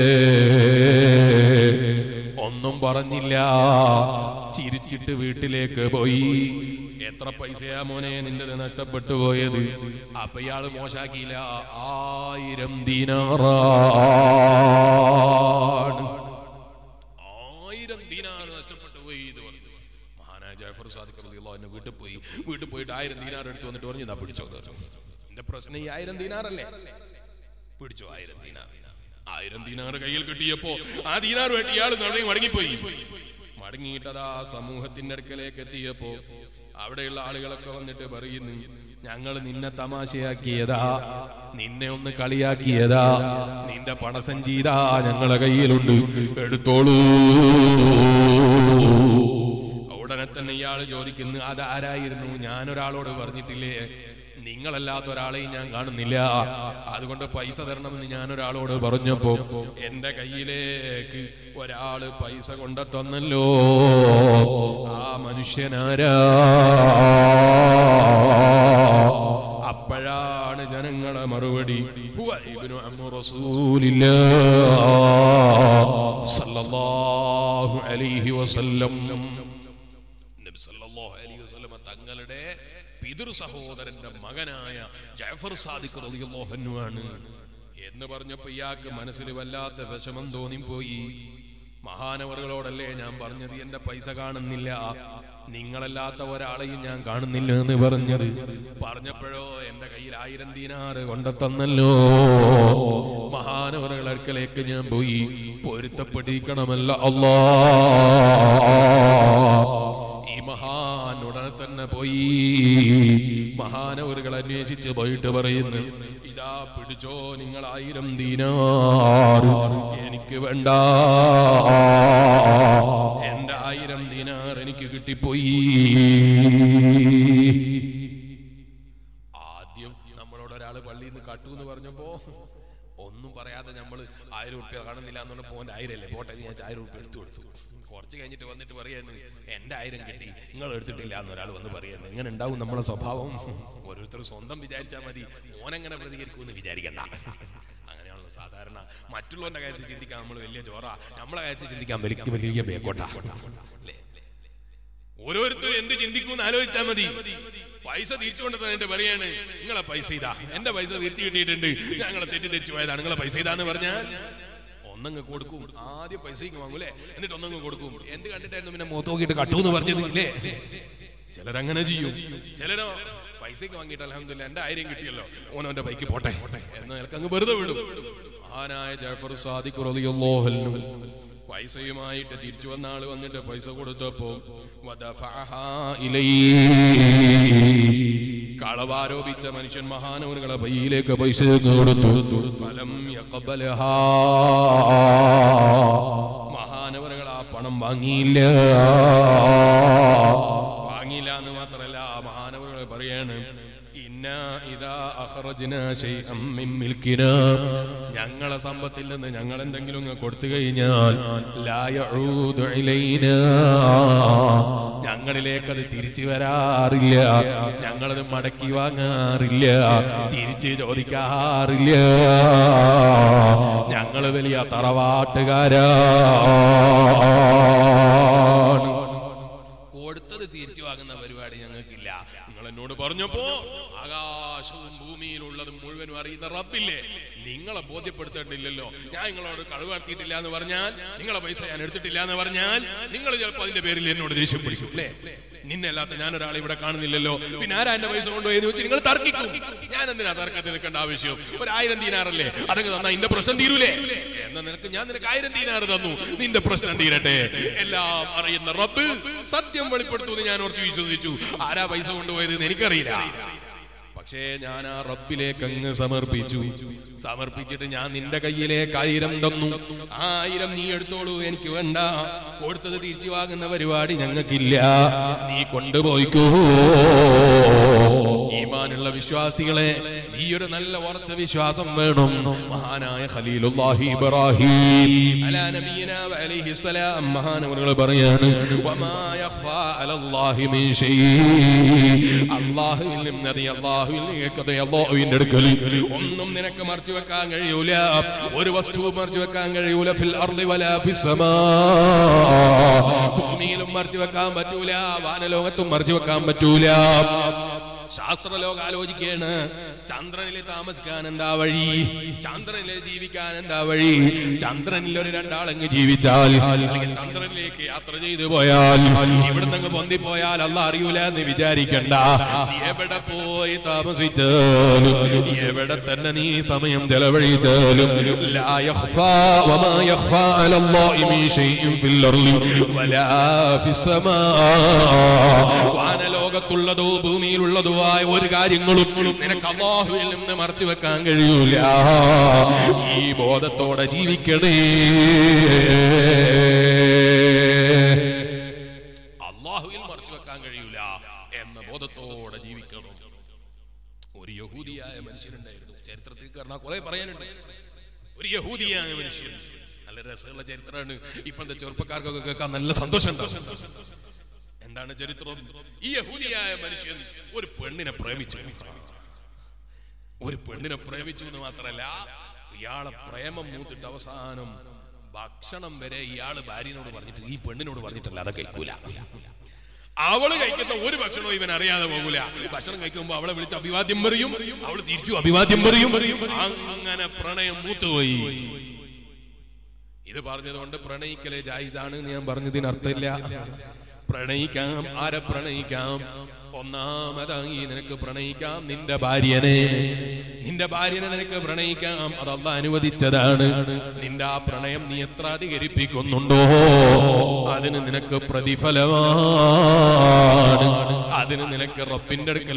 ഒന്നും പറഞ്ഞില്ല ചിരിച്ചിട്ട് വീട്ടിലേക്ക് പോയി എത്ര പൈസയാ മോനെ നിന്റെ നഷ്ടപ്പെട്ടു പോയത് അപ്പൊ ഇയാള് മോശാക്കിയില്ല ആയിരം ദീനാറാണ് ആയിരം ദീനാർ നഷ്ടപ്പെട്ടു പോയി ഇത് പറഞ്ഞു മഹാനായ ജാഫർ സാദിഖ് റളിയല്ലാഹു അൻഹു വീട്ടിൽ പോയി വീട്ടിൽ പോയിട്ട് ആയിരം ദീനാർ എടുത്തു വന്നിട്ട് പറഞ്ഞു ഇതാ പിടിച്ചോ ഇത്." എന്റെ പ്രശ്നം ഈ ആയിരം ദീനാറല്ലേ പിടിച്ചോ ആയിരം ദീനാർ ആയിരം ദീനാർ കയ്യിൽ കിട്ടിയപ്പോ ആ ദീനാറുമായിട്ട് ഇയാൾ നടങ്ങി മടങ്ങിപ്പോയി മടങ്ങിയിട്ടതാ സമൂഹത്തിന്റെ അടുക്കലേക്ക് എത്തിയപ്പോ അവിടെയുള്ള ആളുകളൊക്കെ വന്നിട്ട് പറയുന്നു ഞങ്ങൾ നിന്നെ തമാശയാക്കിയതാ നിന്നെ ഒന്ന് കളിയാക്കിയതാ നിന്റെ പണസഞ്ചീതാ ഞങ്ങളെ കയ്യിലുണ്ട് എടുത്തോളൂ ഉടനെ തന്നെ ഇയാൾ ചോദിക്കുന്നു അതാരായിരുന്നു ഞാനൊരാളോട് പറഞ്ഞിട്ടില്ലേ നിങ്ങളല്ലാത്ത ഒരാളെയും ഞാൻ കാണുന്നില്ല അതുകൊണ്ട് പൈസ തരണമെന്ന് ഞാൻ ഒരാളോട് പറഞ്ഞപ്പോ എന്റെ കയ്യിലേക്ക് ഒരാള് പൈസ കൊണ്ട തന്നല്ലോ ആ മനുഷ്യനാരാ അപ്പോഴാണ് ജനങ്ങളെ മറുപടി ഹുവ ഇബ്നു അമ്മു റസൂലില്ലാ സല്ലല്ലാഹു അലൈഹി വസല്ലം നബി സല്ലല്ലാഹു അലൈഹി വസല്ലമ തങ്ങളുടെ പിതൃ സഹോദരന്റെ മകനായ ജഅഫർ സാദിഖ് റളിയല്ലാഹു അൻഹു ആണ് എന്ന് പറഞ്ഞപ്പോ ഇയാൾക്ക് മനസ്സിൽ വല്ലാത്ത വിഷമം തോന്നിപ്പോയി മഹാനവറുകളോടല്ലേ ഞാൻ പറഞ്ഞത് എന്റെ പൈസ കാണുന്നില്ല നിങ്ങളല്ലാത്ത ഒരാളെയും ഞാൻ കാണുന്നില്ല എന്ന് പറഞ്ഞത് പറഞ്ഞപ്പോഴോ എന്റെ കയ്യിൽ ആയിരം ദീനാറ് കൊണ്ടെത്തന്നല്ലോ മഹാനവറുകൾ അടുക്കലേക്ക് ഞാൻ പോയി പൊരുത്തപ്പെട്ടിരിക്കണമല്ല അല്ലാ ഈ മഹാൻ ഉടനെ തന്നെ പോയി മഹാനവറുകൾ അന്വേഷിച്ച് പോയിട്ട് പറയുന്നു ഇതാ പിടിച്ചോ നിങ്ങൾ ആയിരം ദീനാർ എനിക്ക് വേണ്ട എന്റെ ആയിരം ദീനാർ എനിക്ക് കിട്ടിപ്പോയി ആദ്യം നമ്മളോട് ഒരാൾ പള്ളിയിൽ നിന്ന് കട്ടു എന്ന് പറഞ്ഞപ്പോ ഒന്നും പറയാതെ നമ്മൾ ആയിരം ഉറുപ്പ്യ കാണുന്നില്ല എന്ന് പറഞ്ഞപ്പോ ഓന്റെ ആയിരം അല്ലേ പോട്ടെ എന്ന് ഞാൻ ആയിരം ഉറുപ്പ്യ എടുത്തു കൊടുത്തു കുറച്ച് കഴിഞ്ഞിട്ട് വന്നിട്ട് പറയാണ് എന്റെ ആയിരം കിട്ടി നിങ്ങൾ എടുത്തിട്ടില്ല എന്ന് ഒരാൾ വന്ന് പറയാണ് എങ്ങനെ ഉണ്ടാവും നമ്മളെ സ്വഭാവം ഓരോരുത്തർ സ്വന്തം വിചാരിച്ചാൽ മതി ഓനെങ്ങനെ പ്രതികരിക്കുമെന്ന് വിചാരിക്കണ്ട അങ്ങനെയാണല്ലോ സാധാരണ മറ്റുള്ളവന്റെ കാര്യത്തിൽ ചിന്തിക്കാൻ നമ്മൾ വലിയ ചോറ നമ്മളെ കാര്യത്തിൽ ചിന്തിക്കാൻ വലിയ വലിയ ബേക്കോട്ട അല്ലേ ഓരോരുത്തരും എന്ത് ചിന്തിക്കുമെന്ന് ആലോചിച്ചാൽ മതി പൈസ തിരിച്ചു കൊണ്ടതിന്റെ പറയാണ് നിങ്ങളെ പൈസ ഇതാ എന്റെ പൈസ തിരിച്ചു കിട്ടിയിട്ടുണ്ട് ഞങ്ങളെ തെറ്റിദ്ധരിച്ചു പോയതാണ് നിങ്ങളെ പൈസ ഇതാന്ന് പറഞ്ഞാൽ ഒന്നങ്ങ് കൊടുക്കും ആദ്യം പൈസയ്ക്ക് വാങ്ങൂലേ എന്നിട്ട് ഒന്നങ്ങ് കൊടുക്കും എന്ത് കണ്ടിട്ടായിരുന്നു പിന്നെ മുഖത്ത് നോക്കിയിട്ട് കട്ടൂന്ന് പറഞ്ഞത് ഇല്ലേ ചിലരങ്ങനെ ചെയ്യും ചിലരോ പൈസയ്ക്ക് വാങ്ങിയിട്ട് അലഹമില്ല എന്റെ ആയിരം കിട്ടിയല്ലോ ഓനവന്റെ ബൈക്ക് പോട്ടെ എന്ന് നിനക്ക് അങ്ങ് വെറുതെ വിടും മഹാനായ ജാഫർ സാദിഖ് റളിയല്ലാഹു അൻഹു പൈസയുമായിട്ട് തിരിച്ചു വന്ന ആള് വന്നിട്ട് പൈസ കൊടുത്തപ്പോ വദഫഅഹാ ഇലൈഹി. കളവാരോപിച്ച മനുഷ്യൻ മഹാനവനുകളെ കയ്യിലേക്ക് പൈസ കൊടുത്തു ഫലം യഖബലഹാ. മഹാനവനുകൾ ആ പണം വാങ്ങിയില്ല വാങ്ങിയില്ല എന്ന് മാത്രല്ല മഹാനവനുകൾ പറയാണ് ഇന്നാ ഇതാ അഖറജ്നാ ശൈഅം മിൻ മിൽക്കിനാ ഞങ്ങളെ സമ്പത്തിൽ നിന്ന് ഞങ്ങൾ എന്തെങ്കിലും അങ്ങ് കൊടുത്തു കഴിഞ്ഞാൽ ലാ യഊദു ഇലൈനാ ഞങ്ങളിലേക്ക് അത് തിരിച്ചു വരാറില്ല ഞങ്ങളത് മടക്കി വാങ്ങാറില്ല തിരിച്ച് ചോദിക്കാറില്ല ഞങ്ങൾ വലിയ തറവാട്ടുകാരാണ് കൊടുത്തത് തിരിച്ചു വാങ്ങുന്ന പരിപാടി ഞങ്ങൾക്കില്ല നിങ്ങൾ എന്നോട് പറഞ്ഞപ്പോ ആകാശവും ഭൂമിയിലുള്ളതും മുഴുവനും അറിയുന്ന റബ്ബില്ലേ നിങ്ങളെ ബോധ്യപ്പെടുത്തേണ്ടില്ലല്ലോ ഞാൻ നിങ്ങളോട് കഴിവാർത്തിയിട്ടില്ല എന്ന് പറഞ്ഞാൽ നിങ്ങളെ പൈസ ഞാൻ എടുത്തിട്ടില്ല എന്ന് പറഞ്ഞാൽ നിങ്ങൾ ചിലപ്പോൾ അതിന്റെ പേരിൽ എന്നോട് ദേഷ്യം പിടിക്കും അല്ലേ നിന്നെ അല്ലാത്ത ഞാൻ ഒരാളെ ഇവിടെ കാണുന്നില്ലല്ലോ പിന്നെ ആരാ എന്റെ പൈസ കൊണ്ടുപോയെന്ന് വെച്ച് നിങ്ങൾ തർക്കിക്കും ഞാൻ എന്തിനാ തർക്കത്തിൽ നിൽക്കേണ്ട ആവശ്യം ഒരു ആയിരം ദീനാറല്ലേ അതൊക്കെ തന്നാ ഇന്റെ പ്രശ്നം തീരൂലേ എന്നാ നിനക്ക് ഞാൻ നിനക്ക് ആയിരം ദീനാറ് തന്നു നിന്റെ പ്രശ്നം തീരട്ടെ എല്ലാം അറിയുന്ന റബ്ബ് സത്യം വെളിപ്പെടുത്തുമെന്ന് ഞാൻ ഓർച്ച് വിശ്വസിച്ചു ആരാ പൈസ കൊണ്ടുപോയത് എന്ന് എനിക്കറിയില്ല പക്ഷേ ഞാൻ ആ റബ്ബിലേക്ക് അങ്ങ് സമർപ്പിച്ചു സമർപ്പിച്ചിട്ട് ഞാൻ നിന്റെ കയ്യിലേക്ക് ആയിരം തന്നു ആ ആയിരം നീ എടുത്തോളൂ എനിക്ക് വേണ്ട കൊടുത്തത് തിരിച്ചു വാങ്ങുന്ന പരിപാടി ഞങ്ങൾക്കില്ല നീ കൊണ്ടുപോയിക്കോ ഈമാനുള്ള വിശ്വാസികളെ ഈ ഒരു നല്ല ഉറച്ച വിശ്വാസം വേണം മഹാനായ ഖലീലുല്ലാഹി ഇബ്രാഹിം അലാ നബിയിന വഅലൈഹി സ്വലാം മഹാനവറുകൾ പറയാണ് വമാ യഖ്ഫാ അലല്ലാഹി മിൻ ഷൈഇ അല്ലാഹുവിൽ നിന്ന് അത് അല്ലാഹുവിൽ നിനക്കത് അല്ലാഹുവിന്റെ അടുക്കൽ ഒന്നും നിനക്ക് മറച്ചു വെക്കാൻ കഴിയൂല ഒരു വസ്തുവും മറച്ചു വെക്കാൻ കഴിയൂല ഫിൽ അർളി വലാ ഫിസ് സമാ ഭൂമിയിലും മറച്ചു വെക്കാൻ പറ്റൂല വാനലോകത്തും മറച്ചു വെക്കാൻ പറ്റൂല ശാസ്ത്രലോകം ആലോചിക്കാണ് ചന്ദ്രനിൽ താമസിക്കാൻ എന്താ വഴി ചന്ദ്രനിൽ ജീവിക്കാൻ എന്താ വഴി ചന്ദ്രനിൽ ഒരു രണ്ടാളങ്ങ് ജീവിച്ചാൽ അല്ലെങ്കിൽ ചന്ദ്രനിലേക്ക് യാത്ര ചെയ്തു പോയാൽ ഇവിടുന്ന് അങ്ങ് പൊന്തിപ്പോയാൽ അല്ല അറിയൂല എന്ന് വിചാരിക്കണ്ട നീ എവിടെ പോയി താമസിച്ചാലും എവിടെ തന്നെ നീ സമയം ചെലവഴിച്ചാലും ലാ യഖ്ഫാ വമാ യഖ്ഫാ അലല്ലാഹി മിൻ ഷൈഇൻ ഫിൽ അർളി വലാ ഫിസ് സമാ വാനലോകത്തുള്ളതോ ഭൂമിയിലുള്ളതോ ആയ ഒരു കാര്യങ്ങളും നിനക്ക് അള്ളാഹുവിൽ നിന്ന് മറച്ചു വെക്കാൻ കഴിയൂല ഈ ബോധത്തോടെ ജീവിക്കണേ അള്ളാഹുവിൽ മറച്ചു വെക്കാൻ കഴിയൂല എന്ന ബോധത്തോടെ ജീവിക്കണം ഒരു യഹൂദിയായ മനുഷ്യനുണ്ടായിരുന്നു ചരിത്രത്തിൽ കാരണം കുറെ പറയാനുണ്ട് ഒരു യഹൂദിയായ മനുഷ്യൻ നല്ല രസമുള്ള ചരിത്രമാണ് ഇപ്പോഴത്തെ ചെറുപ്പക്കാർക്കൊക്കെ കേൾക്കാൻ നല്ല സന്തോഷം എന്താണ് ചരിത്രം ഈ യഹൂദിയായ മനുഷ്യൻ ഒരു പെണ്ണിനെ പ്രേമിച്ചു ഒരു പെണ്ണിനെ പ്രേമിച്ചു എന്ന് മാത്രല്ല ഇയാളെ പ്രേമം മൂത്തിട്ട് അവസാനം ഭക്ഷണം വരെ ഇയാള് ഭാര്യനോട് പറഞ്ഞിട്ട് ഈ പെണ്ണിനോട് പറഞ്ഞിട്ടല്ല അത് കഴിക്കൂല അവള് കഴിക്കുന്ന ഒരു ഭക്ഷണവും ഇവൻ അറിയാതെ പോകൂല ഭക്ഷണം കഴിക്കുമ്പോ അവളെ വിളിച്ച് അഭിവാദ്യം പറയും അവള് തിരിച്ചു അഭിവാദ്യം പറയും അങ്ങനെ പ്രണയം മൂത്തുപോയി ഇത് പറഞ്ഞതുകൊണ്ട് പ്രണയിക്കലെ ജായിസാണ് എന്ന് ഞാൻ പറഞ്ഞതിന് അർത്ഥമില്ല പ്രണയിക്കാം ആരെ പ്രണയിക്കാം ഒന്നാമതായി നിനക്ക് പ്രണയിക്കാം നിന്റെ ഭാര്യനെ നിന്റെ ഭാര്യനെ നിനക്ക് പ്രണയിക്കാം അതല്ല അനുവദിച്ചതാണ് നിന്റെ ആ പ്രണയം നീ എത്ര അധികരിപ്പിക്കുന്നുണ്ടോ അതിന് നിനക്ക് പ്രതിഫലമാണ് അതിന് നിനക്ക് റബ്ബിന്റെ അടുക്കൽ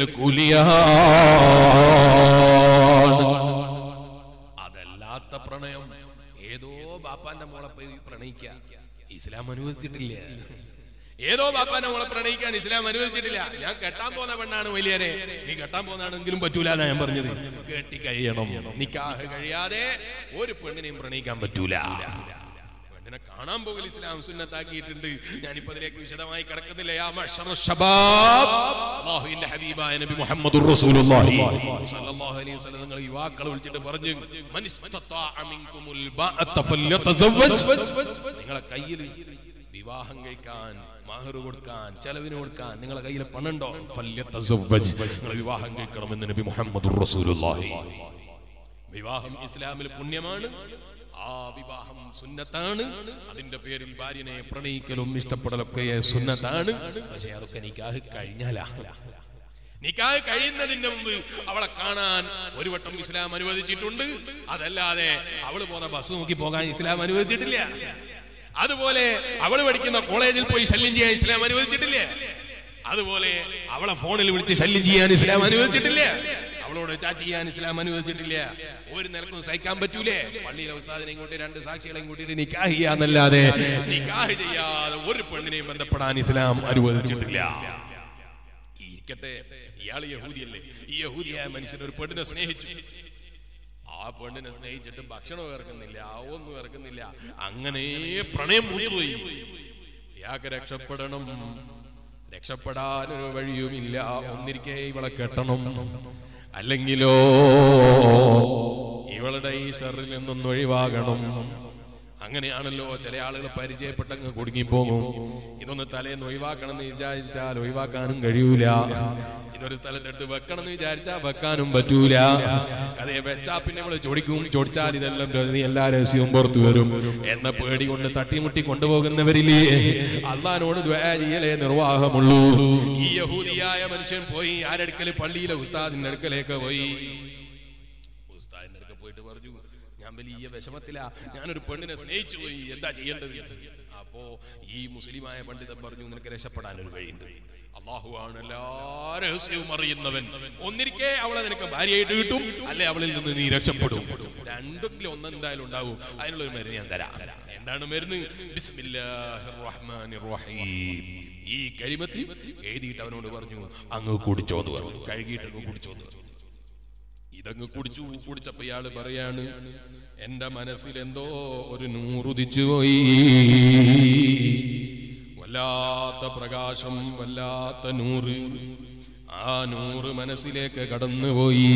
കൂലിയാണ് അതല്ലാത്ത പ്രണയം ഏതോ ബാപ്പാന്റെ മോളെ പോയി പ്രണയിക്ക ഇസ്ലാം അനുവദിച്ചിട്ടില്ല ഏതോ ബാപ്പാന്റെ മോളെ പ്രണയിക്കാൻ ഇസ്ലാം അനുവദിച്ചിട്ടില്ല ഞാൻ കെട്ടാൻ പോകുന്ന പെണ്ണാണ് വലിയരെ നീ കെട്ടാൻ പോകുന്നതാണെങ്കിലും പറ്റൂല എന്നാ ഞാൻ പറഞ്ഞത് കെട്ടി കഴിയണം നിക്കാഹ് കഴിയാതെ ഒരു പെണ്ണിനെയും പ്രണയിക്കാൻ പറ്റൂല പെണ്ണിനെ കാണാൻ പോകൽ ഇസ്ലാം സുന്നത്താക്കിയിട്ടുണ്ട് ഞാനിപ്പോ അതിലേക്ക് വിശദമായി കിടക്കുന്നില്ല യാ മഅ്ശറ ശബാബ് അല്ലാഹുവിന്റെ ഹബീബായ നബി മുഹമ്മദുർ റസൂലുള്ളാഹി സ്വല്ലല്ലാഹു അലൈഹി വസല്ലം നിങ്ങൾ യുവാക്കളെ വിളിച്ചിട്ട് പറഞ്ഞു മൻ ഇസ്തതാഅ മിൻകുമുൽ ബാഅത്ത ഫല്യതസവ്വജ് നിങ്ങളെ കയ്യിൽ വിവാഹം കഴിക്കാൻ മഹർ കൊടുക്കാൻ ചെലവിന് കൊടുക്കാൻ നിങ്ങളെ കയ്യിൽ പണുണ്ടോ ഫല്യതസവ്വജ് നിങ്ങൾ വിവാഹം കഴിക്കണമെന്ന് നബി മുഹമ്മദുർ റസൂലുള്ളാഹി വിവാഹം ഇസ്ലാമിൽ പുണ്യമാണ് ആ വിവാഹം സുന്നത്താണ് അതിന്റെ പേരിൽ ഭാര്യനെ പ്രണയിക്കലും ഇഷ്ടപ്പെടലൊക്കെ സുന്നത്താണ് പക്ഷെ അതൊക്കെ നിക്കാഹ് കഴിഞ്ഞാലാ നിക്കാഹ് കഴിയുന്നതിന് മുമ്പ് അവളെ കാണാൻ ഒരു വട്ടം ഇസ്ലാം അനുവദിച്ചിട്ടുണ്ട് അതല്ലാതെ അവള് പോകുന്ന ബസ് നോക്കി പോകാൻ ഇസ്ലാം അനുവദിച്ചിട്ടില്ല അതുപോലെ അവള് പഠിക്കുന്ന കോളേജിൽ പോയി ശല്യം ചെയ്യാൻ ഇസ്ലാം അനുവദിച്ചിട്ടില്ല അതുപോലെ അവളെ ഫോണിൽ വിളിച്ച് ശല്യം ചെയ്യാൻ ഇസ്ലാം അനുവദിച്ചിട്ടില്ല അവളോട് ചാറ്റ് ചെയ്യാൻ ഇസ്ലാം അനുവദിച്ചിട്ടില്ല ഒരു നിലക്കും സഹിക്കാൻ പറ്റൂലേ പള്ളിയിലെ ഉസ്താദിനെയും കൂട്ടി രണ്ട് സാക്ഷികളെയും കൂട്ടിയിട്ട് നിക്കാഹ് ചെയ്യാന്നല്ലാതെ നിക്കാഹ് ചെയ്യാതെ ഒരു പെണ്ണിനെയും ബന്ധപ്പെടാൻ ഇസ്ലാം അനുവദിച്ചിട്ടില്ല ഇരിക്കട്ടെ ഇയാൾ യഹൂദിയല്ലേ ഈ യഹൂദിയായ മനുഷ്യൻ ഒരു പെണ്ണിനെ സ്നേഹിച്ചു ആ പെണ്ണിനെ സ്നേഹിച്ചിട്ട് ഭക്ഷണം ഇറക്കുന്നില്ല ഒന്നും ഇറക്കുന്നില്ല അങ്ങനെ പ്രണയം മൂത്തുപോയി ഇയാൾക്ക് രക്ഷപ്പെടണം രക്ഷപ്പെടാൻ ഒരു വഴിയുമില്ല ഒന്നിരിക്കെ ഇവളെ കെട്ടണം അല്ലെങ്കിലോ ഇവളുടെ ഈ ഷറിൽ നിന്നൊന്ന് ഒഴിവാകണം അങ്ങനെയാണല്ലോ ചില ആളുകൾ പരിചയപ്പെട്ടങ്ങ് കുടുങ്ങിപ്പോകും ഇതൊന്ന് തലേന്ന് ഒഴിവാക്കണം എന്ന് വിചാരിച്ചാൽ ഒഴിവാക്കാനും കഴിയൂല ഇതൊരു സ്ഥലത്തെടുത്ത് വെക്കണം എന്ന് വിചാരിച്ചാൽ വെക്കാനും പറ്റൂല അതേ വെച്ചാ പിന്നെ നമ്മള് ചൊടിക്കും ചൊടിച്ചാൽ ഇതെല്ലാം നീ എല്ലാ രഹസ്യവും പുറത്തു വരും എന്ന പേടി കൊണ്ട് തട്ടിമുട്ടി കൊണ്ടുപോകുന്നവരില്ലേ അള്ളഹാനോട് ദ്വാ ചെയ്യലേ നിർവാഹമുള്ളൂ ഈ യഹൂദിയായ മനുഷ്യൻ പോയി ആരടുക്കല് പള്ളിയിലെ ഉസ്താദിന്റെ അടുക്കലേക്ക് പോയി ഉസ്താദിന്റെ അടുക്ക പോയിട്ട് പറഞ്ഞു ഞാൻ വലിയ വിഷമത്തിലാ ഞാനൊരു പെണ്ണിനെ സ്നേഹിച്ചു പോയി എന്താ ചെയ്യേണ്ടത് അപ്പോ ഈ മുസ്ലിമായ പണ്ഡിതൻ പറഞ്ഞു നിനക്ക് രക്ഷപ്പെടാൻ ഒരു വഴിയുണ്ട് അള്ളാഹുവാണ് എല്ലാ രഹസ്യവും അറിയുന്നവൻ ഒന്നിരിക്കെ അവളെ നിനക്ക് ഭാര്യയായിട്ട് കിട്ടും അല്ലെ അവളിൽ നിന്ന് നീ രക്ഷപ്പെടും രണ്ടെങ്കിലും ഒന്നെന്തായാലും ഉണ്ടാവും അതിനുള്ള ഒരു മരുന്ന് ഞാൻ തരാം എന്താണ് മരുന്ന് ബിസ്മില്ലാഹിർ റഹ്മാനിർ റഹീം ഈ കരിമത്തി എഴുതിയിട്ട് അവനോട് പറഞ്ഞു അങ്ങ് കുടിച്ചോന്ന് പറഞ്ഞു കഴുകിയിട്ട് അങ്ങ് കുടിച്ചോന്ന് പറഞ്ഞു ഇതങ്ങ് കുടിച്ചു കുടിച്ചപ്പോ ഇയാള് പറയാണ് എന്റെ മനസ്സിൽ എന്തോ ഒരു നൂറുദിച്ചു പോയി വല്ലാത്ത പ്രകാശം വല്ലാത്ത നൂറ് ആ നൂറ് മനസ്സിലേക്ക് കടന്നുപോയി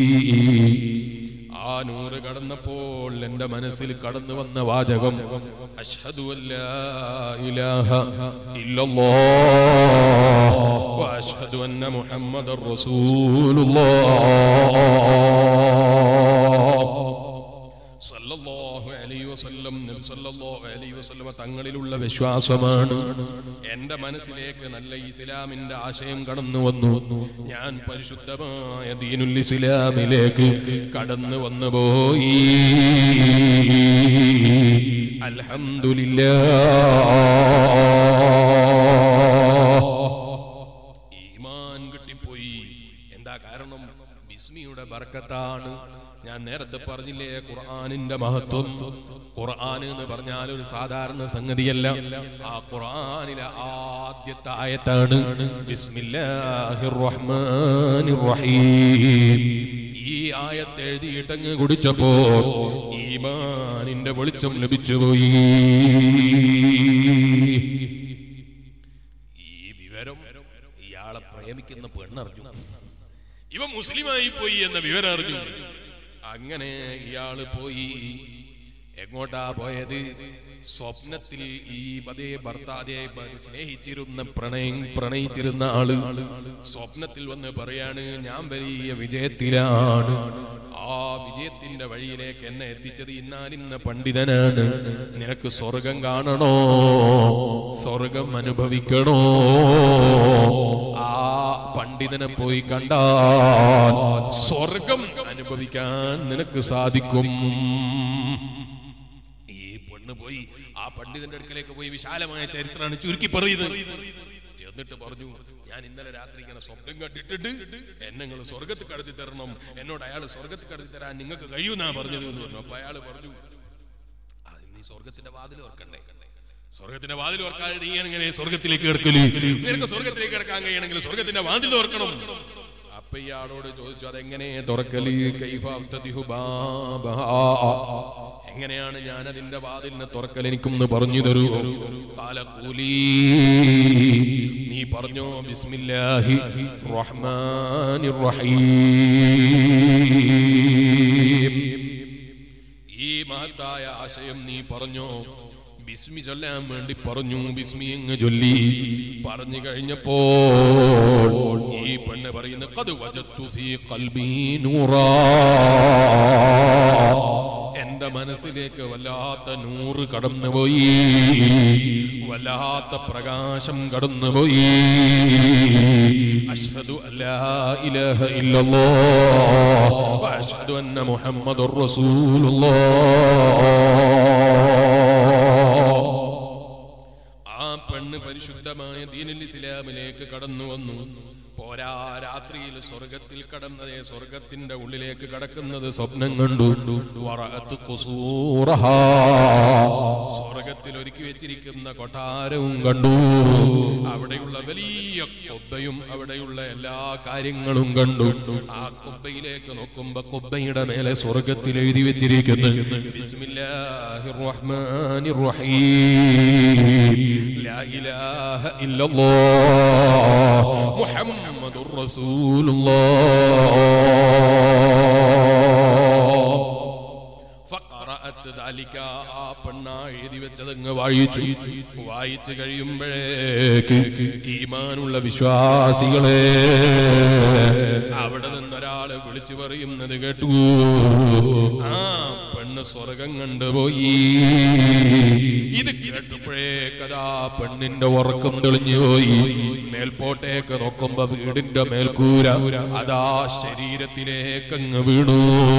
ആ നൂറ് കടന്നപ്പോൾ എന്റെ മനസ്സിൽ കടന്നു വന്ന വാചകം അഷ്ഹദു അല്ലാ ഇലാഹ ഇല്ലല്ലാഹ് വഅഷ്ഹദു അന്ന മുഹമ്മദർ റസൂലുള്ളാഹ് സല്ലല്ലാഹു അലൈഹി വസല്ലം നബി സല്ലല്ലാഹു അലൈഹി വസല്ലമ തങ്ങളിലുള്ള വിശ്വാസമാണ് എന്റെ മനസ്സിലേക്ക് നല്ല ഇസ്ലാമിന്റെ ആശയം കടന്നു വന്നു ഞാൻ പരിശുദ്ധമായ ദീനുൽ ഇസ്ലാമിലേക്ക് കടന്നു വന്നു പോയി അൽഹംദുലില്ലാ ഈമാൻ കിട്ടിപ്പോയി എന്താ കാരണം ബിസ്മിയുടെ ബർക്കത്താണ് ഞാൻ നേരത്തെ പറഞ്ഞില്ലേ ഖുർആനിന്റെ മഹത്വം ഖുർആൻ എന്ന് പറഞ്ഞാൽ ഒരു സാധാരണ സംഗതിയല്ല ആ ഖുർആനിലെ ആദ്യത്തെ ആയത്താണ് ബിസ്മില്ലാഹിർ റഹ്മാനിർ റഹീം ഈ ആയത്ത് എഴുതിയിട്ടങ്ങ് കുടിച്ചപ്പോ ഈമാനിന്റെ വെളിച്ചം ലഭിച്ചുപോയി ഈ വിവരം ഇയാളെ പ്രേമിക്കുന്ന പെണ്ണറിഞ്ഞു ഇവ മുസ്ലിമായി പോയി എന്ന വിവരം അറിഞ്ഞു അങ്ങനെ ഇയാള് പോയി എങ്ങോട്ടാ പോയത് സ്വപ്നത്തിൽ ഈ അതേ ഭർത്താതെ സ്നേഹിച്ചിരുന്ന പ്രണയം പ്രണയിച്ചിരുന്ന ആള് സ്വപ്നത്തിൽ വന്ന് പറയാണ് ഞാൻ വലിയ വിജയത്തിലാണ് ആ വിജയത്തിന്റെ വഴിയിലേക്ക് എന്നെ എത്തിച്ചത് ഇന്നാലിന്ന പണ്ഡിതനാണ് നിനക്ക് സ്വർഗം കാണണോ സ്വർഗം അനുഭവിക്കണോ ആ പണ്ഡിതനെ പോയി കണ്ടാൽ സ്വർഗം അനുഭവിക്കാൻ നിനക്ക് സാധിക്കും ഈ പെണ്ണ് പോയി ആ പണ്ഡിതന്റെ അടുക്കലേക്ക് പോയി വിശാലമായ ചരിത്രമാണ് ചുരുക്കി പറയുന്നത് ചെന്നിട്ട് പറഞ്ഞു ഞാൻ ഇന്നലെ രാത്രി ഇങ്ങനെ സ്വപ്നം കണ്ടിട്ടുണ്ട് എന്നെ നിങ്ങൾ സ്വർഗത്ത് കടത്തി തരണം എന്നോട് അയാൾ സ്വർഗത്ത് കടത്തി തരാൻ നിങ്ങൾക്ക് കഴിയുമെന്നാ പറഞ്ഞത് എന്ന് പറഞ്ഞു അപ്പൊ അയാൾ പറഞ്ഞു "ആ, നീ സ്വർഗത്തിന്റെ വാതിൽ ഓർക്കണ്ടേ സ്വർഗത്തിന്റെ വാതിൽ ഓർക്കാതെ നീ എങ്ങനെ സ്വർഗത്തിലേക്ക് കിടക്കല് നിനക്ക് സ്വർഗത്തിലേക്ക് കിടക്കാൻ കഴിയണമെങ്കിൽ സ്വർഗത്തിന്റെ വാതിൽ ഓർക്കണം അപ്പൊ ഇയാളോട് ചോദിച്ചു അതെങ്ങനെ തുറക്കല് കൈഫ അഫ്തദിഹു ബാബഹാ. എങ്ങനെയാണ് ഞാൻ അതിന്റെ വാതിലിനെ തുറക്കൽ എനിക്കൊന്ന് പറഞ്ഞു തരൂ കാലക്കൂലി നീ പറഞ്ഞോ ബിസ്മില്ലാഹി റഹ്മാനിർ റഹീം ഈ മഹത്തായ ആശയം നീ പറഞ്ഞോ ബിസ്മി ചൊല്ലാൻ വേണ്ടി പറഞ്ഞു ബിസ്മി അങ്ങ് ചൊല്ലി പറഞ്ഞു കഴിഞ്ഞപ്പോൾ ഈ പെണ്ണ് പറയുന്ന കത് വജത്തു ഫീ ഖൽബി നൂറാ എന്റെ മനസ്സിലേക്ക് വല്ലാത്ത നൂറ് കടന്നുപോയി വല്ലാത്ത പ്രകാശം കടന്നുപോയി അഷ്ഹദു അല്ലാ ഇലാഹ ഇല്ലല്ലാഹ് വഅഷ്ഹദു അന്ന മുഹമ്മദുർ റസൂലുള്ളാഹ് ആ പെണ്ണ് പരിശുദ്ധമായ ദീനുൽ ഇസ്ലാമിലേക്ക് കടന്നു വന്നു പോരാ രാത്രിയിൽ സ്വർഗത്തിൽ കടന്നതേ സ്വർഗത്തിന്റെ ഉള്ളിലേക്ക് കടക്കുന്നത് സ്വപ്നം കണ്ടു വറഅത്ത് ഖുസൂറഹാ. സ്വർഗത്തിൽ ഒരുക്കി വെച്ചിരിക്കുന്ന കൊട്ടാരവും കണ്ടു അവിടെയുള്ള വലിയ കൊബ്ബയും അവിടെയുള്ള എല്ലാ കാര്യങ്ങളും കണ്ടു ആ കൊബ്ബയിലേക്ക് നോക്കുമ്പോ കൊബ്ബയുടെ മേലെ സ്വർഗത്തിൽ എഴുതി വെച്ചിരിക്കുന്നു ബിസ്മില്ലാഹിർ റഹ്മാനിർ റഹീം لا إله إلا الله محمد رسول الله فقرأت ذلك ആ പെണ്ണ എഴുതി വെച്ചതങ്ങ് വായിച്ചു വായിച്ചു കഴിയുമ്പോഴേക്ക് ഈമാനുള്ള വിശ്വാസികളെ അവിടെ നിന്നൊരാള് വിളിച്ചു പറയുന്നത് കേട്ടു ആ പെണ്ണ് സ്വർഗം കണ്ടുപോയി ഇത് കേട്ടപ്പോഴേക്കതാ പെണ്ണിന്റെ ഉറക്കം തെളിഞ്ഞു പോയി മേൽപോട്ടേക്ക് നോക്കുമ്പോ വീടിന്റെ മേൽക്കൂര അതാ ശരീരത്തിലേക്ക് അങ്ങ് വീണു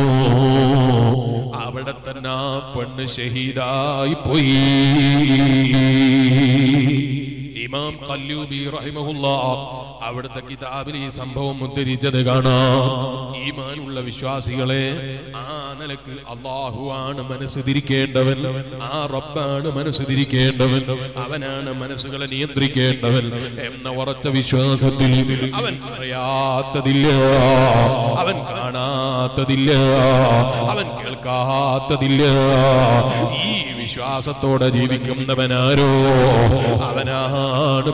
അവിടെ തന്നെ ആ പെണ്ണ് ഷഹീദായി പോയി ഇമാം കല്ലൂബി റഹിമഹുല്ല അവിടുത്തെ കിതാബിൽ ഈ സംഭവം ഉദ്ധരിച്ചത് കാണാം ഈമാനുള്ള വിശ്വാസികളെ ആ നിലക്ക് അള്ളാഹുവാണ് മനസ്സ് തിരിക്കേണ്ടവൻ ആ റബ്ബാണ് മനസ്സ് തിരിക്കേണ്ടവൻ അവനാണ് മനസ്സുകളെ നിയന്ത്രിക്കേണ്ടവൻ എന്ന ഉറച്ച വിശ്വാസത്തിൽ അവൻ പറയാത്തതില്ല അവൻ കാണാത്തതില്ല അവൻ കേൾക്കാത്തതില്ല ഈ വിശ്വാസത്തോടെ ജീവിക്കുന്നവനാരോ അവനാണ്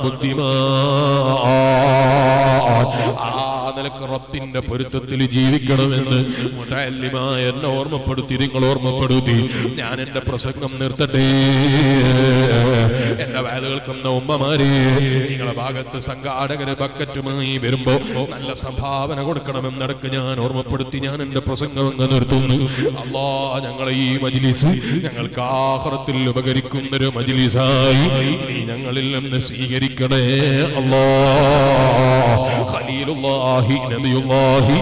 ബുദ്ധിമാൻ ആ നിലക്ക് റബ്ബിന്റെ പൊരുത്തത്തിൽ ജീവിക്കണമെന്ന് മുതല്യമായ എന്നെ ഓർമ്മപ്പെടുത്തി നിങ്ങൾ ഓർമ്മപ്പെടുത്തി ഞാൻ എന്റെ പ്രസംഗം നിർത്തട്ടെ എന്റെ വേല കേൾക്കുന്ന ഉമ്മമാരെ നിങ്ങളെ ഭാഗത്ത് സംഘാടകര് ബക്കറ്റുമായി വരുമ്പോ നല്ല സംഭാവന കൊടുക്കണമെന്നിടക്ക് ഞാൻ ഓർമ്മപ്പെടുത്തി ഞാൻ എന്റെ പ്രസംഗം അങ്ങ് നിർത്തുന്നു അള്ളാ ഞങ്ങളെ ഈ മജിലിസ് ഞങ്ങൾക്ക് ആഹ്റത്തിൽ ഉപകരിക്കുന്ന ഒരു മജിലിസായി നീ ഞങ്ങളിൽ നിന്ന് സ്വീകരിക്കണേ അല്ലാ ഖലീലുല്ലാഹി നബിയുല്ലാഹി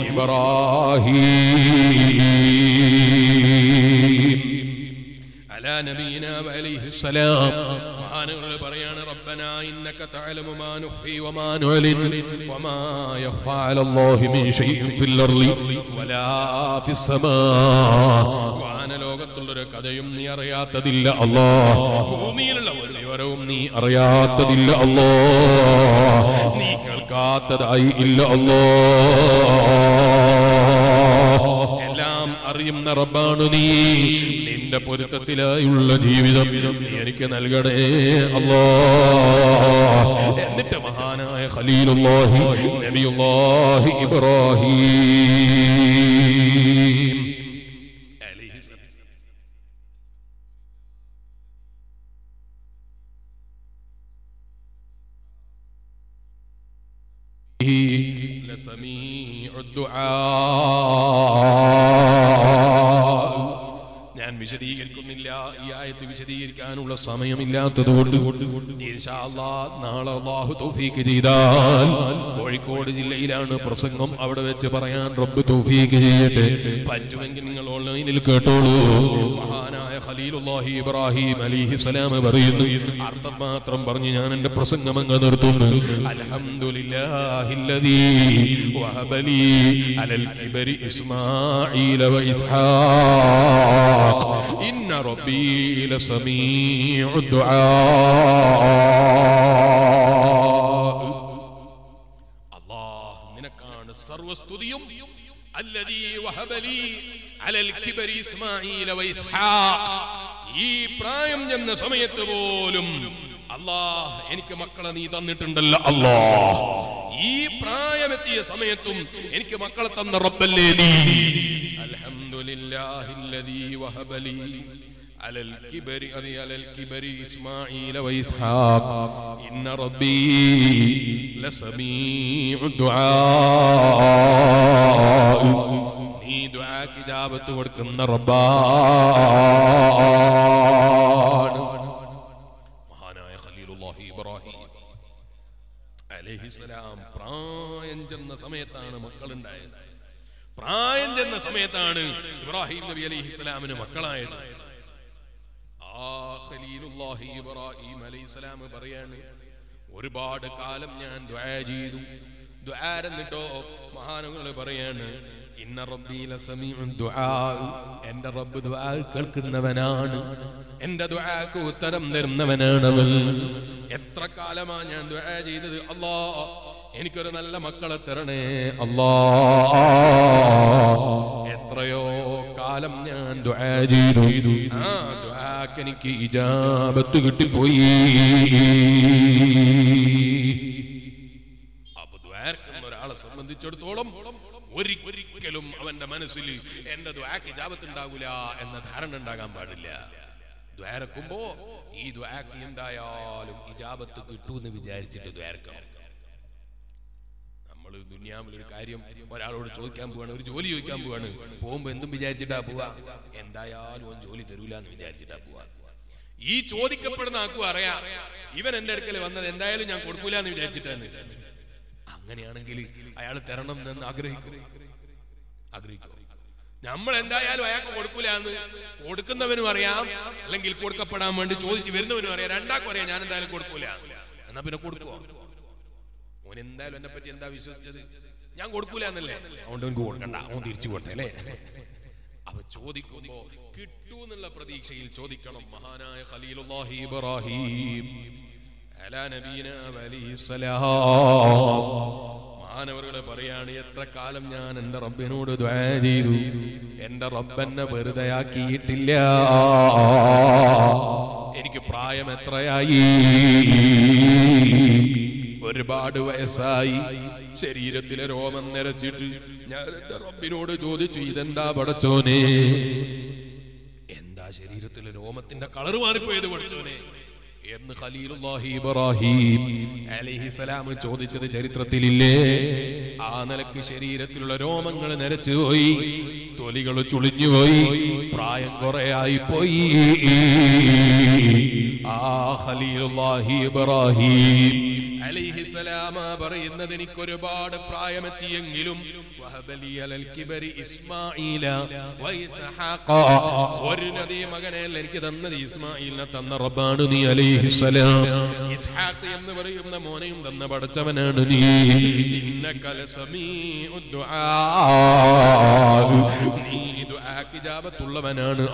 ഇബ്രാഹിം അലാ നബീന വഅലൈഹി സലാം മഹാനുകൾ പറയാണ് റബ്ബന ഇന്നക തഅലമു മാ നുഖ്ഫി വമാ നുഅലിൻ വമാ യഖ്ഫാ അലല്ലാഹി മിൻ ഷൈഇൻ ഫിൽ അർളി വലാ ഫിസ് സമാ വാനലോകത്തുള്ളൊരു കഥയും നീ അറിയാത്തതില്ല അല്ലാ ഭൂമിയിലുള്ള ഒരു വിവരവും നീ അറിയാത്തതില്ല അല്ലാ നീ കേൾക്കാത്തതായി ഇല്ല അല്ലാ എല്ലാം അറിയുന്ന റബ്ബാണ് നീ നിന്റെ പൊരുത്തത്തിലായുള്ള ജീവിതം നീ എനിക്ക് നൽകണേ അല്ലോ എന്നിട്ട് മഹാനായ ഖലീലുല്ലാഹി നബിയുല്ലാഹി ഇബ്രാഹിം അലൈഹിസ്സലാം. لسميع الدعاء ഞാൻ വിശദീകരിക്കുന്നില്ല ഈ ആയത്ത് വിശദീകരിക്കാനുള്ള സമയമില്ലാത്തതുകൊണ്ട് ഇൻഷാ അല്ലാഹ് നാളെ അള്ളാഹു തൗഫീക്ക് ചെയ്താൽ കോഴിക്കോട് ജില്ലയിലാണ് പ്രസംഗം അവിടെ വെച്ച് പറയാൻ റബ്ബ് തൗഫീക്ക് ചെയ്യട്ടെ പറ്റുമെങ്കിൽ നിങ്ങൾ ഓൺലൈനിൽ കേട്ടോളൂ മഹാനായ ഖലീലുല്ലാഹി ഇബ്രാഹിം അലിഹി സലാം പറയുന്നു അർത്ഥം മാത്രം പറഞ്ഞ് ഞാൻ എന്റെ പ്രസംഗം അങ്ങ് നിർത്തുന്നു അൽഹംദുലില്ലാഹില്ലദീ വഹബലി അലൽ കിബരി ഇസ്മാഈല വ ഇസ്ഹാഖ് ഇന്ന റബ്ബീ ലസമീഉ ദുആ അല്ലാഹ് നിനക്കാണ് സർവസ്തുതിയും അല്ലദീ വഹബലി അലൽ കിബരി ഇസ്മാഈല വ ഇസ്ഹാഖ് ഈ പ്രായം ചെന്ന സമയത്ത് പോലും അല്ലാഹ് എനിക്ക് മക്കളെ നീ തന്നിട്ടുണ്ടല്ലോ അല്ലാഹ് ഈ പ്രായമെത്തിയ സമയത്തും എനിക്ക് മക്കളെ തന്ന റബ്ബല്ലേ നീ അൽഹംദുലില്ലാഹില്ലദീ വഹബലി على الكبر أذي على الكبر إسماعيل وإسحاق إن ربي لسميع الدعاء നീ ദുആക്ക് ഇജാബത്ത് കൊടുക്കുന്ന റബ്ബാണ് മഹാനായ ഖലീലുല്ലാഹി ഇബ്രാഹിം അലൈഹിസ്സലാം പ്രായം ചെന്ന സമയത്താണ് മക്കളുണ്ടായത് പ്രായം ചെന്ന സമയത്താണ് ഇബ്രാഹിം നബി അലൈഹിസ്സലാമിന് മക്കളായത് ആ ഖലീലുല്ലാഹി ഇബ്രാഹിം അലൈഹിസ്സലാം പറയാണ് ഒരുപാട് കാലം ഞാൻ ദുആ ചെയ്തു ദുആ എന്നിട്ടോ മഹാനുകൾ പറയാണ് ഇന്ന റബ്ബി ലസമീഉ ദുആ എന്റെ റബ്ബ് ദുആ കേൾക്കുന്നവനാണ് എന്റെ ദുആക്ക് ഉത്തരം തരുന്നവനാണവൻ എത്ര കാലമാ ഞാൻ ദുആ ചെയ്തത് അല്ലാ എനിക്കൊരു നല്ല മക്കളെ തരണേ അല്ലാ എത്രയോ കാലം ഞാൻ ദുആ ചെയ്തു ആ ദുആക്ക് എനിക്ക് ഇജാബത്ത് കിട്ടിപ്പോയി അപ്പൊ ദ്വാരക്കുന്ന ഒരാളെ സംബന്ധിച്ചിടത്തോളം ഒരി- ഒരിക്കലും അവന്റെ മനസ്സിൽ എന്റെ ദ്വാക്ക് ഇജാബത്ത് ഉണ്ടാകൂല എന്ന ധാരണ ഉണ്ടാകാൻ പാടില്ല ദ്വാരക്കുമ്പോ ഈ ദ്വാക്ക് എന്തായാലും ഇജാബത്ത് കിട്ടൂന്ന് വിചാരിച്ചിട്ട് ദ്വാരക്കണം നമ്മൾ ദുനിയാവിൽ ഒരു കാര്യം ഒരാളോട് ചോദിക്കാൻ പോവാണ് ഒരു ജോലി ചോദിക്കാൻ പോവാണ് പോകുമ്പോ എന്തും വിചാരിച്ചിട്ടാ പോവാ എന്തായാലും അവൻ ജോലി തരൂല എന്ന് വിചാരിച്ചിട്ടാ പോവാ ഈ ചോദിക്കപ്പെടുന്ന ആക്കും അറിയാം ഇവൻ എന്റെ അടുക്കൽ വന്നത് എന്തായാലും ഞാൻ കൊടുക്കൂല എന്ന് വിചാരിച്ചിട്ടാണ് അങ്ങനെയാണെങ്കിൽ അയാൾ തരണം എന്ന് ആഗ്രഹിക്കും ആഗ്രഹിക്കും നമ്മൾ എന്തായാലും അയാൾക്ക് കൊടുക്കൂല എന്ന് കൊടുക്കുന്നവനും അറിയാം അല്ലെങ്കിൽ കൊടുക്കപ്പെടാൻ വേണ്ടി ചോദിച്ചു വരുന്നവനും അറിയാം രണ്ടാക്കും അറിയാം ഞാൻ എന്തായാലും കൊടുക്കൂല എന്നാ പിന്നെ കൊടുക്കുവോ ഓൻ എന്തായാലും എന്നെ പറ്റി എന്താ വിശ്വസിച്ചത് ഞാൻ കൊടുക്കൂല എന്നല്ലേ അതുകൊണ്ട് എനിക്ക് കൊടുക്കണ്ട അവൻ തിരിച്ചു കൊടുത്തേ അല്ലേ അവ ചോദിക്കുമ്പോ കിട്ടൂ എന്നുള്ള പ്രതീക്ഷയിൽ ചോദിക്കണം മഹാനായ ഖലീലുല്ലാഹി ഇബ്രാഹിം അലാ നബീന അലൈഹിസ്സലാം മാനവറുകളെ പറയാണ് എത്ര കാലം ഞാൻ എന്റെ റബ്ബിനോട് ദ്വാ ചെയ്തു എന്റെ റബ്ബെന്നെ വെറുതെ ആക്കിയിട്ടില്ല എനിക്ക് പ്രായം എത്രയായി ഒരുപാട് വയസ്സായി ശരീരത്തിലെ രോമം നിരച്ചിട്ട് ഞാൻ എന്റെ റബ്ബിനോട് ചോദിച്ചു ഇതെന്താ പടച്ചോനെ എന്താ ശരീരത്തിലെ രോമത്തിന്റെ കളർ മാറിപ്പോയത് പടച്ചോനെ എന്ന് ഖലീലുല്ലാഹി ഇബ്രാഹിം അലൈഹിസലാം ചോദിച്ചത് ചരിത്രത്തിലില്ലേ ആ നിലക്ക് ശരീരത്തിലുള്ള രോമങ്ങൾ നരച്ചു പോയി തൊലികൾ ചുളിഞ്ഞുപോയി പ്രായം കുറെ ആയി പോയി ആ ഖലീലുല്ലാഹി ഇബ്രാഹിം അലൈഹിസലാമ പറയുന്നത് എനിക്ക് ഒരുപാട് പ്രായമെത്തിയെങ്കിലും വഹബലി അലൽ കിബരി ഇസ്മാഈല വഇസ്ഹാഖ ഒരു നബി മകനെ എനിക്ക് തന്നത് ഇസ്മായിലിനെ തന്ന റബ്ബാണ് നീ അലൈഹിസലാം ഇസ്ഹാഖ് എന്ന് പറയുന്ന മോനെയും തന്ന പടച്ചവനാണ് നീ ഇന്നക ലസമീഉ ദുആ നീ ദുആക്ക് ഇജാബത്തുള്ളവനാണ്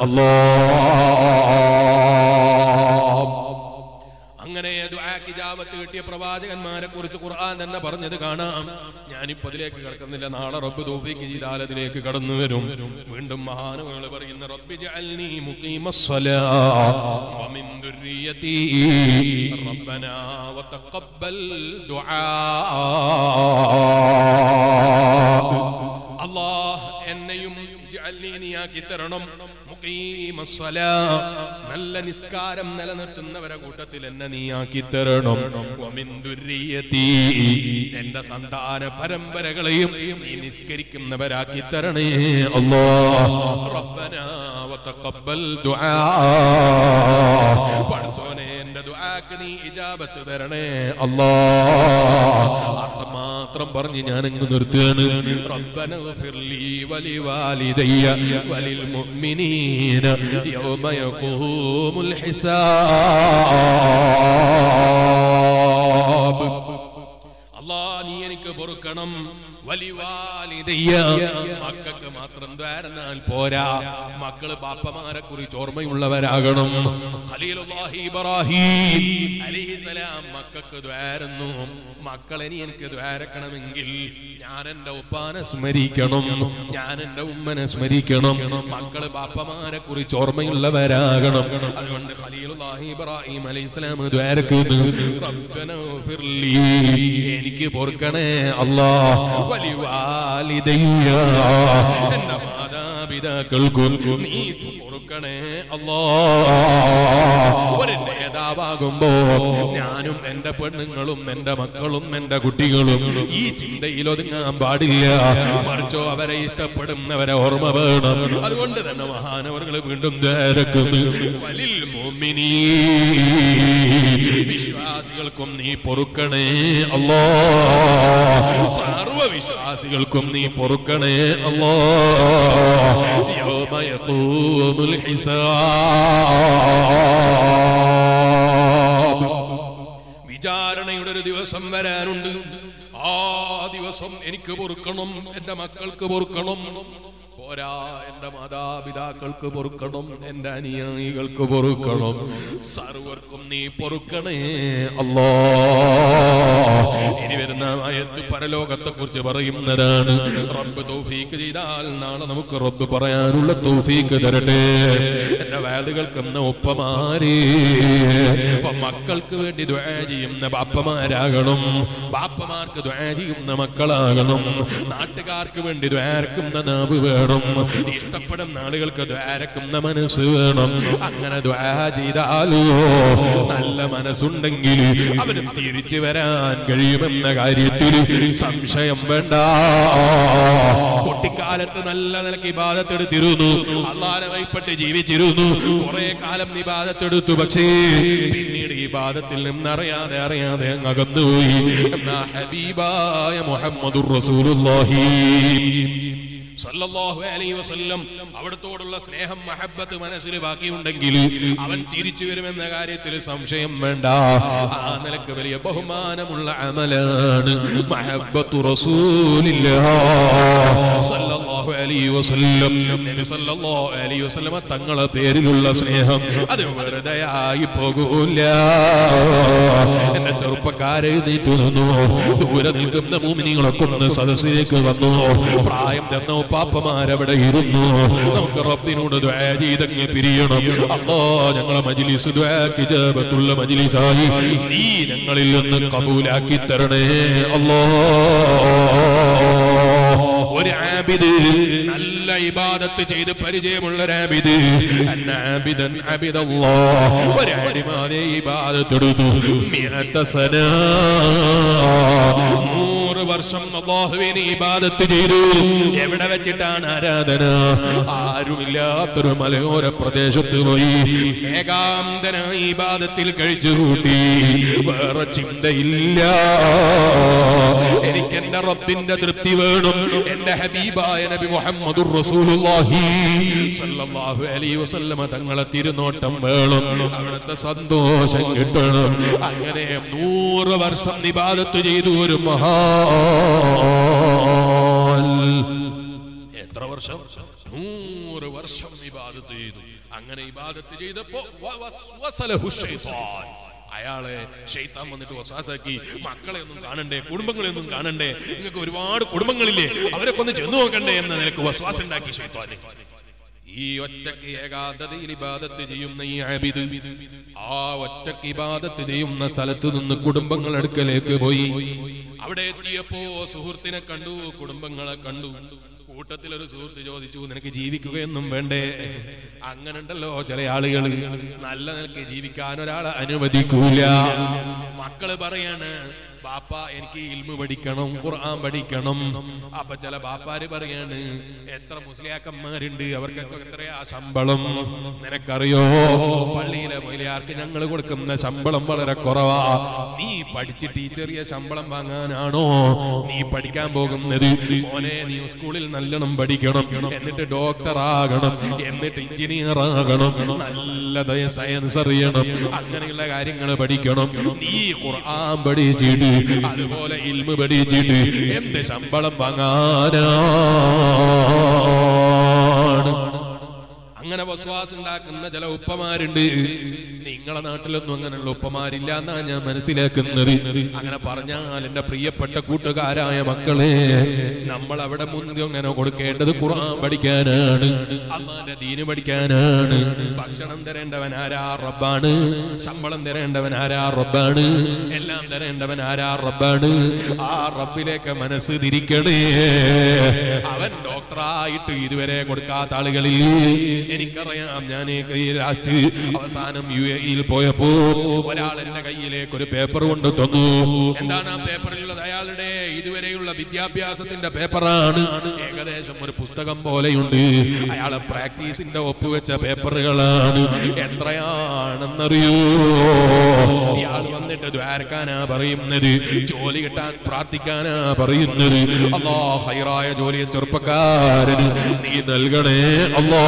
അല്ലാഹ് അങ്ങനെ ദുആക്ക് ഇജാബത്ത് കിട്ടിയ പ്രവാചകന്മാരെ കുറിച്ച് ഖുർആൻ തന്നെ പറഞ്ഞത് കാണാം ഞാനിപ്പോ അതിലേക്ക് കിടക്കുന്നില്ല നാളെ റബ്ബ് തൗഫീഖ് ചെയ്താൽ അതിലേക്ക് കടന്നു വരും വീണ്ടും മഹാനുകൾ പറയുന്ന റബ്ബി ജഅൽനി മുഖീമസ്സലാ വമിൻ ദുർരിയതി റബ്ബനാ വതഖബ്ബൽ ദുആ അല്ലാഹ് എന്നെയും ജഅൽനി നീയാക്കി തരണം മുഖീമസ്സലാ നല്ല നിസ്കാരം നിലനിർത്തുന്നവരെ കൂട്ടത്തിൽ എന്നെ നീയാക്കി തരണം വമിൻ ദുർരിയതി എന്റെ സന്താന പരമ്പരകളെയും നീ നിസ്കരിക്കുന്നവരാക്കി തരണേ അല്ലാഹ് റബ്ബനാ വതഖബ്ബൽ ദുആ പഠിച്ചോനെ എന്റെ ദുആക്ക് നീ ഇജാബത്ത് തരണേ അല്ലാഹ് അത്രമാത്രം പറഞ്ഞ് ഞാൻ അങ്ങ് നിർത്തുകയാണ് റബ്ബന ഗഫിർലി വലിവാലിദയ്യ വലിൽ മുഅ്മിനീന യൗമ യഖൂമുൽ ഹിസാബ് അല്ലാ നീ എനിക്ക് പൊറുക്കണം വലിവാലിദയ്യ മക്കൾക്ക് മാത്രം ദ്വാരന്നാൽ പോരാ മക്കള് ബാപ്പമാരെ കുറിച്ച് ഓർമ്മയുള്ളവരാകണം ഖലീലുല്ലാഹി ഇബ്രാഹിം അലൈഹിസലാം മക്കൾക്ക് ദ്വാരുന്നു മക്കളെ നീ എനിക്ക് ദ്വാരക്കണമെങ്കിൽ ഞാൻ എന്റെ ഉപ്പാനെ സ്മരിക്കണം ഞാൻ എന്റെ ഉമ്മനെ സ്മരിക്കണം മക്കള് ബാപ്പമാരെ കുറിച്ച് ഓർമ്മയുള്ളവരാകണം അതുകൊണ്ട് ഖലീലുല്ലാഹി ഇബ്രാഹിം അലൈഹിസ്സലാം ദ്വാരക്കുന്നു റബ്ബന ഗഫിർലി എനിക്ക് പൊറുക്കണേ അല്ലാ വലിവാലിദയ്യ എന്റെ മാതാപിതാക്കൾക്കും നീ പൊറുക്കണേ അല്ലാ ഒരു നേതാവാകുമ്പോ ഞാനും എന്റെ പെണ്ണുങ്ങളും എന്റെ മക്കളും എന്റെ കുട്ടികളും ഈ ചിന്തയിൽ ഒതുങ്ങാൻ പാടില്ല മറിച്ചോ അവരെ ഇഷ്ടപ്പെടുന്നവരെ ഓർമ്മ വേണം അതുകൊണ്ട് തന്നെ മഹാനവറുകൾ വീണ്ടും ദ്വാരക്കുന്നു വലിൽ മോമിനീ വിശ്വാസികൾക്കും നീ പൊറുക്കണേ അല്ലോ സർവ വിശ്വാസികൾക്കും നീ പൊറുക്കണേ അല്ലോ യോമയത്തൂമുൽ ഹിസാബ് വിചാരണയുടെ ഒരു ദിവസം വരാനുണ്ട് ആ ദിവസം എനിക്ക് പൊറുക്കണം എന്റെ മക്കൾക്ക് പൊറുക്കണം പോരാ എന്റെ മാതാപിതാക്കൾക്ക് പൊറുക്കണം എന്റെ അനുയായികൾക്ക് പൊറുക്കണം സർവർക്കും നീ പൊറുക്കണേ അല്ലോ ഇനി വരുന്ന ആയത്ത് പരലോകത്തെ കുറിച്ച് പറയുന്നതാണ് റബ്ബ് തൗഫീക്ക് ചെയ്താൽ നാളെ നമുക്ക് റബ്ബ് പറയാനുള്ള തൗഫീക്ക് തരട്ടെ എന്റെ വേദകൾക്കെന്ന ഒപ്പമാരേ അപ്പൊ മക്കൾക്ക് വേണ്ടി ദ്വാ ചെയ്യുന്ന ബാപ്പമാരാകണം ബാപ്പമാർക്ക് ദ്വാ ചെയ്യുന്ന മക്കളാകണം നാട്ടുകാർക്ക് വേണ്ടി ദ്വാരക്കുന്ന നാവ് വേണം ഇഷ്ടപ്പെടുന്ന ആളുകൾക്ക് ദ്വാരക്കുന്ന മനസ്സ് വേണം അങ്ങനെ ദ്വാ ചെയ്താലോ നല്ല മനസ്സുണ്ടെങ്കിൽ അവന് തിരിച്ചു വരാൻ കഴിയുമെന്ന കാര്യത്തിൽ സംശയം വേണ്ട കുട്ടിക്കാലത്ത് നല്ല നിലക്ക് ഇബാദത്തെടുത്തിരുന്നു അള്ളാനെ വൈപ്പെട്ട് ജീവിച്ചിരുന്നു കുറെ കാലം ഇബാദത്തെടുത്തു പക്ഷേ പിന്നീട് ഈ ബാധത്തിൽ നിന്ന് അറിയാതെ അറിയാതെ അങ്ങ് അകന്നുപോയി എന്നാ ഹബീബായ മുഹമ്മദുർ റസൂലുള്ളാഹി സല്ലല്ലാഹു അലൈഹി വസല്ലം അവിടത്തോടുള്ള സ്നേഹം മഹബത്ത് മനസ്സിൽ ബാക്കിയുണ്ടെങ്കിൽ അവൻ തിരിച്ചു വരുമെന്ന കാര്യത്തിൽ സംശയം വേണ്ട ആ നിലക്ക് വലിയ ബഹുമാനമുള്ള അമലാണ് മഹബത്തു റസൂലില്ലാഹ് സല്ലല്ലാഹു അലൈഹി വസല്ലം നബി സല്ലല്ലാഹു അലൈഹി വസല്ലം തങ്ങളെ പേരിലുള്ള സ്നേഹം അത് വെറുതെയായി പോകൂല എന്റെ ചെറുപ്പക്കാരെ എഴുന്നേറ്റ് നിന്നു ദൂരെ നിൽക്കുന്ന മൂമിനികളൊക്കെ ഒന്ന് സദസ്സിലേക്ക് വന്നു പ്രായം തന്ന പാപ്പമാരവിടെ ഇരുന്നു നമുക്ക് റബ്ബിനോട് ദ്വാ ചെയ്തങ്ങ് പിരിയണം അല്ലോ ഞങ്ങളെ മജിലിസ് ദ്വാക്കിജാബത്തുള്ള മജിലിസായി നീ ഞങ്ങളിൽ നിന്ന് കബൂലാക്കി തരണേ അല്ലോ ഒരു ആബിദ് നല്ല ഇബാദത്ത് ചെയ്ത് പരിചയമുള്ള ഒരു ആബിദ് അന്നാബിദൻ അബിദല്ലാഹ് ഒരു അടിമാതെ ഇബാദത്ത് എടുത്തു മിഅത്ത സന നൂറ് വർഷം അല്ലാഹുവിനെ ഇബാദത്ത് ചെയ്തു എവിടെ വെച്ചിട്ടാണ് ആരാധന ആരുമില്ലാത്തൊരു മലയോര പ്രദേശത്ത് പോയി ഏകാന്തനായി ഇബാദത്തിൽ കഴിച്ചു കൂട്ടി വേറെ ചിന്തയില്ല എനിക്ക് എന്റെ റബ്ബിന്റെ തൃപ്തി വേണം എന്റെ ഹബീബായ നബി മുഹമ്മദുർ റസൂലുള്ളാഹി സല്ലല്ലാഹു അലൈഹി വസല്ലമ തങ്ങളെ തിരുനോട്ടം വേണം അവിടുത്തെ സന്തോഷം കിട്ടണം അങ്ങനെ നൂറ് വർഷം നിബാദത്ത് ചെയ്തു ഒരു മഹാൻ എത്ര വർഷം നൂറ് വർഷം ഇബാദത്ത് ചെയ്തു അങ്ങനെ ഇബാദത്ത് ചെയ്തപ്പോ വ- വസ്വസലഹു ശൈത്താൻ. അയാളെ ഷെയ്ത്താൻ വന്നിട്ട് വസാസാക്കി മക്കളെ ഒന്നും കാണണ്ടേ കുടുംബങ്ങളെ ഒന്നും കാണണ്ടേ നിങ്ങൾക്ക് ഒരുപാട് കുടുംബങ്ങളില്ലേ അവരൊക്കെ ഒന്ന് ചെന്ന് നോക്കണ്ടേ എന്ന നിനക്ക് വസ്വാസം ഉണ്ടാക്കി ഷെയ്ത്താന് ഈ ഒറ്റക്ക് ഏകാന്തതയിൽ ഇബാദത്ത് ചെയ്യുന്ന ഈ ആബിദ് ആ ഒറ്റക്ക് ഇബാദത്ത് ചെയ്യുന്ന സ്ഥലത്ത് നിന്ന് കുടുംബങ്ങൾ അടുക്കലേക്ക് പോയി അവിടെ എത്തിയപ്പോ സുഹൃത്തിനെ കണ്ടു കുടുംബങ്ങളെ കണ്ടു കൂട്ടത്തിൽ ഒരു സുഹൃത്ത് ചോദിച്ചു നിനക്ക് ജീവിക്കുകയൊന്നും വേണ്ടേ അങ്ങനെ ഉണ്ടല്ലോ ചില ആളുകൾ നല്ല നിലക്ക് ജീവിക്കാൻ ഒരാളെ അനുവദിക്കൂല മക്കള് പറയാണ് ബാപ്പ എനിക്ക് ഇൽമു പഠിക്കണം ഖുർആൻ പഠിക്കണം അപ്പൊ ചില ബാപ്പാര് പറയാണ് എത്ര മുസ്ലിയാക്കന്മാരുണ്ട് അവർക്കൊക്കെ എത്രയാ ശമ്പളം നിനക്കറിയോ പള്ളിയിലെ മൊയിലാർക്ക് ഞങ്ങൾ കൊടുക്കുന്ന ശമ്പളം വളരെ കുറവാ നീ പഠിച്ചിട്ട് ഈ ചെറിയ ശമ്പളം വാങ്ങാനാണോ നീ പഠിക്കാൻ പോകുന്നത് മോനെ നീ സ്കൂളിൽ നല്ലോണം പഠിക്കണം എന്നിട്ട് ഡോക്ടർ ആകണം എന്നിട്ട് എഞ്ചിനീയർ ആകണം നല്ലതായ സയൻസ് അറിയണം അങ്ങനെയുള്ള കാര്യങ്ങൾ പഠിക്കണം നീ ഖുർആൻ പഠിച്ചിട്ട് അതുപോലെ ഇൽമു പഠിച്ചിട്ട് എന്ത് ശമ്പളം വാങ്ങാനാണ് അങ്ങനെ വസ്വാസ് ഉണ്ടാക്കുന്ന ചില ഉപ്പമാരുണ്ട് നിങ്ങളെ നാട്ടിലൊന്നും അങ്ങനെയുള്ള ഉപ്പമാരില്ല എന്നാ ഞാൻ മനസ്സിലാക്കുന്നത് അങ്ങനെ പറഞ്ഞാൽ എന്റെ പ്രിയപ്പെട്ട കൂട്ടുകാരായ മക്കളെ നമ്മൾ അവിടെ മുൻകൈ അങ്ങനെ കൊടുക്കേണ്ടത് ഖുർആൻ പഠിക്കാനാണ് അള്ളാന്റെ ദീന് പഠിക്കാനാണ് ഭക്ഷണം തരേണ്ടവൻ ആരാ റബ്ബാണ് ശമ്പളം തരേണ്ടവൻ ആരാ റബ്ബാണ് എല്ലാം തരേണ്ടവൻ ആരാ റബ്ബാണ് ആ റബ്ബിലേക്ക് മനസ്സ് തിരിക്കണേ അവൻ ഡോക്ടറായിട്ട് ഇതുവരെ കൊടുക്കാത്ത ആളുകളിൽ എനിക്കറിയാം ഞാൻ ഈ ലാസ്റ്റ് അവസാനം യു എയിൽ പോയപ്പോ ഒരാൾ എന്റെ കയ്യിലേക്ക് ഒരു പേപ്പർ കൊണ്ട് തന്നു എന്താണ് ആ പേപ്പറിലുള്ളത് അയാളുടെ ഇതുവരെയുള്ള വിദ്യാഭ്യാസത്തിന്റെ പേപ്പറാണ് ഏകദേശം ഒരു പുസ്തകം പോലെയുണ്ട് അയാളെ പ്രാക്ടീസിന്റെ ഒപ്പുവെച്ച പേപ്പറുകളാണ് എത്രയാണെന്നറിയോ ഇയാൾ വന്നിട്ട് ദ്വാരക്കാനാ പറയുന്നത് ജോലി കിട്ടാൻ പ്രാർത്ഥിക്കാനാ പറയുന്നത് അല്ലാ ഹൈറായ ജോലിയെ ചെറുപ്പക്കാരന് നീ നൽകണേ അല്ലാ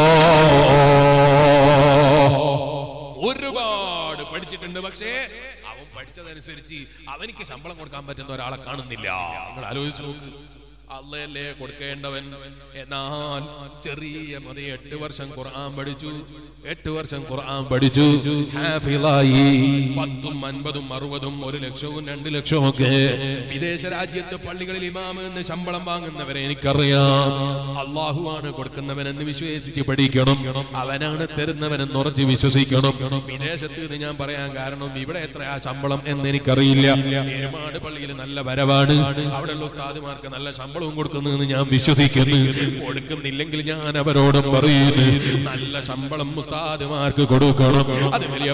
ഒരുപാട് പഠിച്ചിട്ടുണ്ട് പക്ഷേ അവൻ പഠിച്ചതനുസരിച്ച് അവനിക്ക് ശമ്പളം കൊടുക്കാൻ പറ്റുന്ന ഒരാളെ കാണുന്നില്ല നിങ്ങൾ ആലോചിച്ചു നോക്ക് അള്ളയല്ലേ കൊടുക്കേണ്ടവൻ എന്നാൽ ചെറിയ മതി എട്ട് വർഷം ഖുർആൻ പഠിച്ചു എട്ട് വർഷം ഖുർആൻ പഠിച്ചു ഹാഫിളായി പത്തും അൻപതും അറുപതും ഒരു ലക്ഷവും രണ്ട് ലക്ഷവും ഒക്കെ വിദേശ രാജ്യത്ത് പള്ളികളിൽ ഇമാമ് എന്ന് ശമ്പളം വാങ്ങുന്നവരെ എനിക്കറിയാം അള്ളാഹുവാണ് കൊടുക്കുന്നവനെന്ന് വിശ്വസിച്ച് പഠിക്കണം അവനാണ് തരുന്നവനെന്ന് ഉറച്ച് വിശ്വസിക്കണം വിദേശത്ത് നിന്ന് ഞാൻ പറയാൻ കാരണം ഇവിടെ എത്രയാ ശമ്പളം എന്ന് എനിക്കറിയില്ല ഒരുപാട് പള്ളിയിൽ നല്ല വരവാണ് അവിടെയുള്ള ഉസ്താദുമാർക്ക് നല്ല ശമ്പളവും കൊടുക്കുന്നതെന്ന് ഞാൻ വിശ്വസിക്കുന്നു കൊടുക്കുന്നില്ലെങ്കിൽ ഞാൻ അവരോടും പറയുന്നു നല്ല ശമ്പളം ഉസ്താദുമാർക്ക് കൊടുക്കണം അത് വലിയ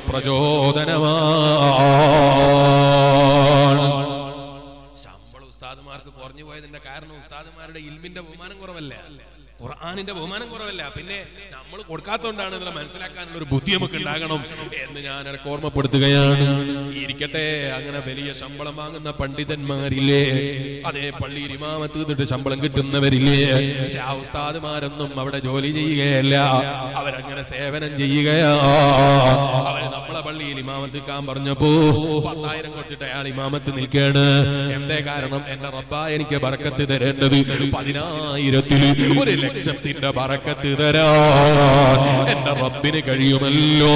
പ്രചോദനമാണ് ശമ്പളം ഉസ്താദുമാർക്ക് കുറഞ്ഞു പോയതിന്റെ കാരണം ഉസ്താദുമാരുടെ ഇൽമിന്റെ ബഹുമാനം കുറവല്ല ഖുർആാനിന്റെ ബഹുമാനം കുറവല്ല പിന്നെ നമ്മൾ കൊടുക്കാത്തോണ്ടാണ് ഇതിനെ മനസ്സിലാക്കാനുള്ള ഒരു ബുദ്ധി നമുക്ക് ഉണ്ടാകണം എന്ന് ഞാൻ എനിക്ക് ഓർമ്മപ്പെടുത്തുകയാണ് ഇരിക്കട്ടെ അങ്ങനെ വലിയ ശമ്പളം വാങ്ങുന്ന പണ്ഡിതന്മാരില്ലേ അതേ പള്ളിയിൽ ഇമാമത്ത് നിന്നിട്ട് ശമ്പളം കിട്ടുന്നവരില്ലേ പക്ഷെ ആ ഉസ്താദുമാരൊന്നും അവിടെ ജോലി ചെയ്യുകയല്ല അവരങ്ങനെ സേവനം ചെയ്യുകയാ അവര് നമ്മളെ പള്ളിയിൽ ഇമാമത്ത് നിൽക്കാൻ പറഞ്ഞപ്പോ പത്തായിരം കൊടുത്തിട്ട് അയാൾ ഇമാമത്ത് നിൽക്കാണ് എന്തേ കാരണം എന്റെ റബ്ബ എനിക്ക് ബറക്കത്ത് തരേണ്ടത് പതിനായിരത്തിൽ ഒരു ലക്ഷത്തിന്റെ ബറക്കത്ത് തരാൻ എന്റെ റബ്ബിന് കഴിയുമല്ലോ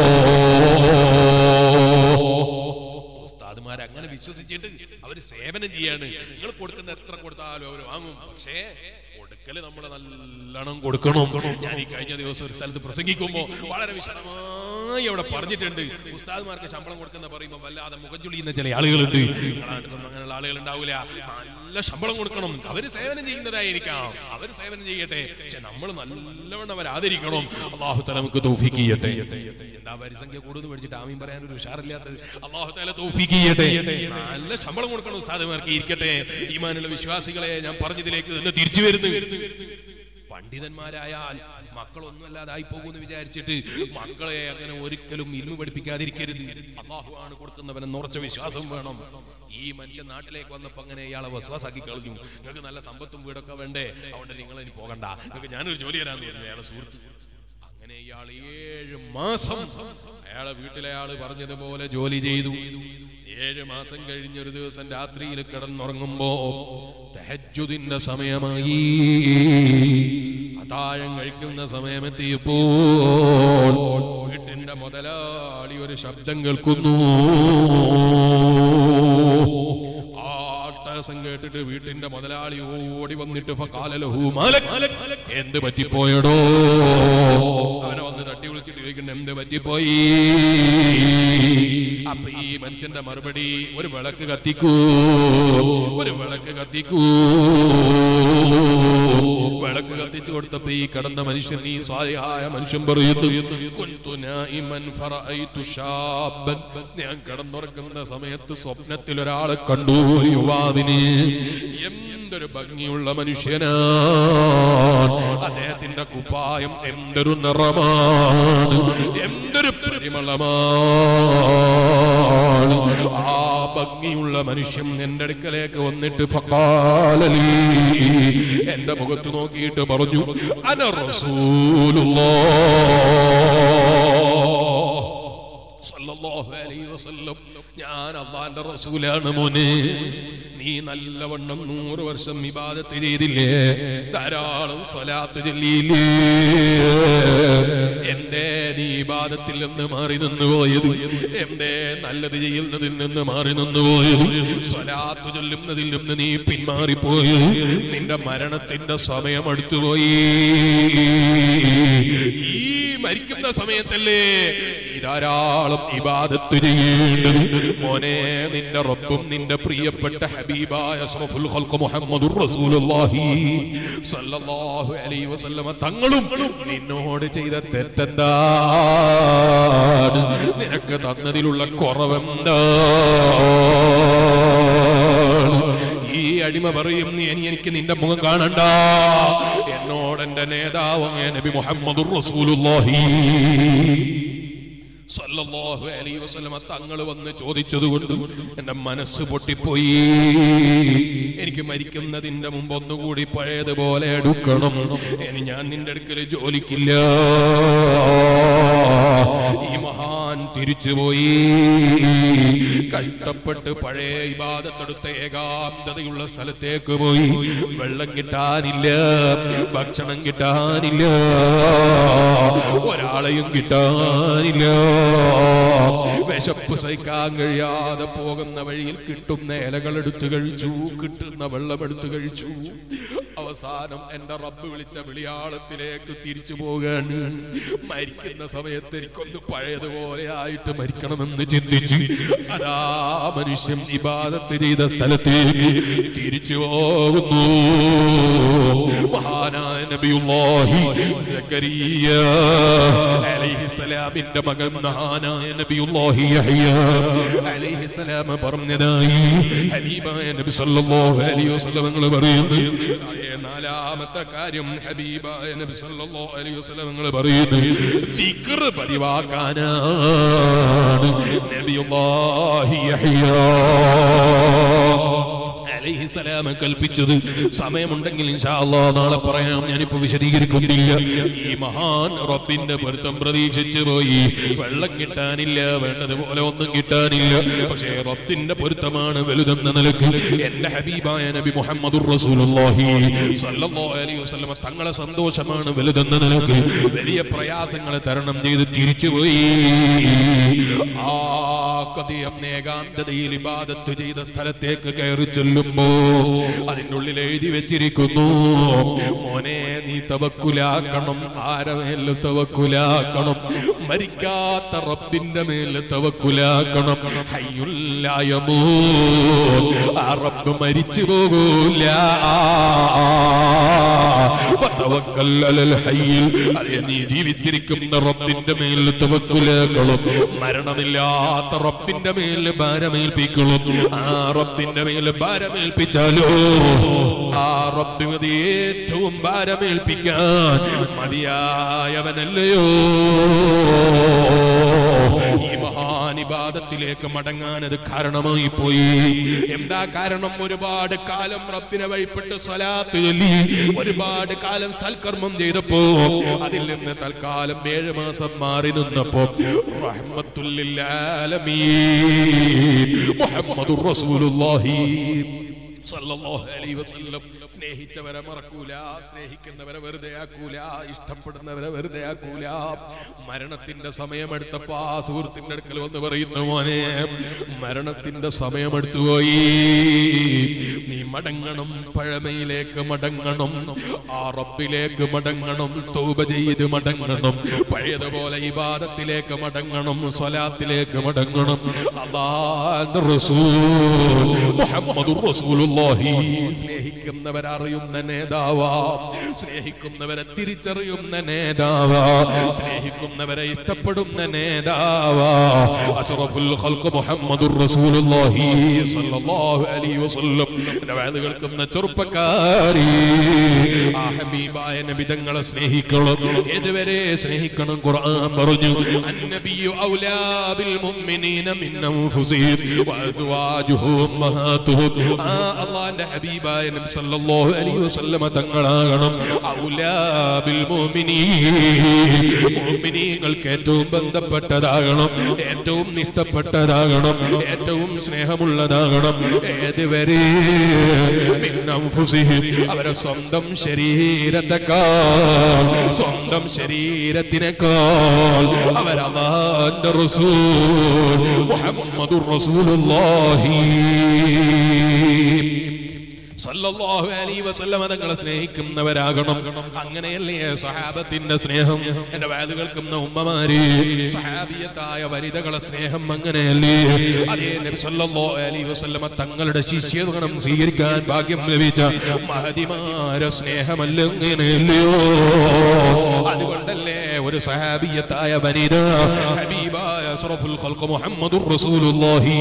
ഉസ്താദുമാർ അങ്ങനെ വിശ്വസിച്ചിട്ട് അവര് സേവനം ചെയ്യാണ് നിങ്ങൾ കൊടുക്കുന്ന എത്ര കൊടുത്താലും അവർ വാങ്ങും പക്ഷേ കൊടുക്കല് നമ്മൾ നല്ലോണം കൊടുക്കണം ഞാൻ ഈ കഴിഞ്ഞ ദിവസം ഒരു സ്ഥലത്ത് പ്രസംഗിക്കുമ്പോ വളരെ വിശദമായി അവിടെ പറഞ്ഞിട്ടുണ്ട് ഉസ്താദ്മാർക്ക് ശമ്പളം കൊടുക്കുന്ന പറയുമ്പോൾ വല്ലാതെ മുഖം ചുളിയുന്ന ചില ആളുകളുണ്ട് നിങ്ങളെ നാട്ടിലൊന്നും അങ്ങനെയുള്ള ആളുകൾ ഉണ്ടാവില്ല നല്ല ശമ്പളം കൊടുക്കണം അവര് സേവനം ചെയ്യുന്നതായിരിക്കാം അവര് സേവനം ചെയ്യട്ടെ പക്ഷെ നമ്മൾ നല്ലവണ്ണം അവർ ആദരിക്കണം അള്ളാഹു തല നമുക്ക് തൗഫീക്ക് ചെയ്യട്ടെ എന്താ പരിസംഖ്യ കൂടുതൽ പഠിച്ചിട്ട് ആമീൻ പറയാൻ ഒരു ഉഷാറില്ലാത്തത് അള്ളാഹു തല തൗഫീക്ക് ചെയ്യട്ടെ നല്ല ശമ്പളം കൊടുക്കണം ഉസ്താദുമാർക്ക് ഇരിക്കട്ടെ ഈമാനുള്ള വിശ്വാസികളെ ഞാൻ പറഞ്ഞതിലേക്ക് തന്നെ തിരിച്ചു വരുന്നു പണ്ഡിതന്മാരായാൽ മക്കളൊന്നും അല്ലാതായി പോകുമെന്ന് വിചാരിച്ചിട്ട് മക്കളെ അങ്ങനെ ഒരിക്കലും ഇൽമു പഠിപ്പിക്കാതിരിക്കരുത് അള്ളാഹു ആണ് കൊടുക്കുന്നവനെന്ന് ഉറച്ച വിശ്വാസം വേണം ഈ മനുഷ്യൻ നാട്ടിലേക്ക് വന്നപ്പോ അങ്ങനെ ഇയാളെ വസ്വാസാക്കി കളഞ്ഞു നിങ്ങൾക്ക് നല്ല സമ്പത്തും വീടൊക്കെ വേണ്ടേ അതുകൊണ്ട് നിങ്ങൾ ഇനി പോകണ്ട നിങ്ങൾക്ക് ഞാനൊരു ജോലി തരാന്ന് പറഞ്ഞു അയാളെ സുഹൃത്ത് അങ്ങനെ ഇയാൾ ഏഴ് മാസം അയാളെ വീട്ടിലെ ആള് പറഞ്ഞതുപോലെ ജോലി ചെയ്തു ഏഴ് മാസം കഴിഞ്ഞൊരു ദിവസം രാത്രിയിൽ കിടന്നുറങ്ങുമ്പോ തഹജുദിന്റെ സമയമായി അതാഴം കഴിക്കുന്ന സമയമെത്തിയപ്പോൾ വീട്ടിന്റെ മുതലാളി ഒരു ശബ്ദം കേൾക്കുന്നു ആ അട്ടഹാസം കേട്ടിട്ട് വീട്ടിന്റെ മുതലാളി ഓടി വന്നിട്ട് ഫഖാലലഹു മാലക് എന്ത് പറ്റിപ്പോയടോ അവനെ വന്ന് തട്ടി വിളിച്ചിട്ട് ചോദിക്കണ്ട എന്ത് പറ്റിപ്പോയി അപ്പൊ ഈ മനുഷ്യന്റെ മറുപടി ഒരു വിളക്ക് കത്തിക്കൂ ഒരു വിളക്ക് കത്തിക്കൂ വിളക്ക് കത്തിച്ചു കൊടുത്തപ്പോ ഈ കിടന്ന മനുഷ്യൻ ഈ സ്വാലിഹായ മനുഷ്യൻ പറയുന്നു കുന്തു നായിമൻ ഫറഅയ്തു ശാബൻ ഞാൻ കിടന്നുറങ്ങുന്ന സമയത്ത് സ്വപ്നത്തിൽ ഒരാളെ കണ്ടു ഒരു യുവാവിന് എന്തൊരു ഭംഗിയുള്ള മനുഷ്യനാണ് അദ്ദേഹത്തിന്റെ കുപ്പായം എന്തൊരു നിറമാണ് എന്തൊരു പരിമളമാണ് ആ ഭംഗിയുള്ള മനുഷ്യൻ എന്റെ അടുക്കലേക്ക് വന്നിട്ട് ഫഖാലലി എന്റെ മുഖത്ത് നോക്കിയിട്ട് പറഞ്ഞു അന സല്ലല്ലാഹു അലൈഹി വസല്ലം ഞാൻ അള്ളാന്റെ റസൂലാണ് മോനെ നീ നല്ലവണ്ണം നൂറ് വർഷം ഇബാദത്ത് ചെയ്തില്ലേ ധാരാളം സ്വലാത്ത് ചൊല്ലിയില്ലേ എന്തേ നീ ഇബാദത്തിൽ നിന്ന് മാറി നിന്ന് പോയത് എന്തേ നല്ലത് ചെയ്യുന്നതിൽ നിന്ന് മാറി നിന്ന് പോയത് സ്വലാത്ത് ചൊല്ലുന്നതിൽ നിന്ന് നീ പിന്മാറിപ്പോയത് നിന്റെ മരണത്തിന്റെ സമയം അടുത്തുപോയി ഈ മരിക്കുന്ന സമയത്തല്ലേ നീ ധാരാളം ഇബാദത്ത് ചെയ്യേണ്ടത് മോനെ നിന്റെ റബ്ബും നിന്റെ പ്രിയപ്പെട്ട ഹബീബായ അഷ്റഫുൽ ഖൽഖ് മുഹമ്മദുർ റസൂലുള്ളാഹി സ്വല്ലല്ലാഹു അലൈഹി വസല്ലമ തങ്ങളും നിന്നോട് ചെയ്ത തെറ്റെന്താണ് നിനക്ക് തന്നതിലുള്ള കുറവെന്താണ് ഈ അടിമ പറയും നീ ഇനി എനിക്ക് നിന്റെ മുഖം കാണണ്ട എന്നോട് എന്റെ നേതാവ് നബി മുഹമ്മദുർ റസൂലുള്ളാഹി സല്ലല്ലാഹു അലൈഹി വസല്ലമ തങ്ങൾ വന്ന് ചോദിച്ചതുകൊണ്ട് എന്റെ മനസ്സ് പൊട്ടിപ്പോയി എനിക്ക് മരിക്കുന്നതിന്റെ മുമ്പ് ഒന്നുകൂടി പഴയതുപോലെ എടുക്കണം ഇനി ഞാൻ നിന്റെ അടുക്കൽ ജോലിക്കില്ല ഈ മഹാൻ തിരിച്ചുപോയി കഷ്ടപ്പെട്ട് പഴയ ഇബാദത്തെടുത്ത ഏകാന്തതയുള്ള സ്ഥലത്തേക്ക് പോയി വെള്ളം കിട്ടാനില്ല ഭക്ഷണം കിട്ടാനില്ല ഒരാളെയും കിട്ടാനില്ല വിശപ്പ് സഹിക്കാൻ കഴിയാതെ പോകുന്ന വഴിയിൽ കിട്ടുന്ന ഇലകൾ എടുത്തു കഴിച്ചു കിട്ടുന്ന വെള്ളം എടുത്തു കഴിച്ചു അവസാനം എന്റെ റബ്ബ് വിളിച്ച വിളിയാളത്തിലേക്ക് തിരിച്ചു പോവുകയാണ് മരിക്കുന്ന സമയത്ത് എനിക്കൊന്ന് പഴയതുപോലെ ആയിട്ട് മരിക്കണമെന്ന് ചിന്തിച്ച് അതാ മനുഷ്യൻ ഇബാദത്ത് ചെയ്ത സ്ഥലത്തേക്ക് തിരിച്ചു പോകുന്നു മഹാനായ നബിയുല്ലാഹി സക്കരിയ അലൈഹിസ്സലാമിന്റെ മകൻ മഹാനായ നബിയുല്ലാഹി യഹ്യ യഹ്യ അലൈഹിസ്സലാം പറഞ്ഞതായി ഹബീബായ നബി സല്ലല്ലാഹു അലൈഹി വസല്ലം നിങ്ങൾ പറയുന്നു അതേ നാലാമത്തെ കാര്യം ഹബീബായ നബി സല്ലല്ലാഹു അലൈഹി വസല്ലം നിങ്ങൾ പറയുന്നു ദിക്ർ പതിവാക്കാനാണ് നബിയുല്ലാഹി യഹ്യ അലൈഹിസലാം കൽപ്പിച്ചത് സമയമുണ്ടെങ്കിൽ ഇൻഷാ അല്ലാഹ് നാളെ പറയാം ഞാനിപ്പോ വിശദീകരിക്കുന്നില്ല ഈ മഹാൻ റബ്ബിന്റെ പൊരുത്തം പ്രതീക്ഷിച്ചു പോയി വെള്ളം കിട്ടാനില്ല വേണ്ടതുപോലെ ഒന്നും കിട്ടാനില്ല പക്ഷേ റബ്ബിന്റെ പൊരുത്തമാണ് വലുതെന്ന നിലക്ക് എന്റെ ഹബീബായ നബി മുഹമ്മദുർ റസൂലുള്ളാഹി സ്വല്ലല്ലാഹു അലൈഹി വസല്ലമ തങ്ങളെ സന്തോഷമാണ് വലുതെന്ന നിലക്ക് വലിയ പ്രയാസങ്ങളെ തരണം ചെയ്ത് തിരിച്ചുപോയി ആ കഥയം ഏകാന്തതയിൽ ഇബാദത്ത് ചെയ്ത സ്ഥലത്തേക്ക് കയറി ചെല്ലുമ്പോ അതിനുള്ളിൽ എഴുതി വെച്ചിരിക്കുന്നു മോനെ നീ തവക്കുലാക്കണം ആരമേല് തവക്കുലാക്കണം മരിക്കാത്ത റബ്ബിന്റെ മേല് തവക്കുലാക്കണം ഹയ്യുല്ലായമോ ആ റബ്ബ് മരിച്ചു പോകൂല ഫതവക്കൽ അലൽ ഹയ്യിൽ അതേ നീ ജീവിച്ചിരിക്കുന്ന റബ്ബിന്റെ മേൽ തവക്കുലാക്കണം മരണമില്ലാത്ത റബ്ബിന്റെ മേൽ ഭാരമേൽപ്പിക്കണം ആ റബ്ബിന്റെ മേൽ ഭാരമേൽപ്പിച്ചാലോ ആ റബ്ബിന് ഏറ്റവും ഭാരമേൽപ്പിക്കാൻ മതിയായവനല്ലയോ ഈ മഹാനിബാദത്തിലേക്ക് മടങ്ങാൻ അത് കാരണമായി പോയി എന്താ കാരണം ഒരുപാട് കാലം റബ്ബിനെ വഴിപ്പെട്ട് സ്വലാത്ത് ചൊല്ലി ഒരുപാട് കാലം സൽക്കർമ്മം ചെയ്തപ്പോ അതിൽ നിന്ന് തൽക്കാലം ഏഴ് മാസം മാറി നിന്നപ്പോ റഹ്മത്തുല്ലിൽ ആലമീൻ മുഹമ്മദുർ റസൂലുള്ളാഹി സല്ലല്ലാഹു അലൈഹി വസല്ലം സ്നേഹിച്ചവരെ മറക്കൂല സ്നേഹിക്കുന്നവരെ വെറുതെ ആക്കൂല ഇഷ്ടപ്പെടുന്നവരെ വെറുതെ ആക്കൂല മരണത്തിന്റെ സമയമെടുത്തപ്പോ ആ സുഹൃത്തിന്റെ അടുക്കൽ വന്ന് പറയുന്നു മോനെ മരണത്തിന്റെ സമയമെടുത്തു പോയി നീ മടങ്ങണം പഴമയിലേക്ക് മടങ്ങണം ആ റബ്ബിലേക്ക് മടങ്ങണം തൗബ ചെയ്ത് മടങ്ങണം പഴയതുപോലെ ഇബാദത്തിലേക്ക് മടങ്ങണം സ്വലാത്തിലേക്ക് മടങ്ങണം അല്ലാഹുവിന്റെ റസൂൽ മുഹമ്മദുർ റസൂലുള്ളാഹി സ്നേഹിക്കുന്നവരറിയുന്ന നേതാവാ സ്നേഹിക്കുന്നവരെ തിരിച്ചറിയുന്ന നേതാവാ സ്നേഹിക്കുന്നവരെ ഇഷ്ടപ്പെടുന്ന നേതാവാ അഷ്റഫുൽ ഖൽഖ് മുഹമ്മദുർ റസൂലുള്ളാഹി സ്വല്ലല്ലാഹു അലൈഹി വസല്ലം എന്റെ വേദ കേൾക്കുന്ന ചെറുപ്പക്കാരി ആ ഹബീബായ നബി തങ്ങളെ സ്നേഹിക്കണം ഏതുവരെ സ്നേഹിക്കണം ഖുർആൻ പറഞ്ഞു അന്നബിയു ഔലാ ബിൽ മുഅ്മിനീന മിൻ അൻഫുസിഹിം വഅസ്വാജുഹു ഉമ്മഹാതുഹും ആ അള്ളാന്റെ ഹബീബായ നബി സല്ലല്ലാഹു അലൈഹി വസല്ലമ തങ്ങളാകണം ഔലാ ബിൽ മുഅ്മിനീൻ മുഅ്മിനീങ്ങൾക്ക് ഏറ്റവും ബന്ധപ്പെട്ടതാകണം ഏറ്റവും ഇഷ്ടപ്പെട്ടതാകണം ഏറ്റവും സ്നേഹമുള്ളതാകണം ഏതുവരെ മിൻ അൻഫുസിഹിം അവരെ സ്വന്തം ശരീരത്തെക്കാൾ സ്വന്തം ശരീരത്തിനേക്കാൾ അവരതാന്റെ റസൂൽ മുഹമ്മദുർ റസൂലുള്ളാഹി സല്ലല്ലാഹു അലൈഹി വസല്ലമ തങ്ങളെ സ്നേഹിക്കുന്നവരാകണം അങ്ങനെയല്ലേ സഹാബത്തിന്റെ സ്നേഹം എന്റെ വാത് കേൾക്കുന്ന ഉമ്മമാര് സഹാബിയത്തായ വനിതകളെ സ്നേഹം അങ്ങനെയല്ലേ അതേ നബി സല്ലല്ലാഹു അലൈഹി വസല്ലമ തങ്ങളുടെ ശിഷ്യഗണം സ്വീകരിക്കാൻ ഭാഗ്യം ലഭിച്ച മഹതിമാരെ സ്നേഹമല്ല ഇങ്ങനെയല്ലയോ അതുകൊണ്ടല്ലേ ഒരു സഹാബിയത്തായ വനിത ഹബീബായ അഷ്റഫുൽ ഖൽഖ് മുഹമ്മദുർ റസൂലുള്ളാഹി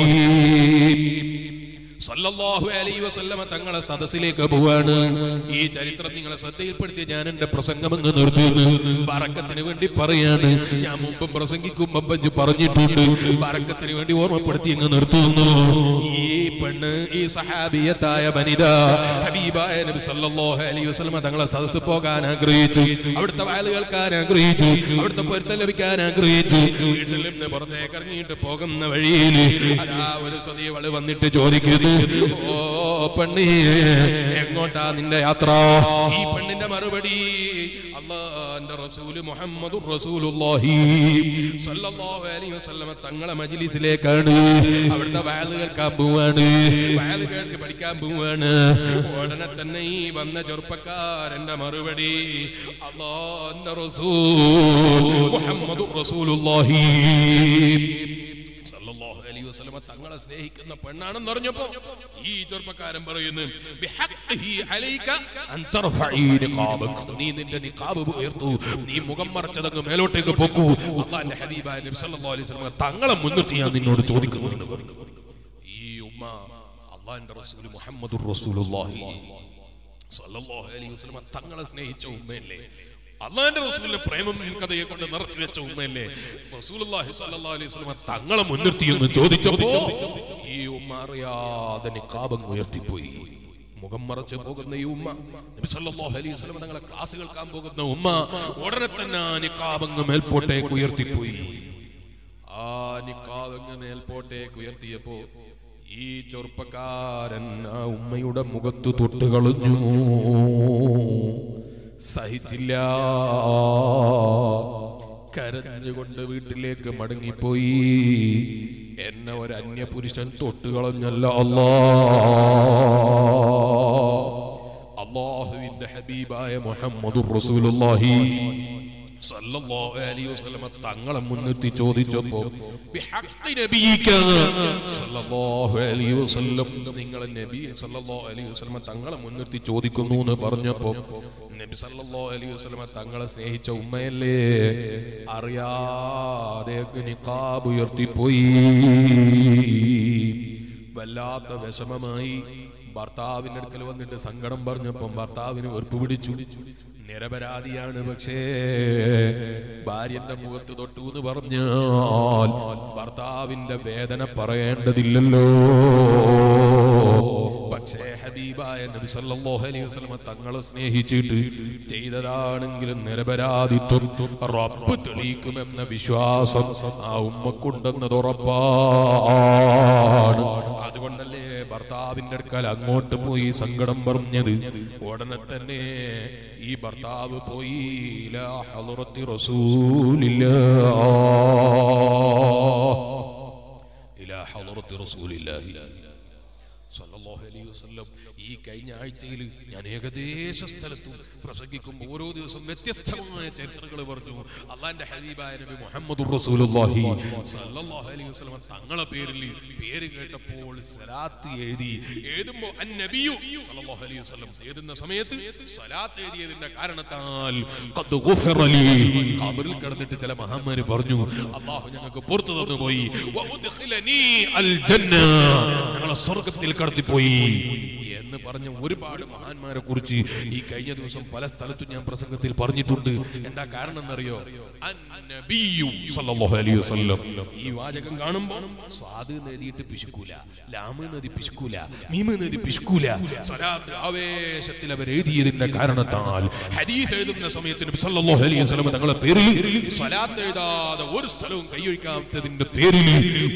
സല്ലല്ലാഹു അലൈഹി വസല്ലമ തങ്ങളെ സദസ്സിലേക്ക് പോവാണ് ഈ ചരിത്രം നിങ്ങളെ ശ്രദ്ധയിൽപ്പെടുത്തി ഞാൻ എന്റെ പ്രസംഗം എന്ന് നിർത്തുന്നു ബറക്കത്തിന് വേണ്ടി പറയാണ് ഞാൻ മുമ്പ് പ്രസംഗിക്കുമ്പോ പഞ്ച് പറഞ്ഞിട്ടുണ്ട് ബറക്കത്തിന് വേണ്ടി ഓർമ്മപ്പെടുത്തി അങ്ങ് നിർത്തുന്നു ഈ പെണ്ണ് ഈ സഹാബിയത്തായ വനിത ഹബീബായ നബി സല്ലല്ലാഹു അലൈഹി വസല്ലമ തങ്ങളെ സദസ്സ് പോകാൻ ആഗ്രഹിച്ചു അവിടുത്തെ വയല് കേൾക്കാൻ ആഗ്രഹിച്ചു അവിടുത്തെ പൊരുത്തം ലഭിക്കാൻ ആഗ്രഹിച്ചു വീട്ടിൽ നിന്ന് പുറത്തേക്ക് ഇറങ്ങിയിട്ട് പോകുന്ന വഴിയിൽ അതാ ഒരു സതിയവള് വന്നിട്ട് ചോദിക്കുന്നു ഓ പെണ്ണി എങ്ങോട്ടാ നിന്റെ യാത്ര ഈ പെണ്ണിന്റെ മറുപടി അള്ളാന്റെ റസൂല് മുഹമ്മദുർ റസൂലുള്ളാഹി സ്വല്ലല്ലാഹു അലൈഹി വസല്ലമ തങ്ങളെ മജ്ലിസിലേക്കാണ് അവിടുത്തെ വയല് കേൾക്കാൻ പോവാണ് വയല് കേൾക്ക് പഠിക്കാൻ പോവാണ് ഉടനെ തന്നെ ഈ വന്ന ചെറുപ്പക്കാരന്റെ മറുപടി അള്ളാന്റെ റസൂൽ മുഹമ്മദുർ റസൂലുള്ളാഹി സല്ലല്ലാഹു സല്ലല്ലാഹു അലൈഹി വസല്ലമ തങ്ങളെ സ്നേഹിക്കുന്ന പെണ്ണാണെന്ന് പറഞ്ഞപ്പോ ഈ ചെറുപ്പക്കാരൻ പറയുന്നു ബിഹഖ്ഹി അലൈക അൻ തർഫഈ നിഖാബക നീ നിന്റെ നിഖാബ് ഉയർത്തു നീ മുഖം മറച്ചതങ്ങ് മേലോട്ടേക്ക് പോക്കൂ അള്ളാന്റെ ഹബീബായ നബി സല്ലല്ലാഹു അലൈഹി വസല്ലമ തങ്ങളെ മുൻനിർത്തി ഞാൻ നിന്നോട് ചോദിക്കുന്നു എന്ന് പറഞ്ഞു. ഈ ഉമ്മ അള്ളാന്റെ റസൂൽ മുഹമ്മദുർ റസൂലുള്ളാഹി സല്ലല്ലാഹു അലൈഹി വസല്ലമ തങ്ങളെ സ്നേഹിച്ച ഉമ്മയല്ലേ അള്ളാന്റെ റസൂലിന്റെ പ്രേമം കഥയെ കൊണ്ട് നിറച്ചു വെച്ച ഉമ്മയല്ലേ റസൂലുള്ളാഹി സല്ലല്ലാഹു അലൈഹി വസല്ലമ തങ്ങളെ മുൻനിർത്തി എന്ന് ചോദിച്ചപ്പോ ഈ ഉമ്മ അറിയാതെ നിക്കാബം ഉയർത്തിപ്പോയി മുഖം മറച്ച് പോകുന്ന ഈ ഉമ്മ നബി സല്ലല്ലാഹു അലൈഹി വസല്ലമ തങ്ങളെ ക്ലാസ് കേൾക്കാൻ പോകുന്ന ഉമ്മ ഉടനെ തന്നെ ആ നിക്കാബങ്ങ് മേൽപോട്ടേക്ക് ഉയർത്തിപ്പോയി ആ നിക്കാവങ്ങ് മേൽപോട്ടേക്ക് ഉയർത്തിയപ്പോ ഈ ചെറുപ്പക്കാരൻ ആ ഉമ്മയുടെ മുഖത്ത് തൊട്ട് കളഞ്ഞു സഹിച്ചില്ല കരഞ്ഞുകൊണ്ട് വീട്ടിലേക്ക് മടങ്ങിപ്പോയി എന്നെ ഒരു അന്യപുരുഷൻ തൊട്ട് കളഞ്ഞല്ല അല്ലാ അള്ളാഹുവിന്റെ ഹബീബായ മുഹമ്മദുർ റസൂലുള്ളാഹി സല്ലല്ലാഹു അലൈഹി വസല്ലമ തങ്ങളെ മുൻനിർത്തി ചോദിച്ചപ്പോ ബിഹഖ്ഖി നബിയിക സല്ലല്ലാഹു അലൈഹി വസല്ലം നിങ്ങളെ നബി സല്ലല്ലാഹു അലൈഹി വസല്ലമ തങ്ങളെ മുൻനിർത്തി ചോദിക്കുന്നു എന്ന് പറഞ്ഞപ്പോ നബി സല്ലല്ലാഹു അലൈഹി വസല്ലമ തങ്ങളെ സ്നേഹിച്ച ഉമ്മയല്ലേ അറിയാതെ നിഖാബ് ഉയർത്തിപ്പോയി വല്ലാത്ത വിഷമമായി ഭർത്താവിന്റെ അടുക്കൽ വന്നിട്ട് സങ്കടം പറഞ്ഞപ്പം ഭർത്താവിന് വെറുപ്പ് പിടിച്ചു നിരപരാധിയാണ് പക്ഷേ ഭാര്യന്റെ മുഖത്ത് തൊട്ടു എന്ന് പറഞ്ഞാൽ ഭർത്താവിന്റെ വേദന പറയേണ്ടതില്ലല്ലോ പക്ഷേ ഹബീബായ നബി സല്ലല്ലാഹു അലൈഹി വസല്ലമ തങ്ങളെ സ്നേഹിച്ചിട്ട് ചെയ്തതാണെങ്കിലും നിരപരാധിത്വം റബ്ബ് തെളിയിക്കുമെന്ന വിശ്വാസം ആ ഉമ്മക്കുണ്ടെന്നത് ഉറപ്പാണ് അതുകൊണ്ടല്ലേ ഭർത്താവിന്റെ അടുക്കൽ അങ്ങോട്ട് പോയി സങ്കടം പറഞ്ഞത് ഉടനെ തന്നെ ഈ ഭർത്താവ് പോയി ഇലാ ഹളറത്തി റസൂലില്ലാ ഇലാ ഹളറത്തി റസൂലില്ലാഹി സല്ലല്ലാഹു അലൈഹി വസല്ലം ഈ കഴിഞ്ഞ ആഴ്ചയിൽ ഞാൻ ഏകദേശ സ്ഥലത്തും പ്രസംഗിക്കുമ്പോൾ ഓരോ ദിവസം വ്യത്യസ്തമായ ചരിത്രങ്ങൾ പറഞ്ഞു അള്ളാന്റെ ഹബീബായ നബി മുഹമ്മദ് റസൂലുള്ളാഹി സല്ലല്ലാഹു അലൈഹി വസല്ലം തങ്ങളെ പേരിൽ പേര് കേട്ടപ്പോൾ സലാത്ത് എഴുതി എഴുതുമ്പോൾ അന്നബിയു സല്ലല്ലാഹു അലൈഹി വസല്ലം എഴുതുന്ന സമയത്ത് സലാത്ത് എഴുതിയതിന്റെ കാരണത്താൽ ഖദ് ഗുഫിറ ലി ഖബറിൽ കിടന്നിട്ട് ചില മഹാന്മാര് പറഞ്ഞു അള്ളാഹു ഞങ്ങൾക്ക് പുറത്തു തന്നു പോയി വഉദ്ഖിലനി അൽ ജന്ന ഞങ്ങളെ സ്വർഗ്ഗത്തിൽ കടത്തിപ്പോയി എന്ന് പറഞ്ഞ ഒരുപാട് മഹാന്മാരെ കുറിച്ച് ഈ കഴിഞ്ഞ ദിവസം പല സ്ഥലത്തും ഞാൻ പ്രസംഗത്തിൽ പറഞ്ഞിട്ടുണ്ട് എന്താ കാരണം എന്നറിയോ അന്നബിയ്യു സല്ലല്ലാഹു അലൈഹി വസല്ലം ഈ വാചകം കാണുമ്പോൾ സ്വാദ് നേടിയിട്ട് പിശുക്കൂല ലാമ് നേടി പിശുക്കൂല മീമ് നേടി പിശുക്കൂല സ്വലാത്ത് ആവേശത്തിൽ അവർ എഴുതിയതിന്റെ കാരണത്താൽ ഹദീസ് എഴുതുന്ന സമയത്ത് നബി സല്ലല്ലാഹു അലൈഹി വസല്ലം തങ്ങളെ പേരിൽ സ്വലാത്ത് എഴുതാതെ ഒരു സ്ഥലവും കൈയൊഴിക്കാത്തതിന്റെ പേരിൽ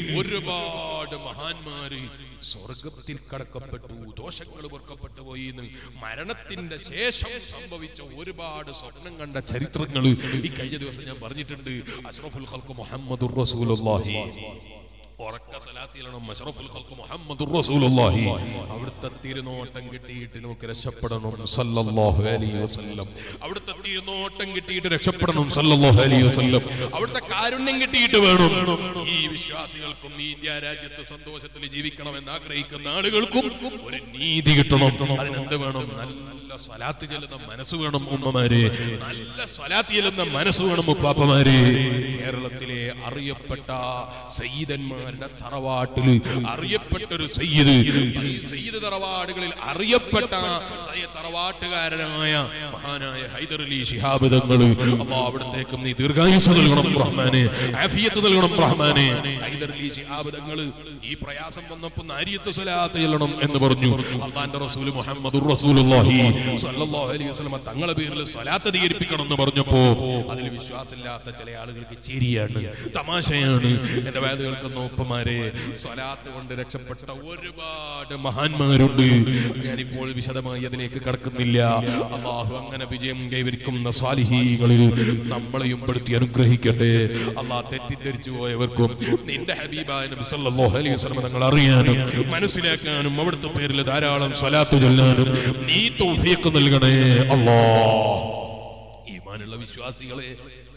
ഒരുപാട് മഹാന്മാര് സ്വർഗത്തിൽ കടക്കപ്പെട്ടു ദോഷങ്ങൾ പൊറുക്കപ്പെട്ടു പോയി എന്ന് മരണത്തിന്റെ ശേഷം സംഭവിച്ച ഒരുപാട് സ്വപ്നം കണ്ട ചരിത്രങ്ങൾ ഈ കഴിഞ്ഞ ദിവസം ഞാൻ പറഞ്ഞിട്ടുണ്ട് അഷ്റഫുൽ ഖൽഖ് മുഹമ്മദുർ റസൂലുള്ളാഹി ഉറക്ക സലാത്തിയിലണം അഷ്റഫുൽ ഖൽഖ് മുഹമ്മദുർ റസൂലുള്ളാഹി അവിടുത്തെ തിരുനോട്ടം കിട്ടിയിട്ട് നമുക്ക് രക്ഷപ്പെടണം സല്ലല്ലാഹു അലൈഹി വസല്ലം അവിടുത്തെ തിരുനോട്ടം കിട്ടിയിട്ട് രക്ഷപ്പെടണം സല്ലല്ലാഹു അലൈഹി വസല്ലം അവിടുത്തെ കാരുണ്യം കിട്ടിയിട്ട് വേണം ഈ വിശ്വാസികൾക്കും ഈ ഇന്ത്യ രാജ്യത്ത് സന്തോഷത്തിൽ ജീവിക്കണമെന്ന് ആഗ്രഹിക്കുന്ന ആളുകൾക്കും ഒരു നീതി കിട്ടണം അതിനെന്ത് വേണം നല്ല സ്വലാത്ത് ചെല്ലുന്ന മനസ്സ് വേണം ഉമ്മമാരെ നല്ല സ്വലാത്ത് ചെല്ലുന്ന മനസ്സ് വേണം ഉപ്പാപ്പമാരെ കേരളത്തിലെ അറിയപ്പെട്ട സയ്യിദന്മാരുടെ തറവാട്ടിൽ അറിയപ്പെട്ട ഒരു സയ്യിദ് ഈ സയ്യിദ് തറവാടുകളിൽ അറിയപ്പെട്ട സയ്യിദ് തറവാട്ടുകാരനായ മഹാനായ ഹൈദർ അലി ശിഹാബ് തങ്ങൾ അള്ളാ അവിടത്തേക്കും നീ ദീർഘായുസ് നൽകണം റഹ്മാനെ ആഫിയത്ത് നൽകണം റഹ്മാനെ ഹൈദർ അലി ശിഹാബ് തങ്ങൾ ഈ പ്രയാസം വന്നപ്പോൾ നാരിയത്ത് സ്വലാത്ത് ചെല്ലണം എന്ന് പറഞ്ഞു അള്ളാന്റെ റസൂൽ മുഹമ്മദ് റസൂലുള്ളാഹി സ്വല്ലല്ലാഹു അലൈഹി വസല്ലം തങ്ങളെ പേരിൽ സ്വലാത്ത് അധികരിപ്പിക്കണം എന്ന് പറഞ്ഞപ്പോ അതിൽ വിശ്വാസമില്ലാത്ത ചില ആളുകൾക്ക് ചിരിയാണ് തമാശയാണ് എന്റെ വേദ കേൾക്കുന്ന ഒപ്പമാരെ സ്വലാത്ത് കൊണ്ട് രക്ഷപ്പെട്ട ഒരുപാട് മഹാന്മാരുണ്ട് ഞാനിപ്പോൾ വിശദമായി അതിലേക്ക് കടക്കുന്നില്ല അള്ളാഹു അങ്ങനെ വിജയം കൈവരിക്കുന്ന സ്വാലിഹീകളിൽ നമ്മളെയും പെടുത്തി അനുഗ്രഹിക്കട്ടെ അള്ളാഹ് തെറ്റിദ്ധരിച്ചു പോയവർക്കും നിന്റെ ഹബീബായ നബി സല്ലല്ലാഹു അലൈഹി വസല്ലം തങ്ങൾ അറിയാനും മനസ്സിലാക്കാനും അവിടുത്തെ പേരിൽ ധാരാളം സ്വലാത്ത് ചൊല്ലാനും നീ തൗഫീഖ് നൽകണേ അല്ലാഹ് ഈമാനുള്ള വിശ്വാസികളെ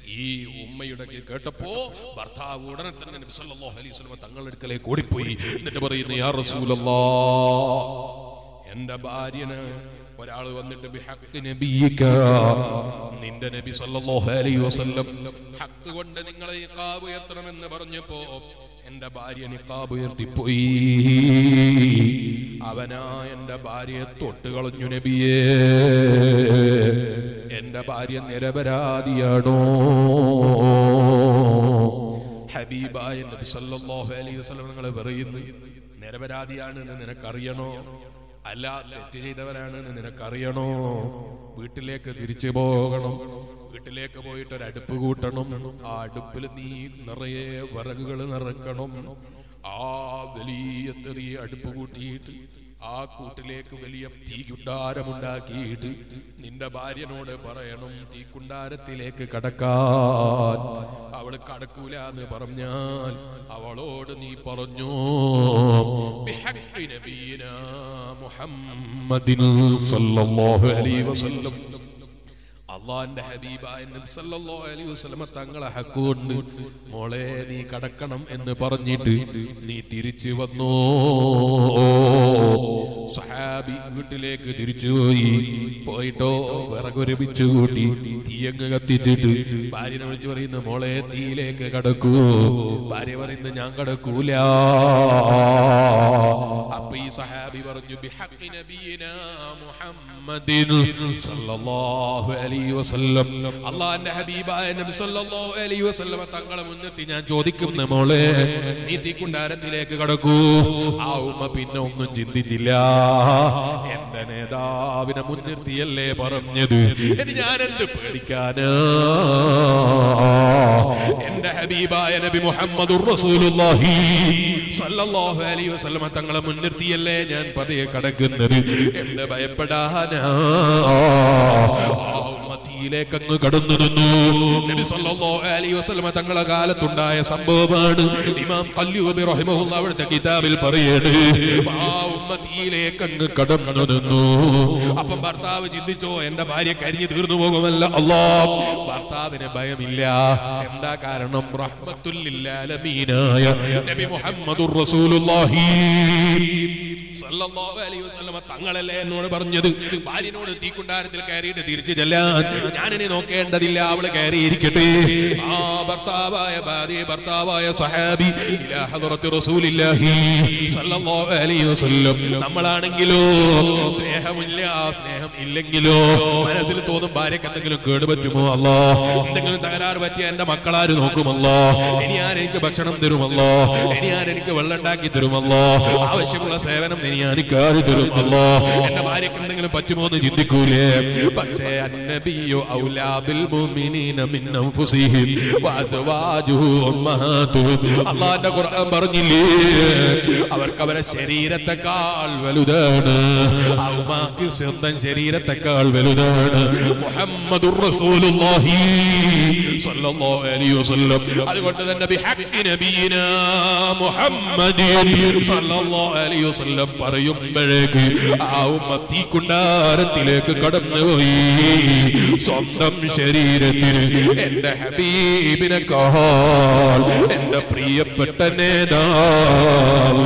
ഈ ഉമ്മയുടെ കേ- കേട്ടപ്പോ ഭർത്താവ് ഉടനെ തന്നെ നബി സല്ലല്ലാഹു അലൈഹി വസല്ലം തങ്ങളുടെ അടുക്കലേക്ക് ഓടിപ്പോയി എന്നിട്ട് പറയുന്നു യാ റസൂലല്ലാ എന്റെ ഭാര്യന് ഒരാൾ വന്നിട്ട് ബിഹഖ് നബിയിക നിന്റെ നബി സല്ലല്ലാഹു അലൈഹി വസല്ലം ഹഖ് കൊണ്ട് നിങ്ങളെ ഇഖാബ് ഉയർത്തണമെന്ന് പറഞ്ഞപ്പോ എന്റെ ഭാര്യ നിഖാബ് ഉയർത്തിപ്പോയി അവനാ എന്റെ ഭാര്യയെ തൊട്ട് കളഞ്ഞു നബിയേ എന്റെ ഭാര്യ നിരപരാധിയാണോ ഹബീബായ നബി സല്ലല്ലാഹു അലൈഹി വസല്ലം നിങ്ങൾ പറയുന്നു നിരപരാധിയാണെന്ന് നിനക്കറിയണോ അല്ല തെറ്റ് ചെയ്തവരാണെന്ന് നിനക്കറിയണോ വീട്ടിലേക്ക് തിരിച്ചു പോകണം വീട്ടിലേക്ക് പോയിട്ട് ഒരു അടുപ്പ് കൂട്ടണം ആ അടുപ്പിൽ നീ നിറയെ വിറകുകൾ നിറക്കണം ആ വലിയ ചെറിയ അടുപ്പ് കൂട്ടിയിട്ട് ആ കൂട്ടിലേക്ക് വലിയ തീക്കുണ്ടാരമുണ്ടാക്കിയിട്ട് നിന്റെ ഭാര്യനോട് പറയണം തീക്കുണ്ടാരത്തിലേക്ക് കടക്കാൻ അവള് കടക്കൂല എന്ന് പറഞ്ഞാൽ അവളോട് നീ പറഞ്ഞു ബിഹഖി നബീനാ മുഹമ്മദിൻ സല്ലല്ലാഹു അലൈഹി വസല്ലം അള്ളാന്റെ ഹബീബായ നബി സല്ലല്ലാഹു അലൈഹി വസല്ലമ തങ്ങളെ ഹക്കുകൊണ്ട് മോളെ നീ കടക്കണം എന്ന് പറഞ്ഞിട്ട് നീ തിരിച്ചു വന്നു സഹാബി വീട്ടിലേക്ക് തിരിച്ചുപോയി പോയിട്ടോ വിറകൊരുമിച്ച് കൂട്ടി തീയങ്ങ് കത്തിച്ചിട്ട് ഭാര്യനെ വിളിച്ച് പറയുന്നു മോളെ തീയിലേക്ക് കടക്കൂ ഭാര്യ പറയുന്നു ഞാൻ കടക്കൂല അപ്പൊ ഈ സഹാബി പറഞ്ഞു ബിഹഖി നബിയിനാ മുഹമ്മദിൻ സല്ലല്ലാഹു അലൈഹി വസല്ലം അള്ളാന്റെ ഹബീബായ നബി സല്ലല്ലാഹു അലൈഹി വസല്ലം തങ്ങളെ മുന്നെത്തി ഞാൻ ചോദിക്കുന്ന മോളെ നീ തീക്കുണ്ടാരത്തിലേക്ക് കടക്കൂ ആ ഉമ്മ പിന്നെ ഒന്നും ചിന്തിച്ചില്ല എന്റെ നേതാവിനെ മുൻനിർത്തിയല്ലേ പറഞ്ഞത് ഇനി ഞാൻ എന്ത് പേടിക്കാനാ എന്റെ ഹബീബായ നബി മുഹമ്മദുർ റസൂലുള്ളാഹി സല്ലല്ലാഹു അലൈഹി വസല്ലം തങ്ങളെ മുൻനിർത്തിയല്ലേ ഞാൻ പതിയെ കടക്കുന്നത് എന്ത് ഭയപ്പെടാനാ ആ ഉമ്മത്തിയിലേക്ക് അങ്ങ് കടന്നു നിന്നു നബി സല്ലല്ലാഹു അലൈഹി വസല്ലം തങ്ങളെ കാലത്തുണ്ടായ സംഭവമാണ് ഇമാം ഖല്ലൂബി റഹിമഹുള്ള അവിടുത്തെ കിതാബിൽ പറയാണ് ആ ഉമ്മത്തിയിലേക്ക് അങ്ങ് കടന്നു നിന്നു അപ്പം ഭർത്താവ് ചിന്തിച്ചോ എന്റെ ഭാര്യ കരിഞ്ഞു തീർന്നു പോകുമല്ല അല്ലാ ഭർത്താവിന് ഭയമില്ല എന്താ കാരണം റഹ്മത്തുല്ലില്ലാലമീനായ നബി മുഹമ്മദുർ റസൂലുള്ളാഹി സല്ലല്ലാഹു അലൈഹി വസല്ലമ തങ്ങളല്ലേ എന്നോട് പറഞ്ഞത് ഭാര്യനോട് തീക്കുണ്ടാരത്തിൽ കയറിയിട്ട് തിരിച്ചു ചെല്ലാൻ ഞാനിനി നോക്കേണ്ടതില്ല അവള് കയറിയിരിക്കട്ടെ ആ ഭർത്താവായ ഭാര്യ ഭർത്താവായ സഹാബി ഇലാ ഹദ്റത്തി റസൂലില്ലാഹി സല്ലല്ലാഹു അലൈഹി വസല്ലം നമ്മളാണെങ്കിലോ സ്നേഹമില്ല സ്നേഹം ഇല്ലെങ്കിലോ മനസ്സിൽ തോന്നും ഭാര്യക്ക് എന്തെങ്കിലും കേടുപറ്റുമോ അല്ലോ എന്തെങ്കിലും തകരാറ് പറ്റിയ എന്റെ മക്കളാര് നോക്കുമല്ലോ ഇനി ആരെനിക്ക് ഭക്ഷണം തരുമല്ലോ ഇനി ആരെനിക്ക് വെള്ളം ഉണ്ടാക്കി തരുമല്ലോ ആവശ്യമുള്ള സേവനം ഇനി ആർക്കാര് തരുമല്ലോ എന്റെ ഭാര്യക്ക് എന്തെങ്കിലും പറ്റുമോ എന്ന് ചിന്തിക്കൂലേ പക്ഷേ അന്നബിയോ ഔലാബിൽ മുഅ്മിനീന മിൻ അൻഫുസിഹിം വഅസ്വാജുഹു ഉമ്മഹാതുഹും അല്ലാഹുവിന്റെ ഖുർആൻ പറഞ്ഞില്ലേ അവർക്ക് അവരെ ശരീരത്തെക്കാൾ വലുതാണ് അവർക്ക് സ്വന്തം ശരീരത്തെക്കാൾ വലുതാണ് മുഹമ്മദുർ റസൂലുള്ളാഹി സ്വല്ലല്ലാഹു അലൈഹി വസല്ലം അതുകൊണ്ട് തന്നെ ബിഹഖി നബിയിനാ മുഹമ്മദിൻ സ്വല്ലല്ലാഹു അലൈഹി വസല്ലം പറയുമ്പോഴേക്ക് ആ ഉമ്മത്തി കുണ്ടാരത്തിലേക്ക് കടന്നുപോയി സ്വന്തം ശരീരത്തിന് എന്റെ ഹബീബിനെ കാൾ എന്റെ പ്രിയപ്പെട്ട നേതാവ്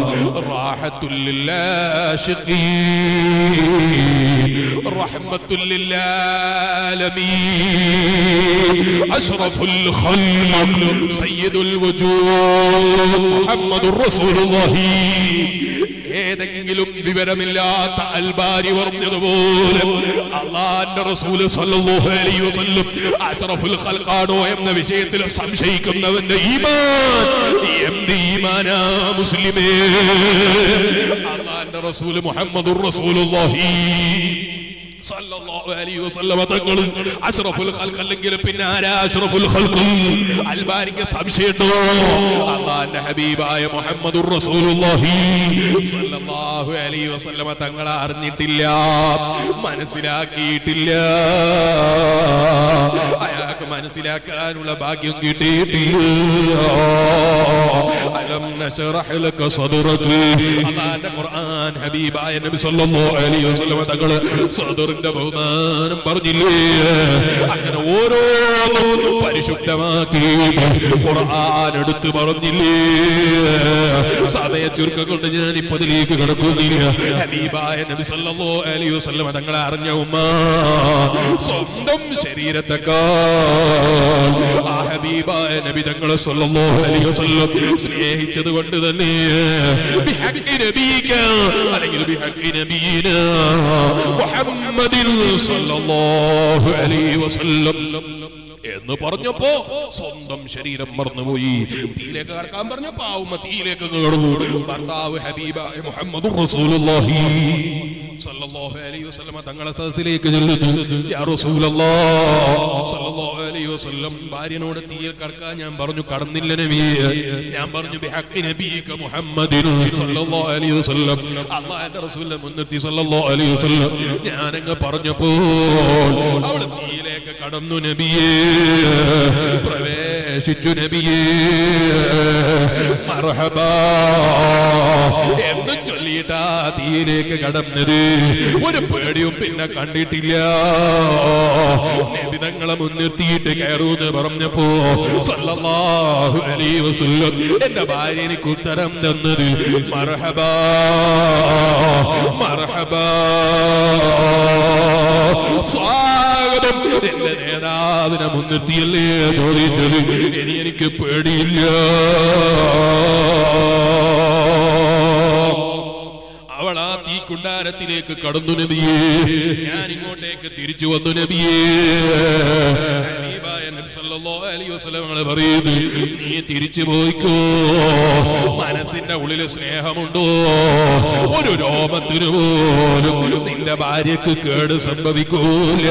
റാഹത്തുല്ലാഷിഖീൻ റഹ്മത്തുല്ലാലമീൻ അഷ്റഫുൽ ഖൽഖ് സയ്യിദുൽ വജൂദ് മുഹമ്മദുർ റസൂലുള്ളാഹി ഏതെങ്കിലും വിവരമില്ലാത്ത അൽബാരി പറഞ്ഞതുപോലെ അള്ളാന്റെ റസൂല് സല്ലല്ലാഹു അലൈഹി വസല്ലം അഷ്റഫുൽ ഖൽഖാണോ എന്ന വിഷയത്തിൽ സംശയിക്കുന്നവന്റെ ഈമാൻ എന്ത് ഈമാനാ മുസ്ലിമേ അള്ളാന്റെ റസൂല് മുഹമ്മദുർ റസൂലുള്ളാഹി സല്ലല്ലാഹു അലൈഹി വസല്ലമ തങ്ങൾ അഷ്റഫുൽ ഖൽഖ് അല്ലെങ്കിൽ പിന്നെ ആരാ അഷ്റഫുൽ ഖൽഖ് അൽബാരിക്ക് സംശയമുണ്ടോ അല്ലാഹുവിന്റെ ഹബീബായ മുഹമ്മദുർ റസൂലുള്ളാഹി സല്ലല്ലാഹു അലൈഹി വസല്ലമ തങ്ങളെ അറിഞ്ഞിട്ടില്ല മനസ്സിലാക്കിയിട്ടില്ല അയാൾക്ക് മനസ്സിലാക്കാനുള്ള ഭാഗ്യം കിട്ടിയിട്ടില്ല അലം നശറഹ് ലക സദ്റക അല്ലാഹുവിന്റെ ഖുർആൻ ഹബീബായ നബി സല്ലല്ലാഹു അലൈഹി വസല്ലമ തങ്ങൾ സദർ അബൂബക്കറിന്റെ ബഹുമാനം പറഞ്ഞില്ലേ അങ്ങനെ ഓരോന്നും പരിശുദ്ധമാക്കി ഖുർആൻ എടുത്ത് പറഞ്ഞില്ലേ സമയ ചുരുക്കം കൊണ്ട് ഞാൻ ഇപ്പൊ ഇതിലേക്ക് കിടക്കുന്നില്ല ഹബീബായ നബി സല്ലല്ലാഹു അലൈഹി വസല്ലം തങ്ങളെ അറിഞ്ഞ ഉമ്മ സ്വന്തം ശരീരത്തെക്കാൾ ആ ഹബീബായ നബി തങ്ങളെ സല്ലല്ലാഹു അലൈഹി വസല്ലം സ്നേഹിച്ചത് കൊണ്ട് തന്നെ ബിഹഖി നബീക അല്ലെങ്കിൽ ബിഹഖി നബീന മുഹമ്മദിൻ സല്ലല്ലാഹു അലൈഹി വസല്ലം എന്ന് പറഞ്ഞപ്പോ സ്വന്തം ശരീരം മറന്നുപോയി തീയിലേക്ക് കടക്കാൻ പറഞ്ഞപ്പോ ആ ഉമ്മ തീയിലേക്ക് അങ്ങ് കടന്നു ഭർത്താവ് ഹബീബായ മുഹമ്മദ് റസൂലുള്ളാഹി സല്ലല്ലാഹു അലൈഹി വസല്ലമ തങ്ങളെ സദസ്സിലേക്ക് ചെല്ലുന്നു യാ റസൂലല്ലാഹ് സല്ലല്ലാഹു അലൈഹി വസല്ലം ഭാര്യനോട് തീയിൽ കടക്കാൻ ഞാൻ പറഞ്ഞു കടന്നില്ല നബിയെ ഞാൻ പറഞ്ഞു ബിഹഖി നബിക മുഹമ്മദിൻ സല്ലല്ലാഹു അലൈഹി വസല്ലം അല്ലാഹുവിന്റെ റസൂലിനെ മുൻനിർത്തി സല്ലല്ലാഹു അലൈഹി വസല്ലം ഞാൻ അങ്ങ് പറഞ്ഞപ്പോൾ അവൾ തീയിലേക്ക് കടന്നു നബിയേ പ്രവേശിച്ചു നബിയേ മർഹബാ എന്ന് ചൊല്ലിയിട്ടാ തീയിലേക്ക് കടന്നത് ഒരു പേടിയും പിന്നെ കണ്ടിട്ടില്ല നിബിതങ്ങളെ മുൻനിർത്തിയിട്ട് കയറൂന്ന് പറഞ്ഞപ്പോ സല്ലല്ലാഹു അലൈഹി വസല്ലം എന്റെ ഭാര്യ എനിക്ക് ഉത്തരം തന്നത് മർഹബാ മർഹബാ സ്വാഗതം എന്റെ നേതാവിനെ മുൻനിർത്തിയല്ലേ ചോദിച്ചത് ഇനി എനിക്ക് പേടിയില്ല അവൾ ആ തീക്കുണ്ടാരത്തിലേക്ക് കടന്നു നബിയേ ഞാൻ ഇങ്ങോട്ടേക്ക് തിരിച്ചു വന്നു നബിയേ ഹബീബായ നബി സല്ലല്ലാഹു അലൈഹി വസല്ലം ഞങ്ങളെ പറയുന്നു നീ തിരിച്ചു പോയിക്കോ മനസ്സിന്റെ ഉള്ളിൽ സ്നേഹമുണ്ടോ ഒരു രോമത്തിന് പോലും നിന്റെ ഭാര്യക്ക് കേട് സംഭവിക്കൂല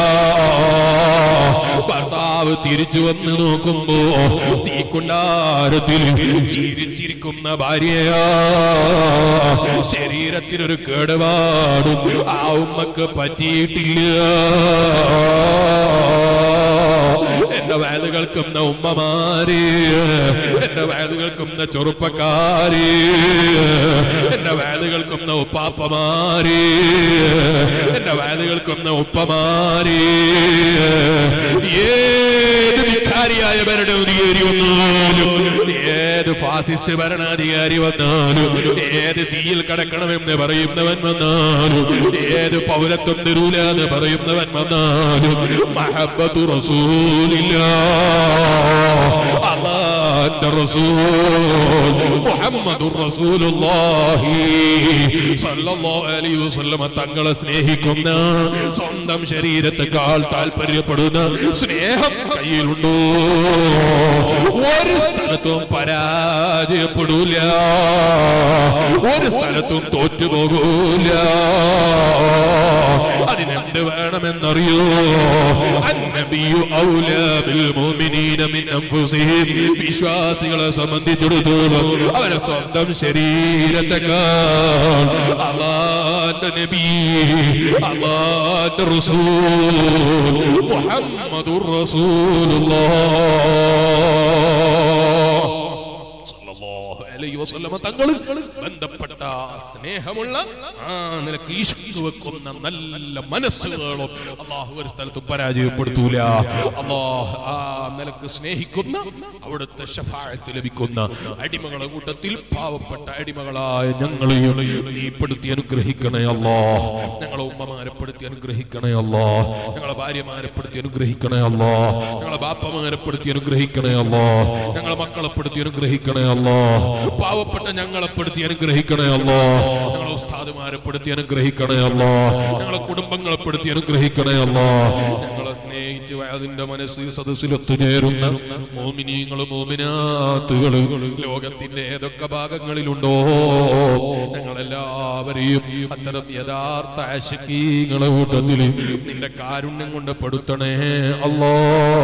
ഭർത്താവ് തിരിച്ചു വന്ന് നോക്കുമ്പോ തീക്കുണ്ടാരത്തിൽ ജീവിച്ചിരിക്കുന്ന ഭാര്യയാ ശരീരത്തിനൊരു കേടുപാടും ആ ഉമ്മക്ക് പറ്റിയിട്ടില്ല എന്റെ വയല് കേൾക്കുന്ന ഉമ്മമാര് എന്റെ വയല് കേൾക്കുന്ന ചെറുപ്പക്കാര് എന്റെ വയല് കേൾക്കുന്ന ഉപ്പാപ്പമാര് എന്റെ വയല് കേൾക്കുന്ന ഉപ്പമാര് ഏത് വിഖാരിയായ ഭരണാധികാരി വന്നാലും ഏത് ഫാസിസ്റ്റ് ഭരണാധികാരി വന്നാലും ഏത് തീയിൽ കടക്കണമെന്ന് പറയുന്നവൻ വന്നാലും ഏത് പൗരത്വം തരൂല എന്ന് പറയുന്നവൻ വന്നാലും മഹബത്തു റസൂലില്ല അള്ളാന്റെ റസൂൽ മുഹമ്മദുർ റസൂലുള്ളാഹി സല്ലല്ലാഹു അലൈഹി വസല്ലമ തങ്ങളെ സ്നേഹിക്കുന്ന സ്വന്തം ശരീരത്തെക്കാൾ താല്പര്യപ്പെടുന്ന സ്നേഹം കയ്യിലുണ്ടോ ഒരു സ്ഥലത്തും പരാജയപ്പെടൂല ഒരു സ്ഥലത്തും തോറ്റുപോകൂല അതിനെന്ത് വേണമെന്നറിയോ അന്നബിയു ഔലാ ബിൽ മുഅ്മിനീന മിൻ അൻഫുസിഹിം വിശ്വാസികളെ സംബന്ധിച്ചിടത്തോളം അവരെ സ്വന്തം ശരീരത്തെക്കാൾ അള്ളാന്റെ നബി അള്ളാന്റെ റസൂൽ മുഹമ്മദുർ റസൂലുള്ളാഹ് സല്ലല്ലാഹു അലൈഹി വസല്ലമ തങ്ങൾ ബന്ധപ്പെട്ട സ്നേഹമുള്ള ആ നിലക്ക് ഈശ്വര വെക്കുന്ന നല്ല മനസ്സുകളും അള്ളാഹു ഒരു സ്ഥലത്തും പരാജയപ്പെടുത്തൂല അള്ളാഹ് ആ നിലക്ക് സ്നേഹിക്കുന്ന അവിടുത്തെ ഷഫായത്ത് ലഭിക്കുന്ന അടിമകളെ കൂട്ടത്തിൽ പാവപ്പെട്ട അടിമകളായ ഞങ്ങളെയും നീ പെടുത്തി അനുഗ്രഹിക്കണേ അല്ലാ ഞങ്ങളെ ഉമ്മമാരെ പെടുത്തി അനുഗ്രഹിക്കണേ അല്ലാ ഞങ്ങളെ ഭാര്യമാരെ പെടുത്തി അനുഗ്രഹിക്കണേ അല്ലാ ഞങ്ങളെ ബാപ്പമാരെ പെടുത്തി അനുഗ്രഹിക്കണേ അല്ലാ ഞങ്ങളെ മക്കളെ പെടുത്തി അനുഗ്രഹിക്കണേ അല്ലാ പാവപ്പെട്ട ഞങ്ങളെ പെടുത്തി അനുഗ്രഹിക്കണേ അല്ലാ ഞങ്ങളെ ഉസ്താദുമാരെ പെടുത്തി അനുഗ്രഹിക്കണേ അല്ലാ ഞങ്ങളെ കുടുംബങ്ങളെ പെടുത്തി അനുഗ്രഹിക്കണേ അല്ലാ ഞങ്ങളെ സ്നേഹിച്ച് അതിന്റെ മനസ്സിൽ സദസ്സിൽ ഒത്തുചേരുന്ന മോമിനീങ്ങളും മോമിനാത്തുകളും ലോകത്തിന്റെ ഏതൊക്കെ ഭാഗങ്ങളിലുണ്ടോ ഞങ്ങളെല്ലാവരെയും അത്തരം യഥാർത്ഥ ആശക്കീങ്ങളെ കൂട്ടത്തിൽ നിന്റെ കാരുണ്യം കൊണ്ട് പെടുത്തണേ അല്ലാ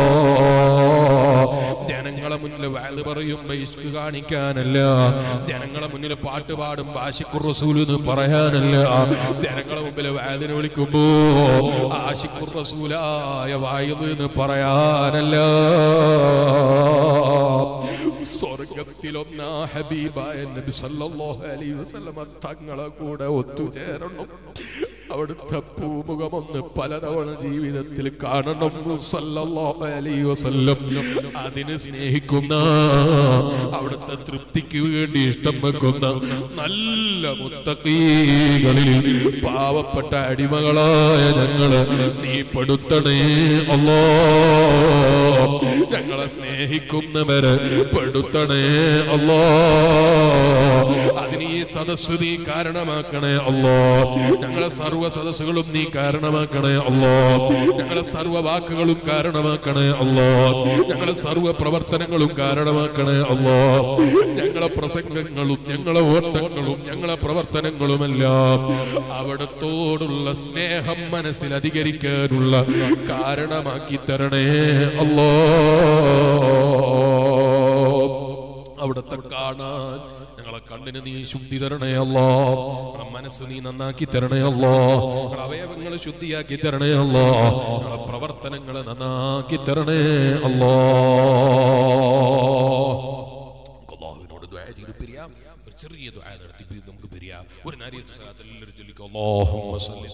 ജനങ്ങളെ മുന്നിൽ വാല് പറയുമ്പോ ഇഷ്ക് കാണിക്കാനല്ല ജനങ്ങളെ മുന്നിൽ പാട്ട് പാടുമ്പോ ആശിഖുർ റസൂൽ എന്ന് പറയാനല്ല ജനങ്ങളെ മുമ്പിൽ വാലിനെ വിളിക്കുമ്പോ ആശിഖുർ റസൂലായ വായുത് എന്ന് പറയാനല്ല സ്വർഗത്തിലൊന്നാ ഹബീബായ നബി സല്ലല്ലാഹു അലൈഹി വസല്ലമ തങ്ങളെ കൂടെ ഒത്തുചേരണം അവിടുത്തെ പൂമുഖമൊന്ന് പലതവണ ജീവിതത്തിൽ കാണണം സല്ലല്ലാഹു അലൈഹി വസല്ലം അതിന് സ്നേഹിക്കുന്ന അവിടുത്തെ തൃപ്തിക്ക് വേണ്ടി ഇഷ്ടം വെക്കുന്ന നല്ല മുത്തക്കീകളിൽ പാവപ്പെട്ട അടിമകളായ ഞങ്ങള് നീ പെടുത്തണേ അല്ലോ ഞങ്ങളെ സ്നേഹിക്കുന്നവര് പെടുത്തണേ അല്ലോ അതിന് ഈ സദസ് നീ കാരണമാക്കണേ അല്ലോ ഞങ്ങളെ സർവ്വ സദസ്സുകളും നീ കാരണമാക്കണേ അല്ലോ ഞങ്ങളെ സർവ്വ വാക്കുകളും കാരണമാക്കണേ അല്ലോ ഞങ്ങളെ സർവ്വ പ്രവർത്തനങ്ങളും കാരണമാക്കണേ അല്ലോ ഞങ്ങളെ പ്രസംഗങ്ങളും ഞങ്ങളെ ഓട്ടങ്ങളും ഞങ്ങളെ പ്രവർത്തനങ്ങളുമെല്ലാം അവിടത്തോടുള്ള സ്നേഹം മനസ്സിൽ അധികരിക്കാനുള്ള കാരണമാക്കി തരണേ അല്ലോ അവിടത്തെ കാണാൻ ഞങ്ങളെ കണ്ണിന് നീ ശുദ്ധി തരണേ അല്ലോ ഞങ്ങളെ മനസ്സ് നീ നന്നാക്കി തരണേ അല്ലോ ഞങ്ങളെ അവയവങ്ങൾ ശുദ്ധിയാക്കി തരണേ അല്ലോ ഞങ്ങളെ പ്രവർത്തനങ്ങളെ നന്നാക്കി തരണേ അല്ലോ അള്ളാഹുവിനോട് ദുആ ചെയ്ത് പിരിയാം ഒരു ചെറിയ ദുആ നടത്തി പിരി- നമുക്ക് പിരിയാം ഒരു നാരിയത്ത് സ്വലാത്ത് എല്ലാവരും ചൊല്ലിക്കോ അല്ലാഹുമ്മ സല്ലി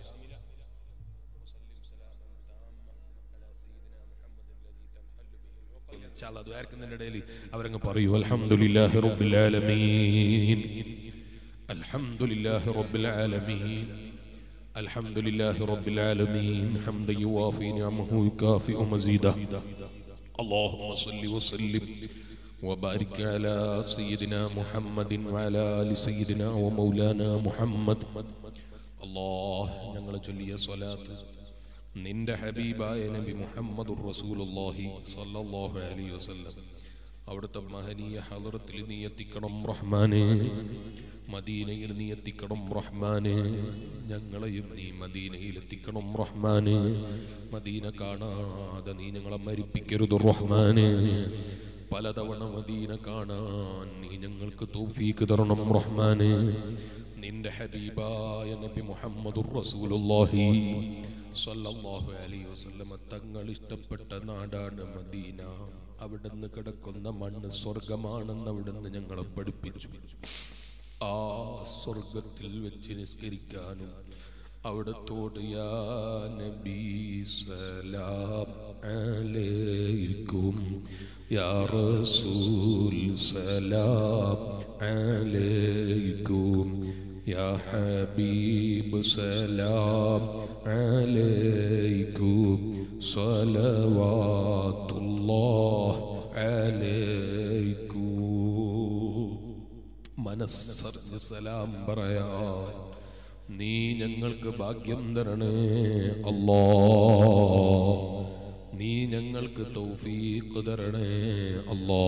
ഇൻഷാല്ലാ ദ്വാരക്കുന്നതിന്റെ ഇടയിൽ അവരങ്ങ് പറയൂ അൽഹംദുലില്ലാഹി റബ്ബിൽ ആലമീൻ അൽഹംദുലില്ലാഹി റബ്ബിൽ ആലമീൻ അൽഹംദുലില്ലാഹി റബ്ബിൽ ആലമീൻ ഹംദ യുവാഫി നിഅമഹു യുകാഫിഉ മസീദ اللهم صل وسلم وبارك على سيدنا محمد وعلى آل سيدنا ومولانا محمد الله ഞങ്ങൾ ചൊല്ലിയ സ്വലാത്ത് നിന്റെ ഹബീബായ നബി മുഹമ്മദ് റസൂലുള്ളാഹി സല്ലല്ലാഹു അലൈഹി വസല്ലം അവിടുത്തെ മഹനീയ ഹദറത്തിൽ നീ എത്തിക്കണം റഹ്മാനെ മദീനയിൽ നീ എത്തിക്കണം റഹ്മാനെ ഞങ്ങളെയും നീ മദീനയിൽ എത്തിക്കണം റഹ്മാനെ മദീന കാണാതെ നീ ഞങ്ങളെ മരിപ്പിക്കരുത് റഹ്മാനെ പലതവണ മദീന കാണാൻ നീ ഞങ്ങൾക്ക് തൗഫീക്ക് തരണം റഹ്മാനെ നിന്റെ ഹബീബായ നബി മുഹമ്മദുർ റസൂലുള്ളാഹി സ്വല്ലല്ലാഹു അലൈഹി വസല്ലമ തങ്ങൾ ഇഷ്ടപ്പെട്ട നാടാണ് മദീന അവിടുന്ന് കിടക്കുന്ന മണ്ണ് സ്വർഗമാണെന്ന് അവിടുന്ന് ഞങ്ങളെ പഠിപ്പിച്ചു ആ സ്വർഗത്തിൽ വെച്ച് നിസ്കരിക്കാനും അവിടത്തോട് യാ നബി സലാം അലൈക്കും യാ റസൂൽ സലാം അലൈക്കും യാ ഹബീബ് സലാം അലൈക്കും സ്വലവാത്തുല്ലാഹ് അലൈക്കും മനസ്സറിഞ്ഞ് സലാം പറയാൻ നീ ഞങ്ങൾക്ക് ഭാഗ്യം തരണേ അല്ലോ നീ ഞങ്ങൾക്ക് തൗഫീഖ് തരണേ അല്ലോ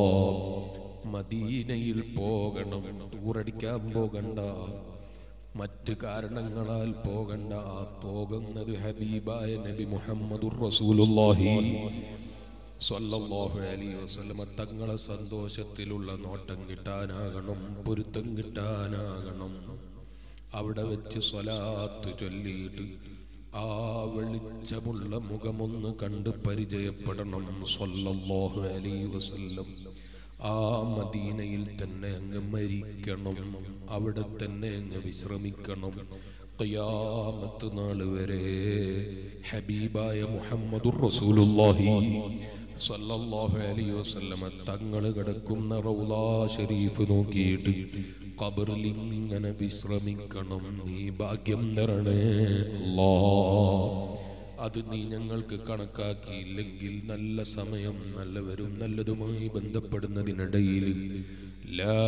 മദീനയിൽ പോകണം ടൂറടിക്കാൻ പോകണ്ട മറ്റ് കാരണങ്ങളാൽ പോകണ്ട പോകുന്നത് ഹബീബായ നബി മുഹമ്മദുർ റസൂലുള്ളാഹി സ്വല്ലല്ലാഹു അലൈഹി വസല്ലമ തങ്ങളെ സന്തോഷത്തിലുള്ള നോട്ടം കിട്ടാനാകണം പൊരുത്തം കിട്ടാനാകണം അവിടെ വെച്ച് സ്വലാത്ത് ചൊല്ലിയിട്ട് ആ വെളിച്ചമുള്ള മുഖമൊന്ന് കണ്ട് പരിചയപ്പെടണം സ്വല്ലല്ലാഹു അലൈഹി വസല്ലം ആ മദീനയിൽ തന്നെ അങ്ങ് മരിക്കണം അവിടെ തന്നെ അങ്ങ് വിശ്രമിക്കണം ഖിയാമത്ത് നാൾ വരെ ഹബീബായ മുഹമ്മദുർ റസൂലുള്ളാഹി സല്ലല്ലാഹു അലൈഹി വസല്ലമ തങ്ങൾ കിടക്കുന്ന റൗലാ ഷരീഫ് നോക്കിയിട്ട് ഖബറിൽ ഇങ്ങനെ വിശ്രമിക്കണം നീ ഭാഗ്യം തരണേ അല്ലാ അത് നീ ഞങ്ങൾക്ക് കണക്കാക്കിയില്ലെങ്കിൽ നല്ല സമയം നല്ലവരും നല്ലതുമായി ബന്ധപ്പെടുന്നതിനിടയിൽ ലാ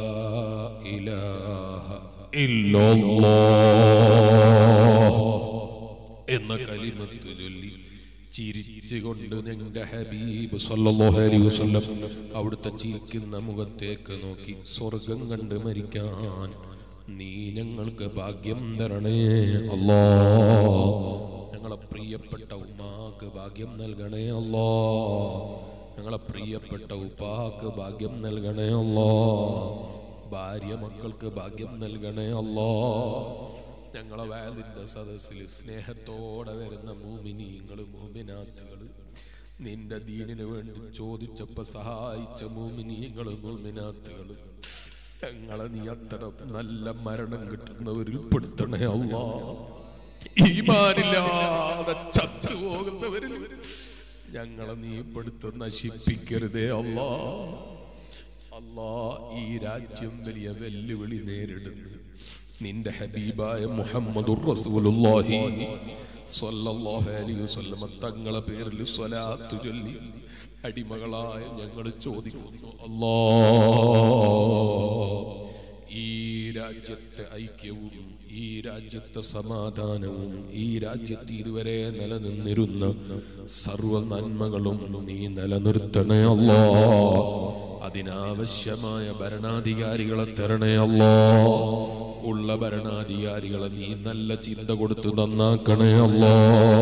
ഇലാഹ ഇല്ലല്ലാഹ് എന്ന കലിമത്ത് ചൊല്ലി ചിരിച്ചുകൊണ്ട് ഞങ്ങളുടെ ഹബീബ് സല്ലല്ലാഹു അലൈഹി വസല്ലം അവിടുത്തെ ചിരിക്കുന്ന മുഖത്തേക്ക് നോക്കി സ്വർഗം കണ്ട് മരിക്കാൻ നീ ഞങ്ങൾക്ക് ഭാഗ്യം തരണേ അല്ലാ ഞങ്ങളെ പ്രിയപ്പെട്ട ഉമ്മാക്ക് ഭാഗ്യം നൽകണേ അല്ലാ ഞങ്ങളെ പ്രിയപ്പെട്ട ഉപ്പാക്ക് ഭാഗ്യം നൽകണേ അല്ലാ ഭാര്യ മക്കൾക്ക് ഭാഗ്യം നൽകണേ അല്ലാ ഞങ്ങളെ വേദിന്റെ സദസ്സിൽ സ്നേഹത്തോടെ വരുന്ന മൂമിനീങ്ങള് മൂമിനാത്തുകള് നിന്റെ ദീനിന് വേണ്ടി ചോദിച്ചപ്പോ സഹായിച്ച മൂമിനീങ്ങള് മൂമിനാത്തുകള് ഞങ്ങളെ നീ അത്ര നല്ല മരണം കിട്ടുന്നവരിൽ പെടുത്തണേ അല്ലാ ഈമാനില്ലാതെ ചത്തു പോകുന്നവരിൽ ഞങ്ങളെ നീ പെടുത്ത നശിപ്പിക്കരുതേ അല്ലാ അല്ലാ ഈ രാജ്യം വലിയ വെല്ലുവിളി നേരിടുന്നു നിന്റെ ഹബീബായ മുഹമ്മദുർ റസൂലുള്ളാഹി സ്വല്ലല്ലാഹു അലൈഹി വസല്ലമ തങ്ങളെ പേരിൽ സ്വലാത്ത് ചൊല്ലി അടിമകളായ ഞങ്ങൾ ചോദിക്കുന്നു അല്ലാ ഈ രാജ്യത്തെ ഐക്യവും ഈ രാജ്യത്തെ സമാധാനവും ഈ രാജ്യത്ത് ഇതുവരെ നിലനിന്നിരുന്ന സർവ നന്മകളും നീ നിലനിർത്തണേ അല്ലാ അതിനാവശ്യമായ ഭരണാധികാരികളെ തരണേ അല്ലാ ഉള്ള ഭരണാധികാരികളെ നീ നല്ല ചിന്ത കൊടുത്ത് നന്നാക്കണേ അല്ലാ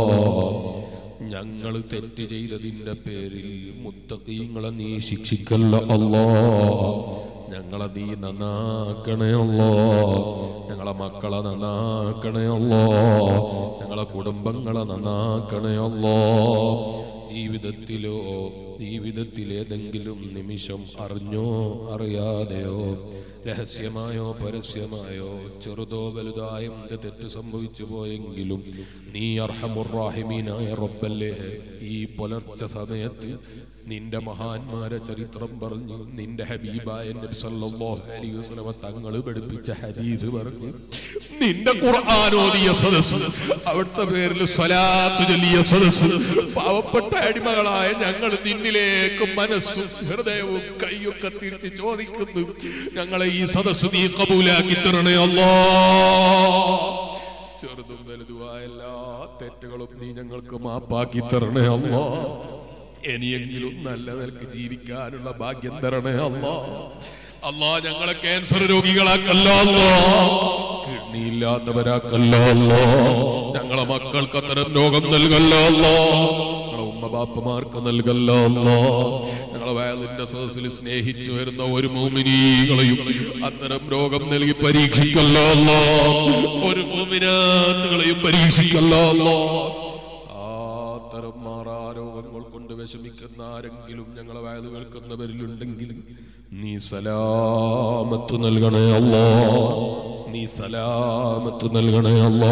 ഞങ്ങൾ തെറ്റ് ചെയ്തതിന്റെ പേരിൽ മുത്തക്കീങ്ങളെ നീ ശിക്ഷിക്കല്ല അല്ലാ ഞങ്ങളെ നീ നന്നാക്കണേ അല്ലോ ഞങ്ങളെ മക്കളെ നന്നാക്കണേ അല്ലോ ഞങ്ങളെ കുടുംബങ്ങളെ നന്നാക്കണേ അല്ലോ ജീവിതത്തിലോ ജീവിതത്തിലേതെങ്കിലും നിമിഷം അറിഞ്ഞോ അറിയാതെയോ രഹസ്യമായോ പരസ്യമായോ ചെറുതോ വലുതായോ എന്ത് തെറ്റ് സംഭവിച്ചു പോയെങ്കിലും നീ അർഹമുറാഹിമീനായ റബ്ബല്ലേ ഈ പുലർച്ചെ സമയത്ത് നിന്റെ മഹാന്മാരെ ചരിത്രം പറഞ്ഞു നിന്റെ ഹബീബായ നബി സല്ലല്ലാഹു അലൈഹി വസല്ലമ തങ്ങൾ പഠിപ്പിച്ച ഹദീസ് പറഞ്ഞു നിന്റെ ഖുർആൻ ഓതിയ സദസ്സ് അവിടുത്തെ പേരിൽ സ്വലാത്ത് ചൊല്ലിയ സദസ്സ് പാവപ്പെട്ട അടിമകളായ ഞങ്ങൾ നിന്നിലേക്ക് മനസ്സും ഹൃദയവും കൈയൊക്കെ തിരിച്ച് ചോദിക്കുന്നു ഞങ്ങളെ ഈ സദസ്സ് നീ കബൂലാക്കി തരണേ അല്ലാ ചെറുതും വലുതുമായ എല്ലാ തെറ്റുകളും നീ ഞങ്ങൾക്ക് മാപ്പാക്കി തരണേ അല്ലാ ഇനിയെങ്കിലും നല്ല നിലക്ക് ജീവിക്കാനുള്ള ഭാഗ്യം തരണേ അല്ലാ അല്ലാ ഞങ്ങളെ ക്യാൻസർ രോഗികളാക്കല്ല അല്ലാ കിഡ്നിയില്ലാത്തവരാക്കല്ല അല്ലാ ഞങ്ങളെ മക്കൾക്ക് അത്തരം രോഗം നൽകല്ല അല്ലാ ഞങ്ങളെ ഉമ്മ ബാപ്പമാർക്ക് നൽകല്ല അല്ലാ ഞങ്ങളെ വയലിന്റെ സദസ്സിൽ സ്നേഹിച്ചു വരുന്ന ഒരു മോമിനികളെയും അത്തരം രോഗം നൽകി പരീക്ഷിക്കല്ല അല്ലാ ഒരു മോമിനാത്തുകളെയും പരീക്ഷിക്കല്ല അല്ലാ അത്തരം മാറാ രോഗങ്ങൾ കൊണ്ട് വിഷമിക്കുന്ന ആരെങ്കിലും ഞങ്ങളെ വയത് കേൾക്കുന്നവരിലുണ്ടെങ്കിൽ നീ സലാമത്ത് നൽകണേ അല്ലോ നീ സലാമത്ത് നൽകണേ അല്ലോ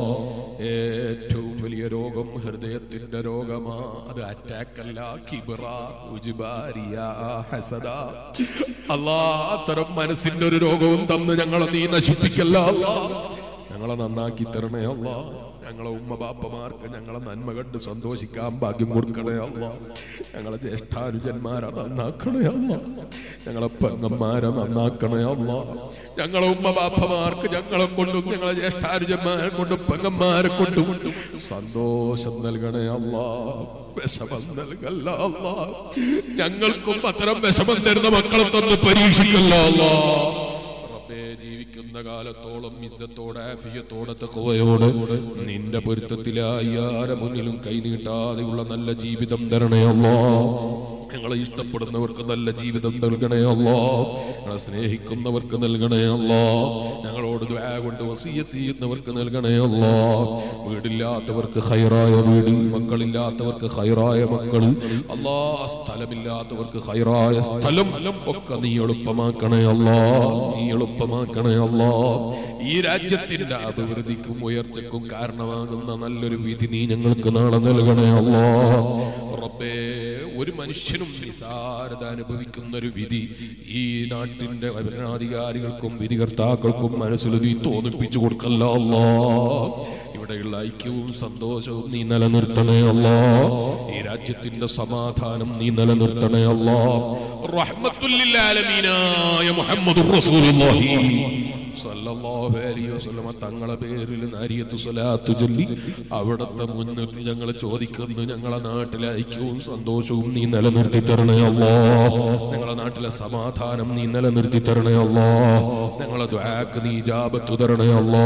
ഏറ്റവും വലിയ രോഗം ഹൃദയത്തിന്റെ രോഗമാ അത് അറ്റാക്ക് അല്ല കിബറ ഉജുബാരിയ ഹസദ അല്ലാ അത്തരം മനസ്സിന്റെ ഒരു രോഗവും തന്ന് ഞങ്ങളെ നീ നശിപ്പിക്കല്ല അല്ലാ ഞങ്ങളെ നന്നാക്കി തരണേ അല്ല ഞങ്ങളെ ഉമ്മ ബാപ്പമാർക്ക് ഞങ്ങളെ നന്മ കണ്ട് സന്തോഷിക്കാൻ ഭാഗ്യം കൊടുക്കണേ അല്ല ഞങ്ങളെ ജ്യേഷ്ഠാനുജന്മാരെ നന്നാക്കണേ അല്ല ഞങ്ങളെ പെങ്ങന്മാരെ നന്നാക്കണേ അല്ല ഞങ്ങളെ ഉമ്മ ബാപ്പമാർക്ക് ഞങ്ങളെ കൊണ്ടും ഞങ്ങളെ ജ്യേഷ്ഠാനുജന്മാരെ കൊണ്ടും പെങ്ങന്മാരെ കൊണ്ടും സന്തോഷം നൽകണേ അല്ല വിഷമം നൽകല്ല അല്ല ഞങ്ങൾക്കും അത്തരം വിഷമം തരുന്ന മക്കളെ തന്ന് പരീക്ഷിക്കല്ല അല്ല റബ്ബേ ജീവിക്കുന്ന കാലത്തോളം ഇസ്സത്തോടെ ആഫിയത്തോടെ തഖ്വയോടെ നിന്റെ പൊരുത്തത്തിലായി ആരെ മുന്നിലും കൈനീട്ടാതെയുള്ള നല്ല ജീവിതം തരണേ അല്ലാ ഞങ്ങളെ ഇഷ്ടപ്പെടുന്നവർക്ക് നല്ല ജീവിതം നൽകണേ അല്ലാ ഞങ്ങളെ സ്നേഹിക്കുന്നവർക്ക് നൽകണേ അല്ലാ ഞങ്ങളോട് ദ്വാ കൊണ്ട് വസീയത്ത് ചെയ്യുന്നവർക്ക് നൽകണേ അല്ലാ വീടില്ലാത്തവർക്ക് ഹൈറായ വീട് മക്കളില്ലാത്തവർക്ക് ഹൈറായ മക്കൾ അല്ലാ സ്ഥലമില്ലാത്തവർക്ക് ഹൈറായ സ്ഥലം ഒക്കെ നീ എളുപ്പമാക്കണേ അല്ലാ നീ എളുപ്പമാക്കണേ അല്ലാ ഈ രാജ്യത്തിന്റെ അഭിവൃദ്ധിക്കും ഉയർച്ചക്കും കാരണമാകുന്ന നല്ലൊരു വിധി നീ ഞങ്ങൾക്ക് നാളെ നൽകണേ അല്ലാ റബ്ബേ ഒരു മനുഷ്യനും നിസാരത അനുഭവിക്കുന്ന ഒരു വിധി ഈ നാട്ടിന്റെ ഭരണാധികാരികൾക്കും വിധികർത്താക്കൾക്കും മനസ്സിൽ നീ തോന്നിപ്പിച്ചു കൊടുക്കല്ല അല്ലാ ഇവിടെയുള്ള ഐക്യവും സന്തോഷവും നീ നിലനിർത്തണേ അല്ലാ ഈ രാജ്യത്തിന്റെ സമാധാനം നീ നിലനിർത്തണേ അല്ലാ റഹ്മത്തുല്ലിൽ ആലമീനായ മുഹമ്മദുർ റസൂലുള്ളാഹി സല്ലല്ലാഹു അലൈഹി വസല്ലമ തങ്ങളെ പേരിൽ നാരിയത്തു സ്വലാത്തു ചൊല്ലി അവിടത്തെ മുൻനിർത്തി ഞങ്ങൾ ചോദിക്കുന്നു ഞങ്ങളെ നാട്ടിലെ ഐക്യവും സന്തോഷവും നീ നിലനിർത്തി തരണേ അല്ലാ ഞങ്ങളെ നാട്ടിലെ സമാധാനം നീ നിലനിർത്തി തരണേ അല്ലാ ഞങ്ങളെ ദ്വാക്ക് നീ ജാബത്ത് തരണേ അല്ലാ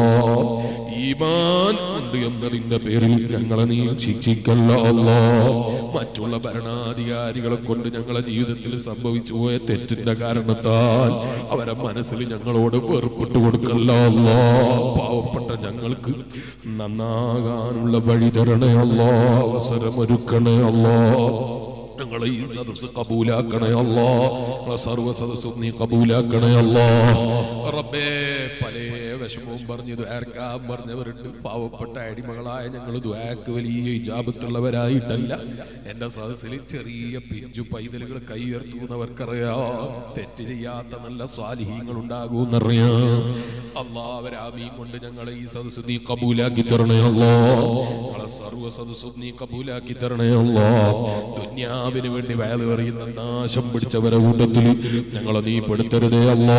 ഈമാൻ ഉണ്ട് എന്നതിന്റെ പേരിൽ ഞങ്ങളെ നീ ശിക്ഷിക്കല്ല അല്ലാ മറ്റുള്ള ഭരണാധികാരികളെ കൊണ്ട് ഞങ്ങളെ ജീവിതത്തിൽ സംഭവിച്ചു പോയ തെറ്റിന്റെ കാരണത്താൽ അവരെ മനസ്സിൽ ഞങ്ങളോട് വെറുപ്പിട്ട് കൊടുക്കല്ല അല്ലാ പാവപ്പെട്ട ഞങ്ങൾക്ക് നന്നാകാനുള്ള വഴി തരണേ അല്ലാ അവസരമൊരുക്കണേ അല്ലാ ഞങ്ങളെ ഈ സദസ് കബൂലാക്കണേ അല്ലാ ഞങ്ങളെ സർവ്വ സദസ്സും നീ കബൂലാക്കണേ അല്ലാ റബ്ബേ പല വിഷമവും പറഞ്ഞ് ദ്വാരക്കാൻ പറഞ്ഞവരുണ്ട് പാവപ്പെട്ട അടിമകളായ ഞങ്ങൾ ദ്വാക്ക് വലിയ ഇജാബത്തുള്ളവരായിട്ടല്ല എന്റെ സദസ്സിൽ ചെറിയ പിഞ്ചു പൈതലുകൾ കൈ ഉയർത്തുന്നവർക്കറിയാം തെറ്റ് ചെയ്യാത്ത നല്ല സ്വാധീനങ്ങൾ ഉണ്ടാകുമെന്നറിയാം അള്ളാ അവരാമീൻ കൊണ്ട് ഞങ്ങളെ ഈ സദസ്സ് നീ കബൂലാക്കി തരണേ അല്ലോ ഞങ്ങളെ സർവ്വ സദസ്സും നീ കബൂലാക്കി തരണേ അല്ലോ ദുന്യാവിന് വേണ്ടി വയൽ എറിയുന്ന നാശം പിടിച്ചവരെ കൂട്ടത്തിൽ ഞങ്ങളെ നീ പെടുത്തരുതേ അല്ലോ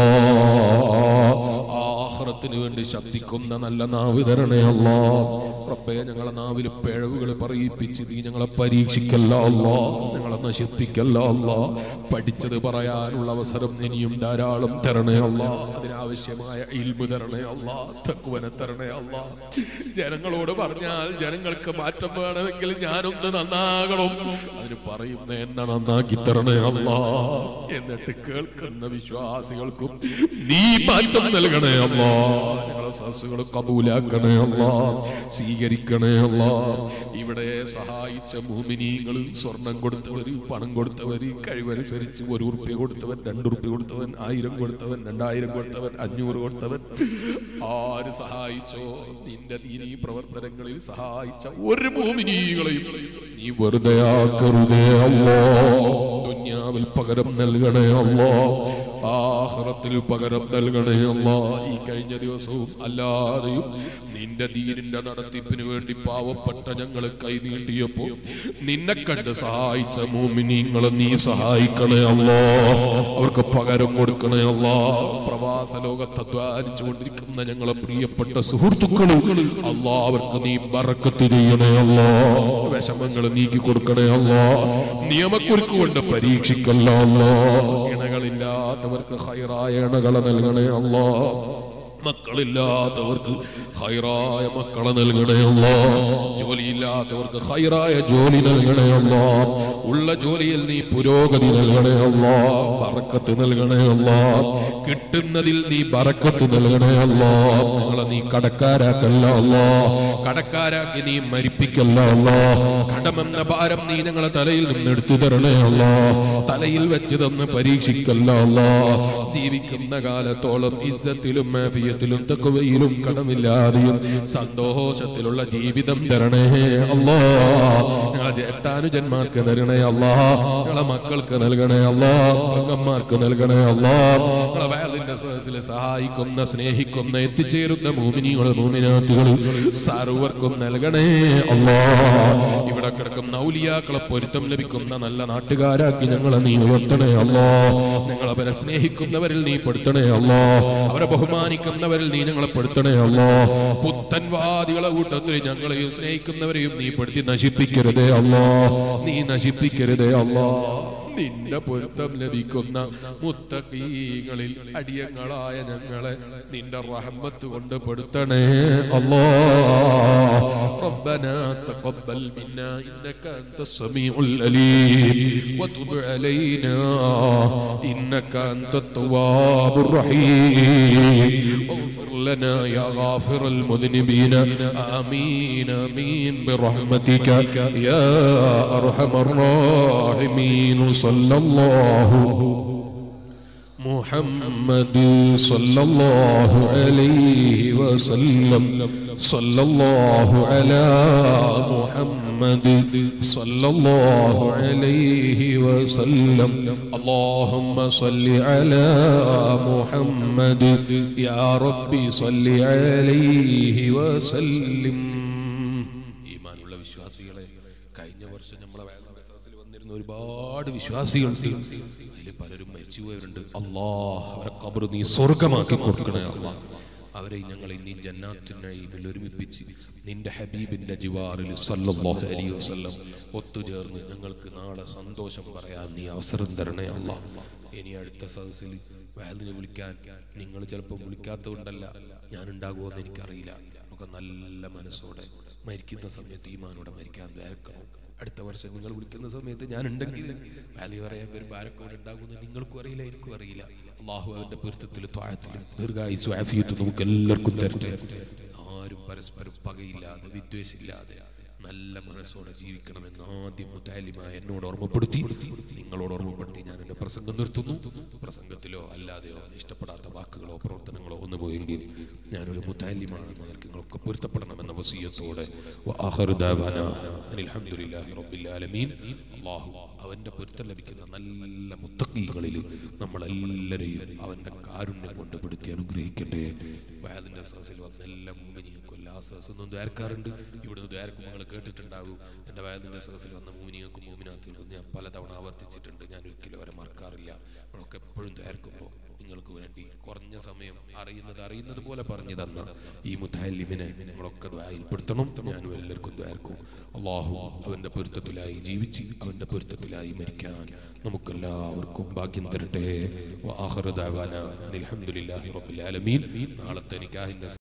ആഹ്റത്തിന് വേണ്ടി ശബ്ദിക്കുന്ന നല്ല നാവ് തരണേ അല്ലോ റബ്ബേ ഞങ്ങളെ നാവിൽ പിഴവുകൾ പറയിപ്പിച്ച് നീ ഞങ്ങളെ പരീക്ഷിക്കല്ല അല്ലോ ഞങ്ങളെ നശിപ്പിക്കല്ല അല്ലോ പഠിച്ചത് പറയാനുള്ള അവസരം ഇനിയും ധാരാളം തരണേ അല്ലോ അതിനാവശ്യമായ ഇൽമു തരണേ അല്ലോ തക്കുവനെ തരണേ അല്ലോ ജനങ്ങളോട് പറഞ്ഞാൽ ജനങ്ങൾക്ക് മാറ്റം വേണമെങ്കിൽ ഞാനൊന്ന് നന്നാകണം അതിന് പറയുന്ന എന്നെ നന്നാക്കി തരണേ അല്ലാ എന്നിട്ട് കേൾക്കുന്ന വിശ്വാസികൾക്കും നീ മാറ്റം നൽകണേ അല്ലാ ഞങ്ങളെ സസുകൾ കബൂലാക്കണേ അല്ലാ സ്വീകരിക്കണേ അല്ലാ ഇവിടെ സഹായിച്ച ഭൂമിനീങ്ങൾ സ്വർണം കൊടുത്തവര് പണം കൊടുത്തവര് കഴിവനുസരിച്ച് ഒരു ഉറുപ്പ്യ കൊടുത്തവൻ രണ്ടുറുപ്പ്യ കൊടുത്തവൻ ആയിരം കൊടുത്തവൻ രണ്ടായിരം കൊടുത്തവൻ അഞ്ഞൂറ് കൊടുത്തവൻ ആര് സഹായിച്ചോ നിന്റെ ദീനീ പ്രവർത്തനങ്ങളിൽ സഹായിച്ച ഒരു ഭൂമിനീകളെയും നീ വെറുതെ ആക്കരുതേ അല്ലോ ദുന്യാവിൽ പകരം നൽകണേ അല്ലോ ആഹ്റത്തിൽ പകരം നൽകണേ അല്ലോ ഈ കഴിഞ്ഞ ദിവസവും അല്ലാതെയും നിന്റെ ദീനിന്റെ നടത്തിപ്പിന് വേണ്ടി പാവപ്പെട്ട ഞങ്ങള് കൈനീട്ടിയപ്പോ നിന്നെ കണ്ട് സഹായിച്ച മൂമിനീങ്ങളെ നീ സഹായിക്കണേ അല്ലോ അവർക്ക് പകരം കൊടുക്കണേ അല്ലോ പ്രവാസ ലോകത്ത് അധ്വാനിച്ചുകൊണ്ടിരിക്കുന്ന ഞങ്ങളെ പ്രിയപ്പെട്ട സുഹൃത്തുക്കളും അല്ലോ അവർക്ക് നീ ബറക്കത്ത് ചെയ്യണേ അല്ലോ വിഷമങ്ങൾ നീക്കി കൊടുക്കണേ അല്ലോ നിയമക്കുരുക്ക് കൊണ്ട് പരീക്ഷിക്കല്ല അല്ലോ ഇണകളില്ലാത്തവർക്ക് ഹൈറായ ഇണകളെ നൽകണേ അല്ലോ മക്കളില്ലാത്തവർക്ക് ഹൈറായ മക്കളെ നൽകണേ അല്ലോ ജോലിയില്ലാത്തവർക്ക് ഹൈറായ ജോലി നൽകണേ അല്ലോ ഉള്ള ജോലിയിൽ നീ പുരോഗതി നൽകണേ അല്ലോ ബറക്കത്ത് നൽകണേ അല്ലോ കിട്ടുന്നതിൽ നീ ബറക്കത്ത് നൽകണേ അല്ലോ ഞങ്ങളെ നീ കടക്കാരാക്കല്ല അല്ലോ കടക്കാരാക്കി നീ മരിപ്പിക്കല്ല അല്ലോ കടമെന്ന ഭാരം നീ ഞങ്ങളെ തലയിൽ നിന്ന് എടുത്തു തരണേ അല്ലോ തലയിൽ വെച്ച് തന്ന് പരീക്ഷിക്കല്ല അല്ലോ ജീവിക്കുന്ന കാലത്തോളം ഇസ്സത്തിലും മാഫിയത്തിലും തക്കുവയിലും കടമില്ലാതെയും സന്തോഷത്തിലുള്ള ജീവിതം തരണേ അല്ലോ ഞങ്ങളെ ജേഷ്ടാനുജന്മാർക്ക് തരണേ അല്ലോ ഞങ്ങളെ മക്കൾക്ക് നൽകണേ അല്ലോ പെങ്ങന്മാർക്ക് നൽകണേ അല്ലോ ഞങ്ങളെ വയലിന്റെ സഹസിൽ സഹായിക്കുന്ന സ്നേഹിക്കുന്ന എത്തിച്ചേരുന്ന മൂമിനികൾ മൂമിനാത്തുകൾ സർവർക്കും നൽകണേ അല്ലോ ഇവിടെ കിടക്കുന്ന ഔലിയാക്കളെ പൊരുത്തം ലഭിക്കുന്ന നല്ല നാട്ടുകാരാക്കി ഞങ്ങളെ നീ ഉയർത്തണേ അല്ലോ ഞങ്ങൾ അവരെ സ്നേഹിക്കുന്നവരിൽ നീ പെടുത്തണേ അല്ലോ അവരെ ബഹുമാനിക്കുന്നവരിൽ നീ ഞങ്ങളെ പെടുത്തണേ അല്ലോ പുത്തൻവാദികളെ കൂട്ടത്തിൽ ഞങ്ങളെയും സ്നേഹിക്കുന്നവരെയും നീ പെടുത്തി നശിപ്പിക്കരുതേ അല്ലോ നീ നശിപ്പിക്കരുതേ അല്ലോ നിന്റെ പൊരുത്തം ലഭിക്കുന്ന മുത്തക്കീകളിൽ അടിയങ്ങളായ ഞങ്ങളെ നിന്റെ റഹ്മത്ത് കൊണ്ട് പെടുത്തണേ അല്ലോ ربنا تقبل منا انك انت السميع العليم وتب علينا انك انت التواب الرحيم واغفر لنا يا غافر المذنبين امين امين برحمتك يا ارحم الراحمين صلى الله محمد صلى الله عليه وسلم صلى الله على محمد صلى الله عليه وسلم اللهم صل على محمد يا ربي صل عليه وسلم ഈമാനുള്ള വിശ്വാസികളെ കഴിഞ്ഞ വർഷം നമ്മളെ വിശ്വാസിൽ വന്നിരുന്ന ഒരുപാട് വിശ്വാസികളുണ്ട് അതിൽ പലരും മരിച്ചുപോയവരുണ്ട് അള്ളാഹ് അവരെ കബർ നീ സ്വർഗമാക്കി കൊടുക്കണേ അള്ളാഹ് അവരെ ഞങ്ങളെ നീ ജന്നാത്തിനയിൽ ഒരുമിപ്പിച്ച് നിന്റെ ഹബീബിന്റെ ജിവാറിൽ സല്ലല്ലാഹു അലൈഹി വസല്ലം ഒത്തുചേർന്ന് ഞങ്ങൾക്ക് നാളെ സന്തോഷം പറയാൻ നീ അവസരം തരണേ അല്ല ഇനി അടുത്ത സദസ്സിൽ വയലിനെ വിളിക്കാൻ നിങ്ങൾ ചിലപ്പോൾ വിളിക്കാത്തതുകൊണ്ടല്ല ഞാൻ ഉണ്ടാകുമെന്ന് എനിക്കറിയില്ല നമുക്ക് നല്ല മനസ്സോടെ മരിക്കുന്ന സമയത്ത് ഈമാനോടെ മരിക്കാൻ വേർക്കണം അടുത്ത വർഷം നിങ്ങൾ വിളിക്കുന്ന സമയത്ത് ഞാൻ ഉണ്ടെങ്കിൽ വാലി പറയാൻ വരുമ്പോൾ ആരൊക്കെ ഉണ്ടാകുമെന്ന് നിങ്ങൾക്കും അറിയില്ല എനിക്കും അറിയില്ല അള്ളാഹു അവന്റെ പൊരുത്തത്തിലും ത്വാഴത്തിലും ദീർഘായുസ് ആഫിയത്ത് നമുക്ക് എല്ലാവർക്കും തരട്ടെ ആരും പരസ്പരം പകയില്ലാതെ വിദ്വേഷമില്ലാതെ നല്ല മനസ്സോടെ ജീവിക്കണമെന്ന് ആദ്യം മുത്താലിമായ എന്നോട് ഓർമ്മപ്പെടുത്തി നിങ്ങളോട് ഓർമ്മപ്പെടുത്തി ഞാൻ എന്റെ പ്രസംഗം നിർത്തുന്നു പ്രസംഗത്തിലോ അല്ലാതെയോ ഇഷ്ടപ്പെടാത്ത വാക്കുകളോ പ്രവർത്തനങ്ങളോ ഒന്നു പോയെങ്കിൽ ഞാനൊരു മുത്താലിമാണെന്ന് നിങ്ങൾക്ക് നിങ്ങളൊക്കെ പൊരുത്തപ്പെടണമെന്ന വസീയത്തോടെ വആഖിറു ദഅവാനാ അനിൽ ഹംദുലില്ലാഹി റബ്ബിൽ ആലമീൻ അല്ലാഹു അവന്റെ പൊരുത്തം ലഭിക്കുന്ന നല്ല മുത്തഖീകളിൽ നമ്മളെല്ലാരെയും അവന്റെ കാരുണ്യം കൊണ്ട് പെടുത്തി അനുഗ്രഹിക്കട്ടെ വയതിന്റെ സഹസിൽ വന്ന എല്ലാ മൂമിനിയക്കും എല്ലാ സഹസൊന്നും ദ്വാരക്കാറുണ്ട് ഇവിടുന്ന് ദ്വാരക്കും നിങ്ങൾ കേട്ടിട്ടുണ്ടാകും എൻ്റെ വയതിന്റെ സഹസിൽ വന്ന മൂമിനിയക്കും മൂമിനാത്തിനും ഞാൻ പലതവണ ആവർത്തിച്ചിട്ടുണ്ട് ഞാൻ ഒരിക്കലും അവരെ മറക്കാറില്ല നമ്മളൊക്കെ എപ്പോഴും ദ്വാരക്കുമ്പോൾ നിങ്ങൾക്ക് വേണ്ടി കുറഞ്ഞ സമയം അറിയുന്നത് അറിയുന്നത് പോലെ പറഞ്ഞു തന്ന ഈ മുത്താലിമിനെ നിങ്ങളൊക്കെ ദ്വായിൽപ്പെടുത്തണം ഞാനും എല്ലാവർക്കും ദ്വാരക്കും അള്ളാഹു അവന്റെ പൊരുത്തത്തിലായി ജീവിച്ച് അവന്റെ പൊരുത്തത്തിലായി മരിക്കാൻ നമുക്കെല്ലാവർക്കും ഭാഗ്യം തരട്ടെ വആഖിറു ദഅവാനാ അനിൽ ഹംദുലില്ലാഹി റബ്ബിൽ ആലമീൻ നാളത്തെ നിക്കാഹിന്റെ